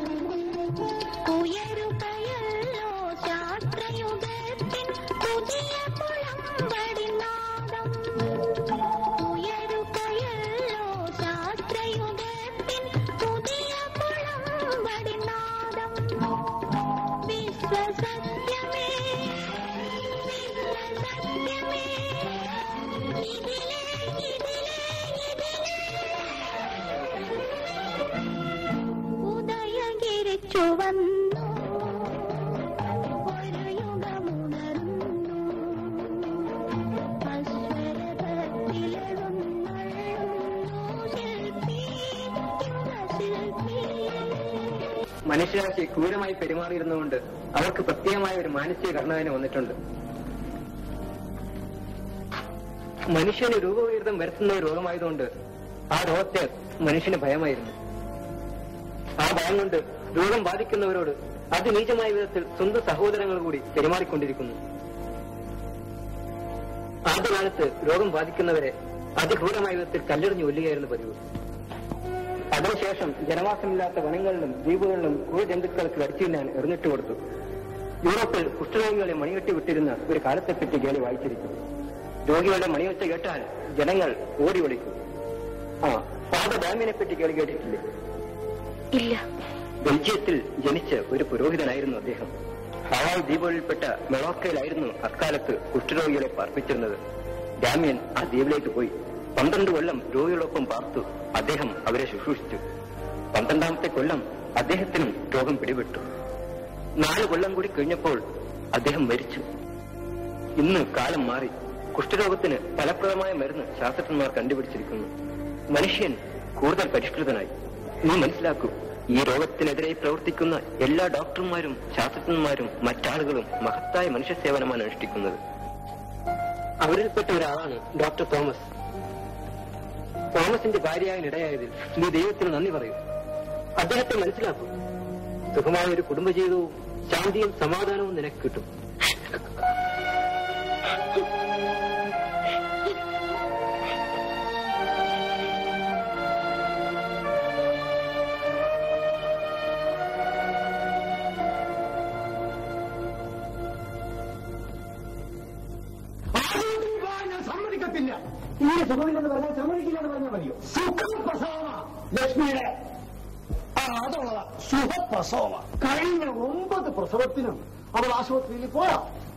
ഉയരുകയല്ലോ ശാസ്ത്രയുഗത്തിൻ പുതിയ കുളമ്പടിനാദം ഉയരുകയല്ലോ ശാസ്ത്രയുഗത്തിൻ പുതിയ കുളമ്പടിനാദം വിശ്വസത്യമേ വിശ്വസത്യമേ ഇതിലേ ഇതിലേ ഇതിലേ ഉദയഗിരിച്ചു വന്നു ഒരു യുഗമുണർന്നു അശ്വരഥത്തിലെഴുന്നള്ളുന്നു ശില്പി യുഗശില്പി മനുഷ്യരാശി ക്രൂരമായി പെരുമാറിയിരുന്നുകൊണ്ട് അവർക്ക് പ്രത്യേകമായ ഒരു മാനസിക ഘടന തന്നെ വന്നിട്ടുണ്ട് മനുഷ്യന് രൂപവിരുദ്ധം വരുത്തുന്ന ഒരു രോഗമായതുകൊണ്ട് ആ രോഗത്തെ മനുഷ്യന് ഭയമായിരുന്നു ആ ഭയം കൊണ്ട് രോഗം ബാധിക്കുന്നവരോട് അതിനീചമായ വിധത്തിൽ സ്വന്തം സഹോദരങ്ങൾ കൂടി പെരുമാറിക്കൊണ്ടിരിക്കുന്നു ആദ്യകാലത്ത് രോഗം ബാധിക്കുന്നവരെ അതിക്രൂരമായ വിധത്തിൽ കല്ലെറിഞ്ഞു കൊല്ലുകയായിരുന്നു പതിവ് അതിനുശേഷം ജനവാസമില്ലാത്ത വനങ്ങളിലും ദ്വീപുകളിലും ക്രൂരജന്തുക്കൾക്ക് കടിച്ചു തിന്നാൻ എറിഞ്ഞിട്ട് കൊടുത്തു യൂറോപ്പിൽ കുഷ്ഠരോഗികളെ മണികെട്ടി വിട്ടിരുന്ന ഒരു കാലത്തെപ്പറ്റി കേളി വായിച്ചിരിക്കും രോഗികളുടെ മണിയൊച്ച കേട്ടാൽ ജനങ്ങൾ ഓടി ഒളിക്കും ആ ഫാദർ ഡാമിനെ പറ്റി കേളി കേട്ടിട്ടില്ലേ ഇല്ല ബെൽജിയത്തിൽ ജനിച്ച ഒരു പുരോഹിതനായിരുന്നു അദ്ദേഹം ഹവായ് ദ്വീപുകളിൽപ്പെട്ട മെളോക്കയിലായിരുന്നു അക്കാലത്ത് കുഷ്ഠരോഗികളെ പാർപ്പിച്ചിരുന്നത് ഡാമിയൻ ആ ദ്വീപിലേക്ക് പോയി പന്ത്രണ്ട് കൊല്ലം രോഗികളൊപ്പം പാർത്തു അദ്ദേഹം അവരെ ശുശ്രൂഷിച്ചു പന്ത്രണ്ടാമത്തെ കൊല്ലം അദ്ദേഹത്തിനും രോഗം പിടിപെട്ടു നാല് കൊല്ലം കൂടി കഴിഞ്ഞപ്പോൾ അദ്ദേഹം മരിച്ചു ഇന്ന് കാലം മാറി കുഷ്ഠരോഗത്തിന് ഫലപ്രദമായ മരുന്ന് ശാസ്ത്രജ്ഞന്മാർ കണ്ടുപിടിച്ചിരിക്കുന്നു മനുഷ്യൻ കൂടുതൽ പരിഷ്കൃതനായി നീ മനസ്സിലാക്കൂ ഈ രോഗത്തിനെതിരെ പ്രവർത്തിക്കുന്ന എല്ലാ ഡോക്ടർമാരും ശാസ്ത്രജ്ഞന്മാരും മറ്റാളുകളും മഹത്തായ മനുഷ്യ സേവനമാണ് അനുഷ്ഠിക്കുന്നത് അവരിൽപ്പെട്ട ഒരാളാണ് ഡോക്ടർ തോമസ് തോമസിന്റെ ഭാര്യയായ ഇടയായതിൽ നീ ദൈവത്തിന് നന്ദി പറയൂ അദ്ദേഹത്തെ മനസ്സിലാക്കൂ സുഖമായ ഒരു കുടുംബജീവിതവും ശാന്തിയും സമാധാനവും നിനക്ക് കിട്ടും ആരോഗ്യം പോകാൻ ഞാൻ സമ്മതിക്കത്തില്ല ഇങ്ങനെ സുഖമില്ലെന്ന് പറഞ്ഞാൽ സമ്മതിക്കില്ല എന്ന് പറഞ്ഞാൽ മതിയോ സുഖപ്രസവ ലക്ഷ്മിയുടെ ആ അതുള്ളതാ സുഖപ്രസവ കഴിഞ്ഞ ഒമ്പത് പ്രസവത്തിനും അവൾ ആശുപത്രിയിൽ പോയോ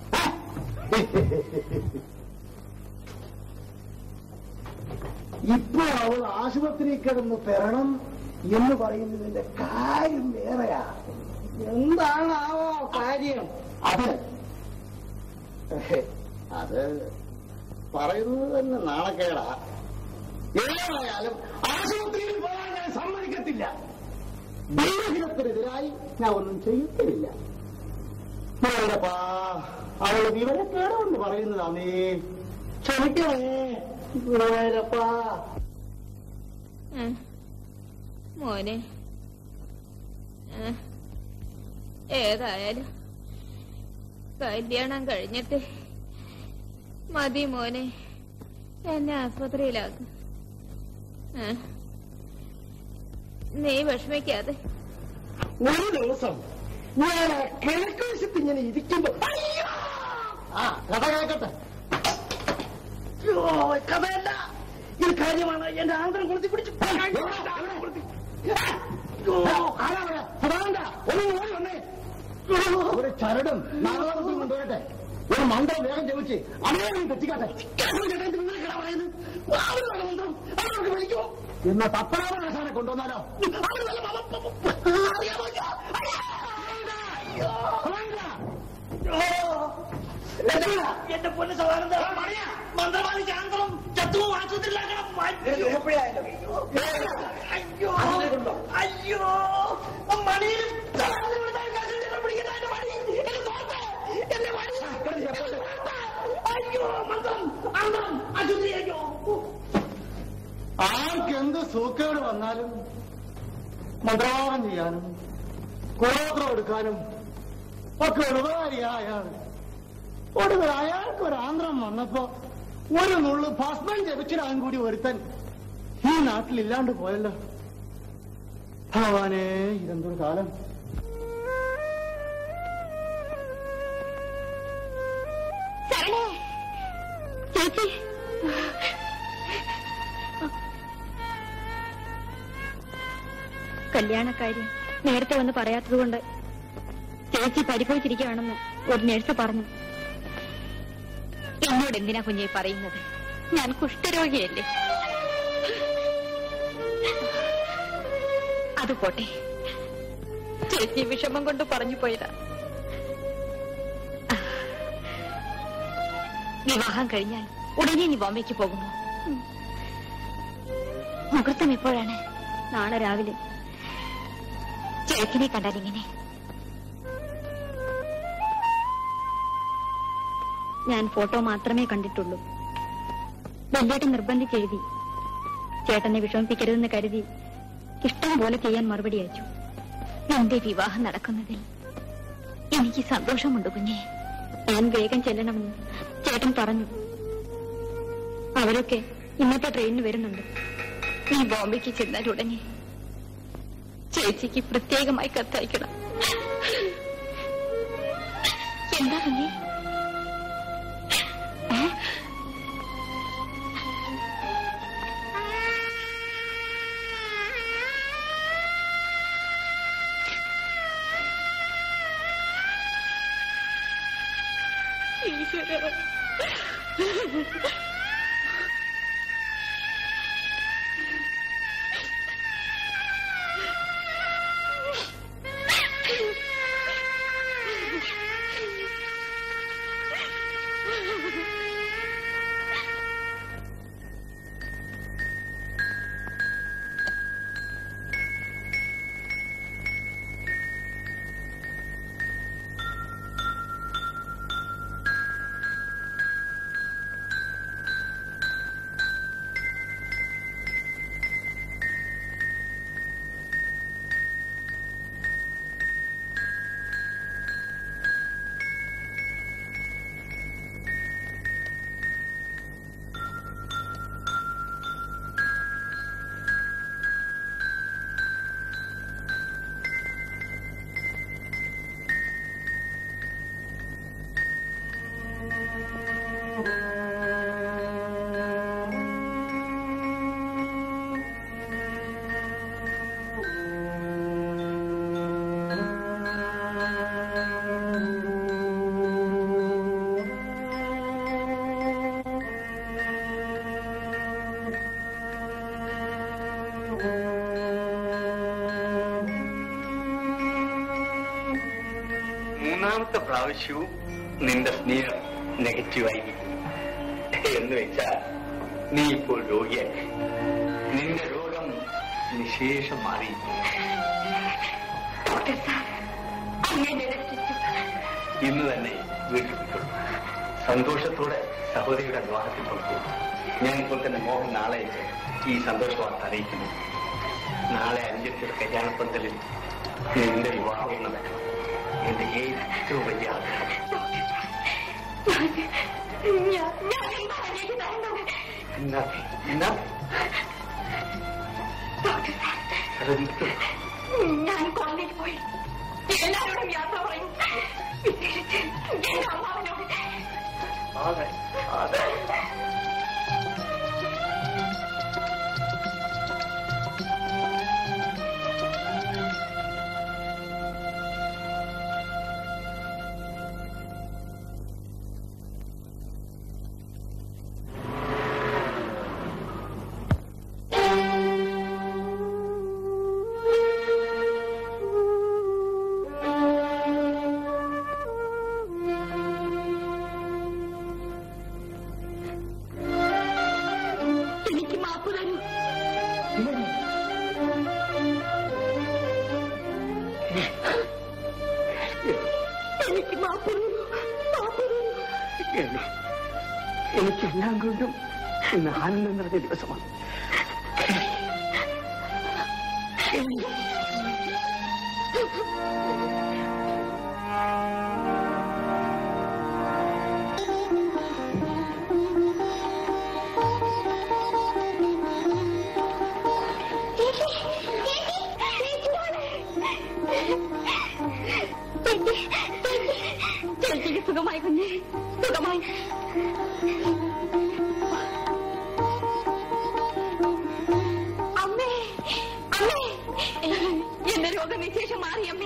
ഇപ്പൊ അവൾ ആശുപത്രിയിൽ കിടന്ന് പെരണം എന്ന് പറയുന്നതിന്റെ കാര്യം വേറെയാ എന്താണാവോ കാര്യം അത് അത് പറയുന്നത് തന്നെ നാണക്കേടാ ഏതായാലും ആശുപത്രിയിൽ പോകാൻ ഞാൻ സമ്മതിക്കത്തില്ല ദൈവഹിതത്തിനെതിരായി ഞാൻ ഒന്നും ചെയ്യത്തില്ല മോളപ്പാ അവള് വിവരക്കേടുകൊണ്ട് പറയുന്നതാണേ ക്ഷമിക്കണേ ഗുരുവായൂരപ്പാ ഉം. മോനെ ഉം. ഏതായാലും കല്യാണം കഴിഞ്ഞിട്ട് മതി മോനെ എന്നെ ആസ്പത്രിയിലാക്കും ഉം. നീ വിഷമിക്കാതെ ഒരു ദിവസം ഞാൻ ആ കിഴക്ക് വശത്ത് ഇങ്ങനെ ഇരിക്കുമ്പോ അയ്യോ! ആ കഥ കേൾക്കട്ടെ അയ്യോ, കഥയല്ല ഇത് കാര്യമാണ് എന്റെ ആന്തരം കൊളുത്തി പിടിച്ച് അയ്യോ, ആരാ അവിടെ? അതാണ്ട, ഒന്ന് ഓടി വന്നേ ഒരു ചരടും നാഗാവസ്ഥയും കൊണ്ടുവരട്ടെ ഒരു മന്ത്രം വേഗം ജപിച്ച് അമ്മയും തെറ്റിക്കാട്ടെ എന്നാ തപ്പനാവകാശാനെ കൊണ്ടുവന്നാലോ എന്റെ പൊന്ന് സഹോദരൻ മന്ത്രവാദി ചാന്തളം ചത്തുവോ ആശുപത്രിയിലാക്കണം അയ്യോ അയ്യോ മണിയിലും അയ്യോ മന്ത്രം അന്തം അശുദ്ധി അയ്യോ ആർക്കെന്ത് സൂക്കേട് വന്നാലും മന്ത്രവാദം ചെയ്യാനും കൂടോത്രം എടുക്കാനും ഒക്കെ ഒരു ഉപകാരിയായാണ് ഒടുവിൽ അയാൾക്ക് ഒരു ആന്ധ്രം വന്നപ്പോ ഒരു നുള്ളു ഭസ്മം ജപിച്ചിടാൻ കൂടി ഒരുത്തൻ ഈ നാട്ടിലില്ലാണ്ട് പോയല്ലോ ഭഗവാനെ ഇതെന്തൊരു കാലം ശരണേ ചേച്ചി കല്യാണക്കാര്യം നേരത്തെ വന്ന് പറയാത്തതുകൊണ്ട് ചേച്ചി പരിഭവിച്ചിരിക്കുകയാണെന്ന് ഒരു നഴ്സ് പറഞ്ഞു എന്നോട് എന്തിനാ കുഞ്ഞെ പറയുന്നത് ഞാൻ കുഷ്ഠരോഗിയല്ലേ അത് പോട്ടെ ചേച്ചി വിഷമം കൊണ്ട് പറഞ്ഞു പോയതാ വിവാഹം കഴിഞ്ഞാൽ ഉടനെ നീ ബോംബെക്ക് പോകുമോ ഉം. മുഹൂർത്തം എപ്പോഴാണ് നാളെ രാവിലെ ചേച്ചിനെ കണ്ടാൽ ഇങ്ങനെ ഞാൻ ഫോട്ടോ മാത്രമേ കണ്ടിട്ടുള്ളൂ വല്യേട്ടൻ നിർബന്ധിച്ചെഴുതി ചേട്ടനെ വിഷമിപ്പിക്കരുതെന്ന് കരുതി ഇഷ്ടം പോലെ ചെയ്യാൻ മറുപടി അയച്ചു എന്റെ വിവാഹം നടക്കുന്നതിൽ എനിക്ക് സന്തോഷമുണ്ട് കുഞ്ഞെ ഞാൻ വേഗം ചെല്ലണമെന്ന് ചേട്ടൻ പറഞ്ഞു അവരൊക്കെ ഇന്നത്തെ ട്രെയിനിന് വരുന്നുണ്ട് നീ ബോംബെക്ക് ചെന്നാൽ ഉടനെ ചേച്ചിക്ക് പ്രത്യേകമായി കത്തയക്കണം എന്താ കുഞ്ഞേ ഏ? മൂന്നാമത്തെ പ്രാവശ്യവും നിന്റെ സ്നേഹം നെഗറ്റീവായിരിക്കും എന്ന് വെച്ചാൽ നീ ഇപ്പോൾ രോഗിയായി നിന്റെ രോഗം നിശേഷം മാറി ഡോക്ടർ സാർ അങ്ങനെ രക്ഷിച്ചു ഇന്ന് തന്നെ വീട്ടിൽ പോയിക്കൊള്ളു സന്തോഷത്തോടെ സഹോദരിയുടെ വിവാഹത്തിൽ പങ്കെടുക്കും ഞാൻ ഇപ്പോൾ തന്നെ മോഹൻ നാളെ ഈ സന്തോഷ വാർത്ത അറിയിക്കുന്നു നാളെ അഞ്ചെട്ടിയുടെ കല്യാണപ്പന്തലിൽ നിന്റെ വിവാഹം നടക്കണം എന്റെ ഏറ്റവും വലിയ ആഗ്രഹം ഞാൻ ഞാൻ എന്താ എനിക്ക് തരേണ്ടത് എന്നാ എന്നാ ഡോക്ടർ സാർ അതെനിക്ക് ഞാൻ കോളേജിൽ പോയി എല്ലാവരോടും യാത്ര പറയും വിശേഷിച്ച് എന്റെ അമ്മാവനോട് അതെ അതെ എനിക്ക് മാപ്പ് തരൂ എനിക്ക് മാപ്പ് തരൂ മാപ്പ് തരൂ എനിക്കെല്ലാം കൊണ്ടും ഇന്ന് ആനന്ദം നിറഞ്ഞ ദിവസമാണ് ചേച്ചിക്ക് സുഖമായി കുഞ്ഞെ സുഖമായി അമ്മേ അമ്മേ എന്റെ രോഗവിശേഷം മാറി അമ്മേ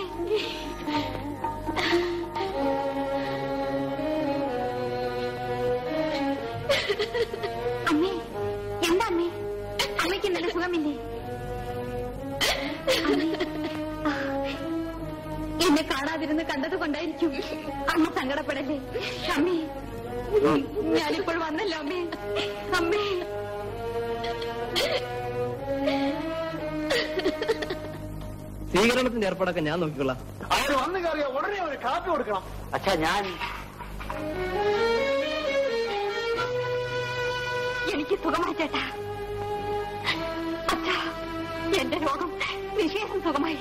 അമ്മേ എന്താ അമ്മേ അമ്മയ്ക്ക് ഇന്നലെ സുഖമില്ലേ അമ്മേ, ആ, എന്നെ കാണാതിരുന്ന് കണ്ടത് കൊണ്ടായിരിക്കും അമ്മ സങ്കടപ്പെടല്ലേ അമ്മേ ഞാനിപ്പോൾ വന്നല്ലോ അമ്മേ അമ്മേ സ്വീകരണത്തിന്റെ ഏർപ്പാടൊക്കെ ഞാൻ നോക്കിക്കൊള്ളാം അവർ വന്നു കയറിയ ഉടനെ ഒരു കാപ്പി കൊടുക്കണം അച്ഛാ ഞാൻ എനിക്ക് സുഖമായി ചേട്ടാ അച്ഛാ എന്റെ രോഗം നിശേഷം സുഖമായി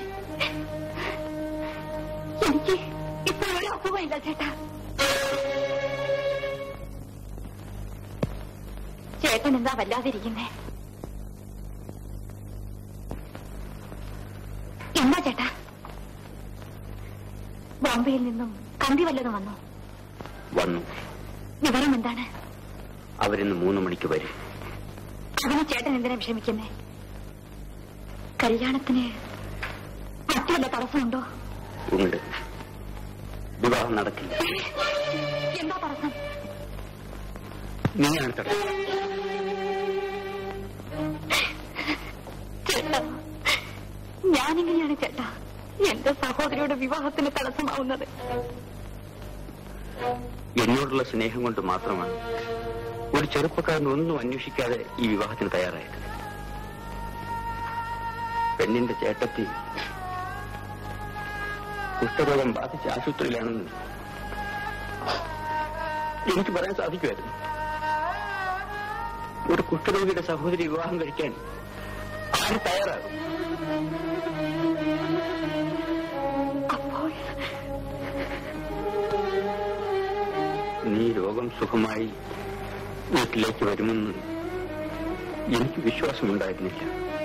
എനിക്ക് ഇപ്പോൾ ഒരു അസുഖമില്ല ചേട്ടാ ചേട്ടൻ എന്താ വല്ലാതിരിക്കുന്നേ എന്താ ചേട്ടാ ബോംബെയിൽ നിന്നും കമ്പി വല്ലതും വന്നോ വന്നു വിവരം എന്താണ് അവരിന്ന് മൂന്ന് മണിക്ക് വരും അതിന് ചേട്ടൻ എന്തിനാ വിഷമിക്കുന്നേ കല്യാണത്തിന് മറ്റു വല്ല തടസ്സമുണ്ടോ ഉണ്ട് വിവാഹം നടക്കില്ല എന്താ തടസ്സം നീയാണ് തടസ്സം ചേട്ടാ ഞാനെങ്ങനെയാണ് ചേട്ടാ എന്റെ സഹോദരിയുടെ വിവാഹത്തിന് തടസ്സമാവുന്നത് എന്നോടുള്ള സ്നേഹം കൊണ്ട് മാത്രമാണ് ഒരു ചെറുപ്പക്കാരൻ ഒന്നും അന്വേഷിക്കാതെ ഈ വിവാഹത്തിന് തയ്യാറായത് പെണ്ണിന്റെ ചേട്ടത്തി കുഷ്ഠരോഗം ബാധിച്ച ആശുപത്രിയിലാണെന്ന് എനിക്ക് പറയാൻ സാധിക്കുമായിരുന്നു ഒരു കുഷ്ഠരോഗിയുടെ സഹോദരി വിവാഹം കഴിക്കാൻ ആര് തയ്യാറാകും അപ്പോൾ നീ രോഗം സുഖമായി വീട്ടിലേക്ക് വരുമെന്ന് എനിക്ക് വിശ്വാസമുണ്ടായിരുന്നില്ല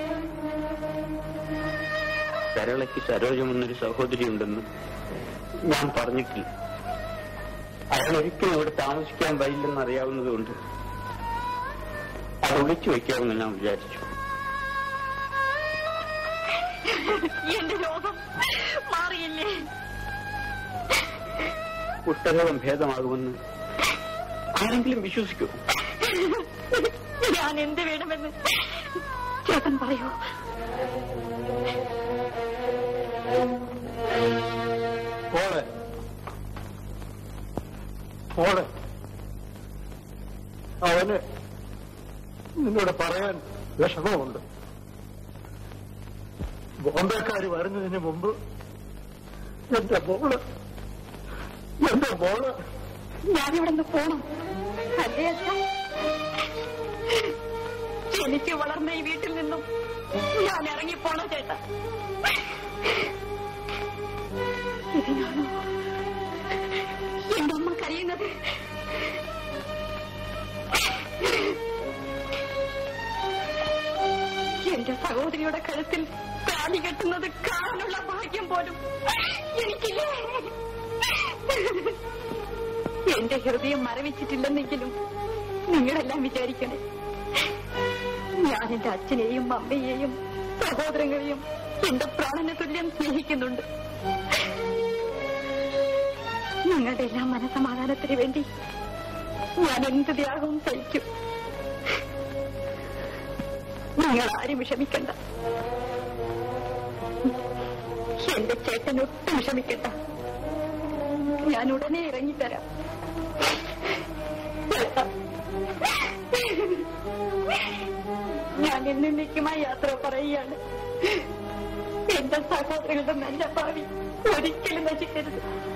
സരളയ്ക്ക് സരോജമെന്നൊരു സഹോദരിയുണ്ടെന്ന് ഞാൻ പറഞ്ഞിട്ടില്ല അയാൾ ഒരിക്കലും ഇവിടെ താമസിക്കാൻ വരില്ലെന്ന് അറിയാവുന്നതുകൊണ്ട് അത് ഒളിച്ചു വയ്ക്കാമെന്ന് ഞാൻ വിചാരിച്ചു എന്റെ രോഗം മാറിയില്ലേ കുഷ്ഠരോഗം ഭേദമാകുമെന്ന് ആരെങ്കിലും വിശ്വസിക്കൂ ഞാൻ എന്ത് വേണമെന്ന് ചേട്ടൻ പറയൂ മോളെ മോളെ അവന് നിന്നോട് പറയാൻ വിഷമമുണ്ട് ബോംബെക്കാർ വരുന്നതിന് മുമ്പ് എന്റെ മോള് എന്റെ മോള് ഞാനിവിടെ നിന്ന് പോണം അല്ലേ അച്ഛാ എനിക്ക് വളർന്ന ഈ വീട്ടിൽ നിന്നും ഞാൻ ഇറങ്ങിപ്പോണം ചേട്ടാ ഇതിനാണോ എന്റെ അമ്മ കരയുന്നത് എന്റെ സഹോദരിയുടെ കഴുത്തിൽ താലി കെട്ടുന്നത് കാണാനുള്ള ഭാഗ്യം പോലും എനിക്കില്ലേ എന്റെ ഹൃദയം മരവിച്ചിട്ടില്ലെന്നെങ്കിലും നിങ്ങളെല്ലാം വിചാരിക്കണേ ഞാൻ എന്റെ അച്ഛനെയും അമ്മയെയും സഹോദരങ്ങളെയും എന്റെ പ്രാണന തുല്യം സ്നേഹിക്കുന്നുണ്ട് നിങ്ങളുടെ എല്ലാം മനസമാധാനത്തിന് വേണ്ടി ഞാൻ എന്ത് ത്യാഗവും സഹിക്കും നിങ്ങൾ ആരും വിഷമിക്കണ്ട എന്റെ ചേട്ടൻ ഒട്ടും വിഷമിക്കണ്ട ഞാൻ ഉടനെ ഇറങ്ങിത്തരാം ചേട്ടാ, ഞാൻ എന്നേക്കുമായി യാത്ര പറയുകയാണ് എന്റെ സഹോദരങ്ങളുടെ നല്ല ഭാവി ഒരിക്കലും നശിക്കരുത്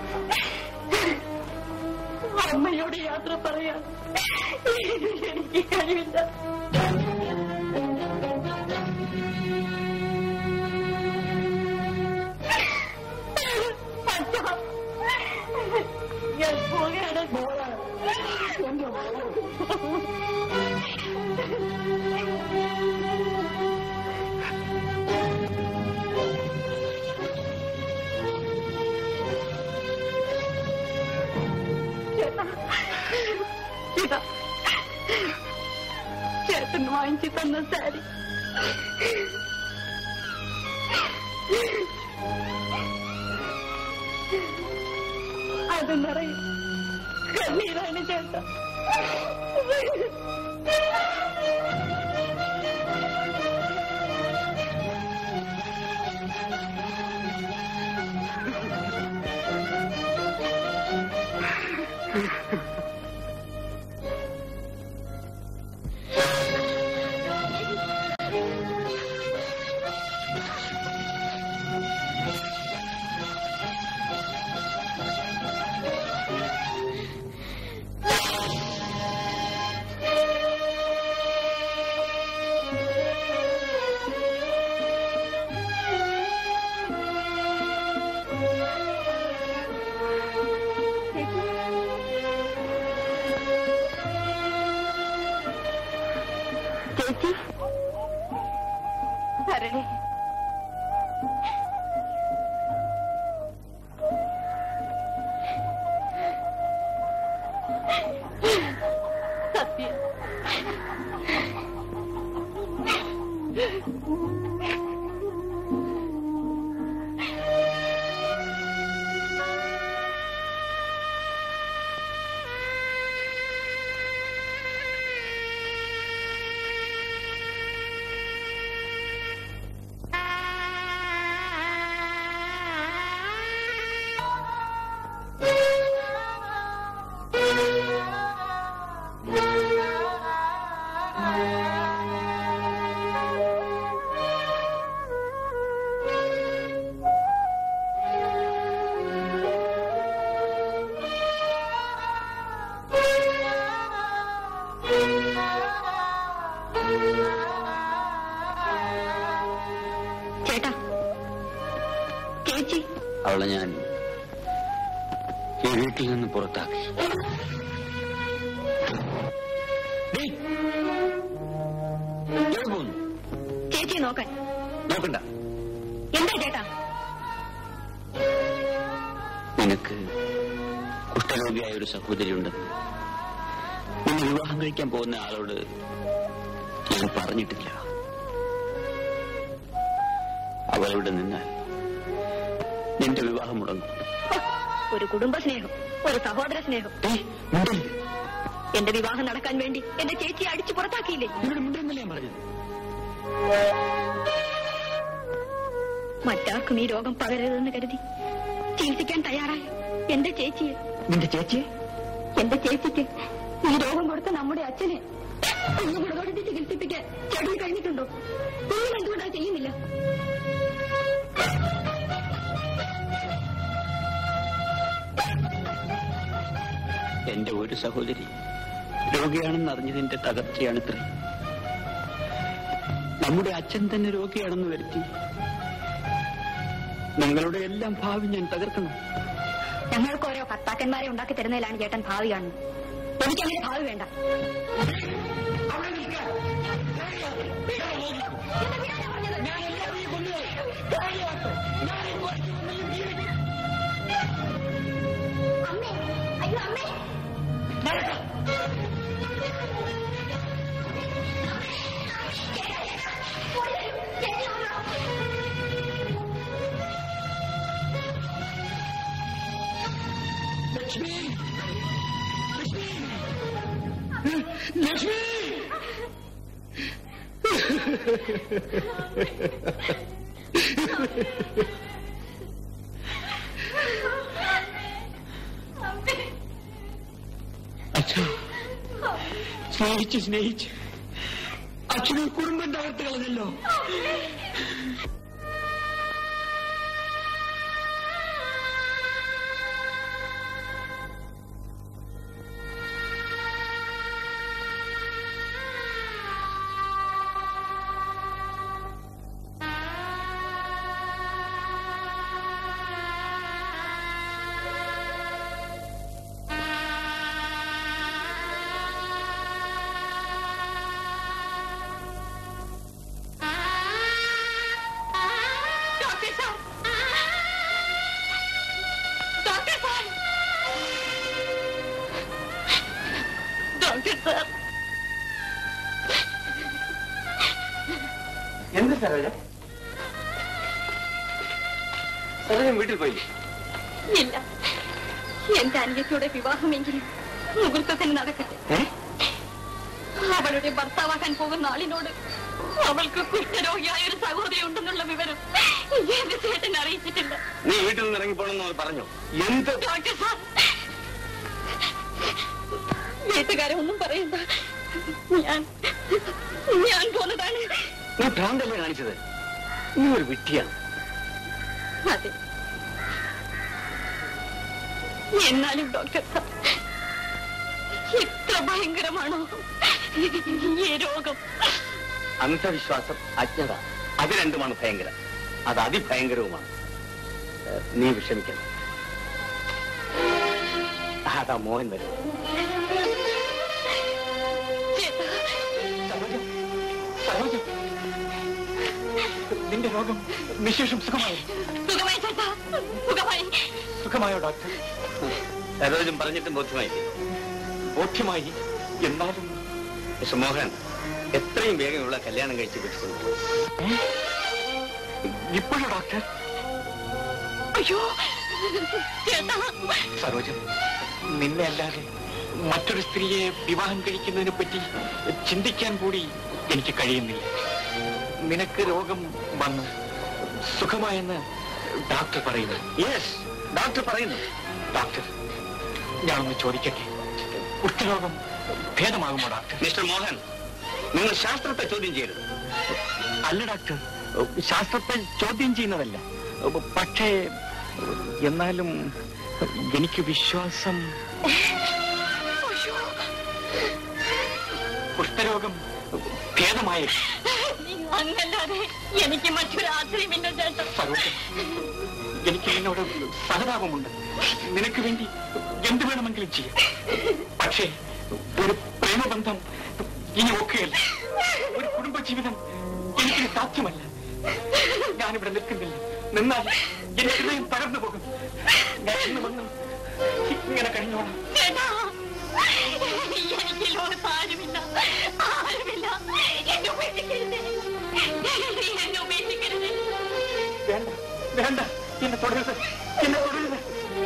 അമ്മയോട് യാത്ര പറയാൻ എനിക്ക് കഴിവില്ല അച്ഛാ, ഞാൻ പോവുകയാണ് എന്റെ മോള് ചേട്ടാ ഇതാ ചേട്ടൻ വാങ്ങിച്ചു തന്ന സാരി അത് നിറയും കണ്ണീരാണ് ചേട്ടാ ചേച്ചി വരണേ സത്യം ചേട്ടാ ചേച്ചി അവളെ ഞാൻ ഈ വീട്ടിൽ നിന്ന് പുറത്താക്കി ഡേയ്, എവിടെ പോകുന്നു? ചേച്ചി നോക്കാൻ നോക്കണ്ട എന്താ ചേട്ടാ നിനക്ക് കുഷ്ഠരോഗിയായ ഒരു സഹോദരി ഉണ്ടെന്ന് നിന്നെ വിവാഹം കഴിക്കാൻ പോകുന്ന ആളോട് ഞാൻ പറഞ്ഞിട്ടില്ല അവളിവിടെ നിന്നാൽ നിന്റെ വിവാഹം മുടങ്ങും ഒരു കുടുംബ സ്നേഹം ഒരു സഹോദര സ്നേഹം ഏയ്, മിണ്ടരുത്. എന്റെ വിവാഹം നടക്കാൻ വേണ്ടി എന്റെ ചേച്ചിയെ അടിച്ചു പുറത്താക്കിയില്ലേ ഇവിടെ മിണ്ടെന്നല്ലേ ഞാൻ പറഞ്ഞത് മറ്റാർക്കും ഈ രോഗം പകരരുതെന്ന് കരുതി ചികിത്സിക്കാൻ തയ്യാറായ എന്റെ ചേച്ചിയെ നിന്റെ ചേച്ചിയെ എന്റെ ചേച്ചിക്ക് ഈ രോഗം കൊടുത്ത നമ്മുടെ അച്ഛനെ ഒന്ന് മൃഗോടത്തി ചികിത്സിപ്പിക്കാൻ ചേട്ടന് കഴിഞ്ഞിട്ടുണ്ടോ നിങ്ങൾ എന്തുകൊണ്ടാ ചെയ്യുന്നില്ല എന്റെ ഒരു സഹോദരി രോഗിയാണെന്ന് അറിഞ്ഞതിന്റെ തകർച്ചയാണിത്രേ നമ്മുടെ അച്ഛൻ തന്നെ രോഗിയാണെന്ന് വരുത്തി നിങ്ങളുടെ എല്ലാം ഭാവി ഞാൻ തകർക്കണം ഞങ്ങൾക്ക് ഓരോ ഭർത്താക്കന്മാരെ ഉണ്ടാക്കി തരുന്നതിലാണ് ചേട്ടൻ ഭാവി കാണുന്നത് എനിക്കങ്ങനെ ഭാവി വേണ്ട അമ്മേ അയ്യോ അമ്മേ അച്ഛാ സ്നേഹിച്ച് സ്നേഹിച്ച് അച്ഛനെ കുടുംബം തകർത്ത് കളഞ്ഞല്ലോ doctor sir doctor sir doctor sir എന്ത് സരോജ സരോജൻ വീട്ടിൽ പോയി ഇല്ല എന്റെ അനിയത്തിയുടെ വിവാഹമെങ്കിലും മുഹൂർത്തത്തിന് നടക്കട്ടെ ഏ അവളുടെ ഭർത്താവാക്കാൻ പോകുന്ന ആളിനോട് അവൾക്ക് കുഷ്ഠരോഗിയായ ഒരു സഹോദരി ഉണ്ടെന്നുള്ള വിവരം എന്റെ ചേട്ടൻ അറിയിച്ചിട്ടില്ല നീ വീട്ടിൽ നിന്ന് ഇറങ്ങിപ്പോണെന്ന് അവർ പറഞ്ഞു എന്ത് ഡോക്ടർ സാർ വീട്ടുകാരെ ഒന്നും പറയണ്ട ഞാൻ ഞാൻ പോന്നതാണ് നീ ഭ്രാന്തല്ലേ കാണിച്ചത് നീ ഒരു വിട്ടിയാണ് അതെ എന്നാലും ഡോക്ടർ സാർ എത്ര ഭയങ്കരമാണോ ഈ രോഗം അന്ധവിശ്വാസം അജ്ഞത അത് രണ്ടുമാണ് ഭയങ്കരം അത് അതിഭയങ്കരവുമാണ് ഏ, നീ വിഷമിക്കണം അതാ മോഹൻ വരും ചേട്ടാ എന്റെ രോഗം നിശേഷം സുഖമായി സുഖമായി ചേട്ടാ സുഖമായി സുഖമായോ ഡോക്ടർ സരോജം പറഞ്ഞിട്ടും ബോധ്യമായില്ലേ ബോധ്യമായി എന്നാലും മിസ്റ്റർ മോഹൻ എത്രയും വേഗം ഇവിടെ കല്യാണം കഴിച്ച് വിട്ടിട്ടുണ്ട് ഇപ്പോഴോ ഡോക്ടർ അയ്യോ ചേട്ടാ സരോജം നിന്നെ അല്ലാതെ മറ്റൊരു സ്ത്രീയെ വിവാഹം കഴിക്കുന്നതിനെ പറ്റി ചിന്തിക്കാൻ കൂടി എനിക്ക് കഴിയുന്നില്ല നിനക്ക് രോഗം വന്ന് സുഖമായെന്ന് ഡോക്ടർ പറയുന്നു യെസ് ഡോക്ടർ പറയുന്നു ഡോക്ടർ ഞാനൊന്ന് ചോദിക്കട്ടെ കുഷ്ഠരോഗം ഭേദമാകുമോ ഡോക്ടർ മിസ്റ്റർ മോഹൻ നിങ്ങൾ ശാസ്ത്രത്തെ ചോദ്യം ചെയ്യരുത് അല്ല ഡോക്ടർ ശാസ്ത്രത്തെ ചോദ്യം ചെയ്യുന്നതല്ല പക്ഷേ എന്നാലും എനിക്ക് വിശ്വാസം അയ്യോ കുഷ്ഠരോഗം ഭേദമായ അങ്ങല്ലാതെ എനിക്ക് മറ്റൊരു ആശ്രയമില്ല ചേട്ടാ സരോജം എനിക്ക് നിന്നോട് സഹതാപമുണ്ട് നിനക്ക് വേണ്ടി എന്ത് വേണമെങ്കിലും ചെയ്യാം പക്ഷേ ഒരു പ്രേമബന്ധം ഇനി ഒക്കെയല്ല ഒരു കുടുംബജീവിതം എനിക്ക് സാധ്യമല്ല ഞാനിവിടെ നിൽക്കുന്നില്ല നിന്നാൽ എന്റെ ഹൃദയം തകർന്നു പോകും ഞാൻ ഇന്ന് വന്ന് ഇങ്ങനെ കഴിഞ്ഞോളാം ചേട്ടാ എനിക്ക് ലോകത്ത് ആരുമില്ല ആരുമില്ല എന്നെ ഉപേക്ഷിക്കരുതേ എന്നെ ഉപേക്ഷിക്കരുതേ വേണ്ട വേണ്ട എന്നെ തുടരുത് എന്നെ തുടരുത്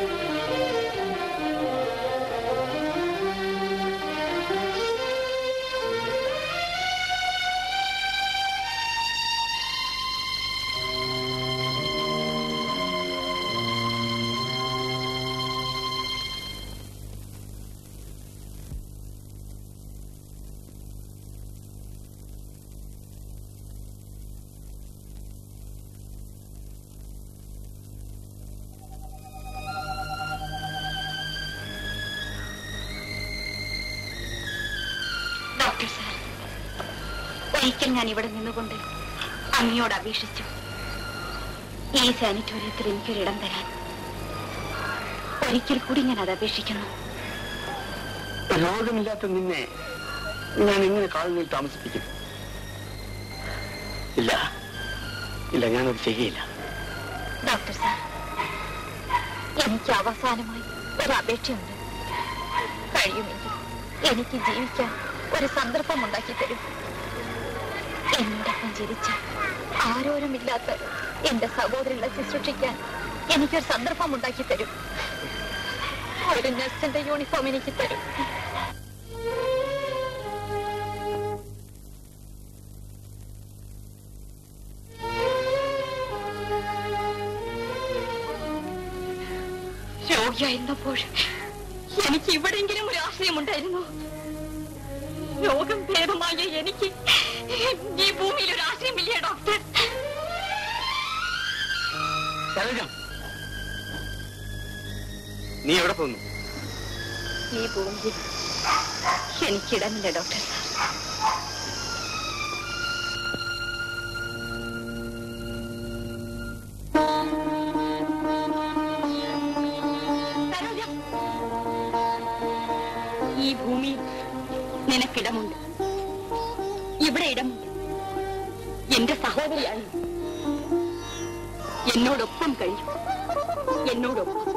ഡോക്ടർ സാർ ഒരിക്കൽ ഞാൻ ഇവിടെ നിന്നുകൊണ്ട് അങ്ങയോട് അപേക്ഷിച്ചു ഈ സാനിറ്റോറിയത്തിൽ എനിക്കൊരിടം തരാൻ ഒരിക്കൽ കൂടി ഞാൻ അത് അപേക്ഷിക്കുന്നു രോഗമില്ലാത്ത നിന്നെ ഞാൻ എങ്ങനെ കാലനിൽ താമസിപ്പിക്കും ഇല്ല ഇല്ല ഞാനത് ചെയ്യുകയില്ല ഡോക്ടർ സാർ എനിക്ക് അവസാനമായി ഒരു അപേക്ഷയുണ്ട് കഴിയുമെങ്കിൽ എനിക്ക് ജീവിക്കാൻ ഒരു സന്ദർഭം ഉണ്ടാക്കി തരും എന്നോടൊപ്പം ജനിച്ച ആരോരുമില്ലാത്ത എന്റെ സഹോദരികളെ ശുശ്രൂഷിക്കാൻ എനിക്കൊരു സന്ദർഭം ഉണ്ടാക്കി തരും ഒരു നഴ്സിന്റെ യൂണിഫോം എനിക്ക് തരും രോഗിയായിരുന്നപ്പോൾ എനിക്ക് ഇവിടെങ്കിലും ഒരു ആശ്രയമുണ്ടായിരുന്നു രോഗം ഭേദമായ എനിക്ക് ഈ ഭൂമിയിൽ ഒരു ആശ്രയമില്ല ഡോക്ടർ സരോജം നീ എവിടെ പോകുന്നു ഈ ഭൂമിയിൽ എനിക്കിടമില്ല ഡോക്ടർ സരോജം, ഈ ഭൂമിയിൽ നിനക്കിടമുണ്ട് ഇവിടെ ഇടമുണ്ട് എന്റെ സഹോദരിയാണ് എന്നോടൊപ്പം കഴിയും എന്നോടൊപ്പം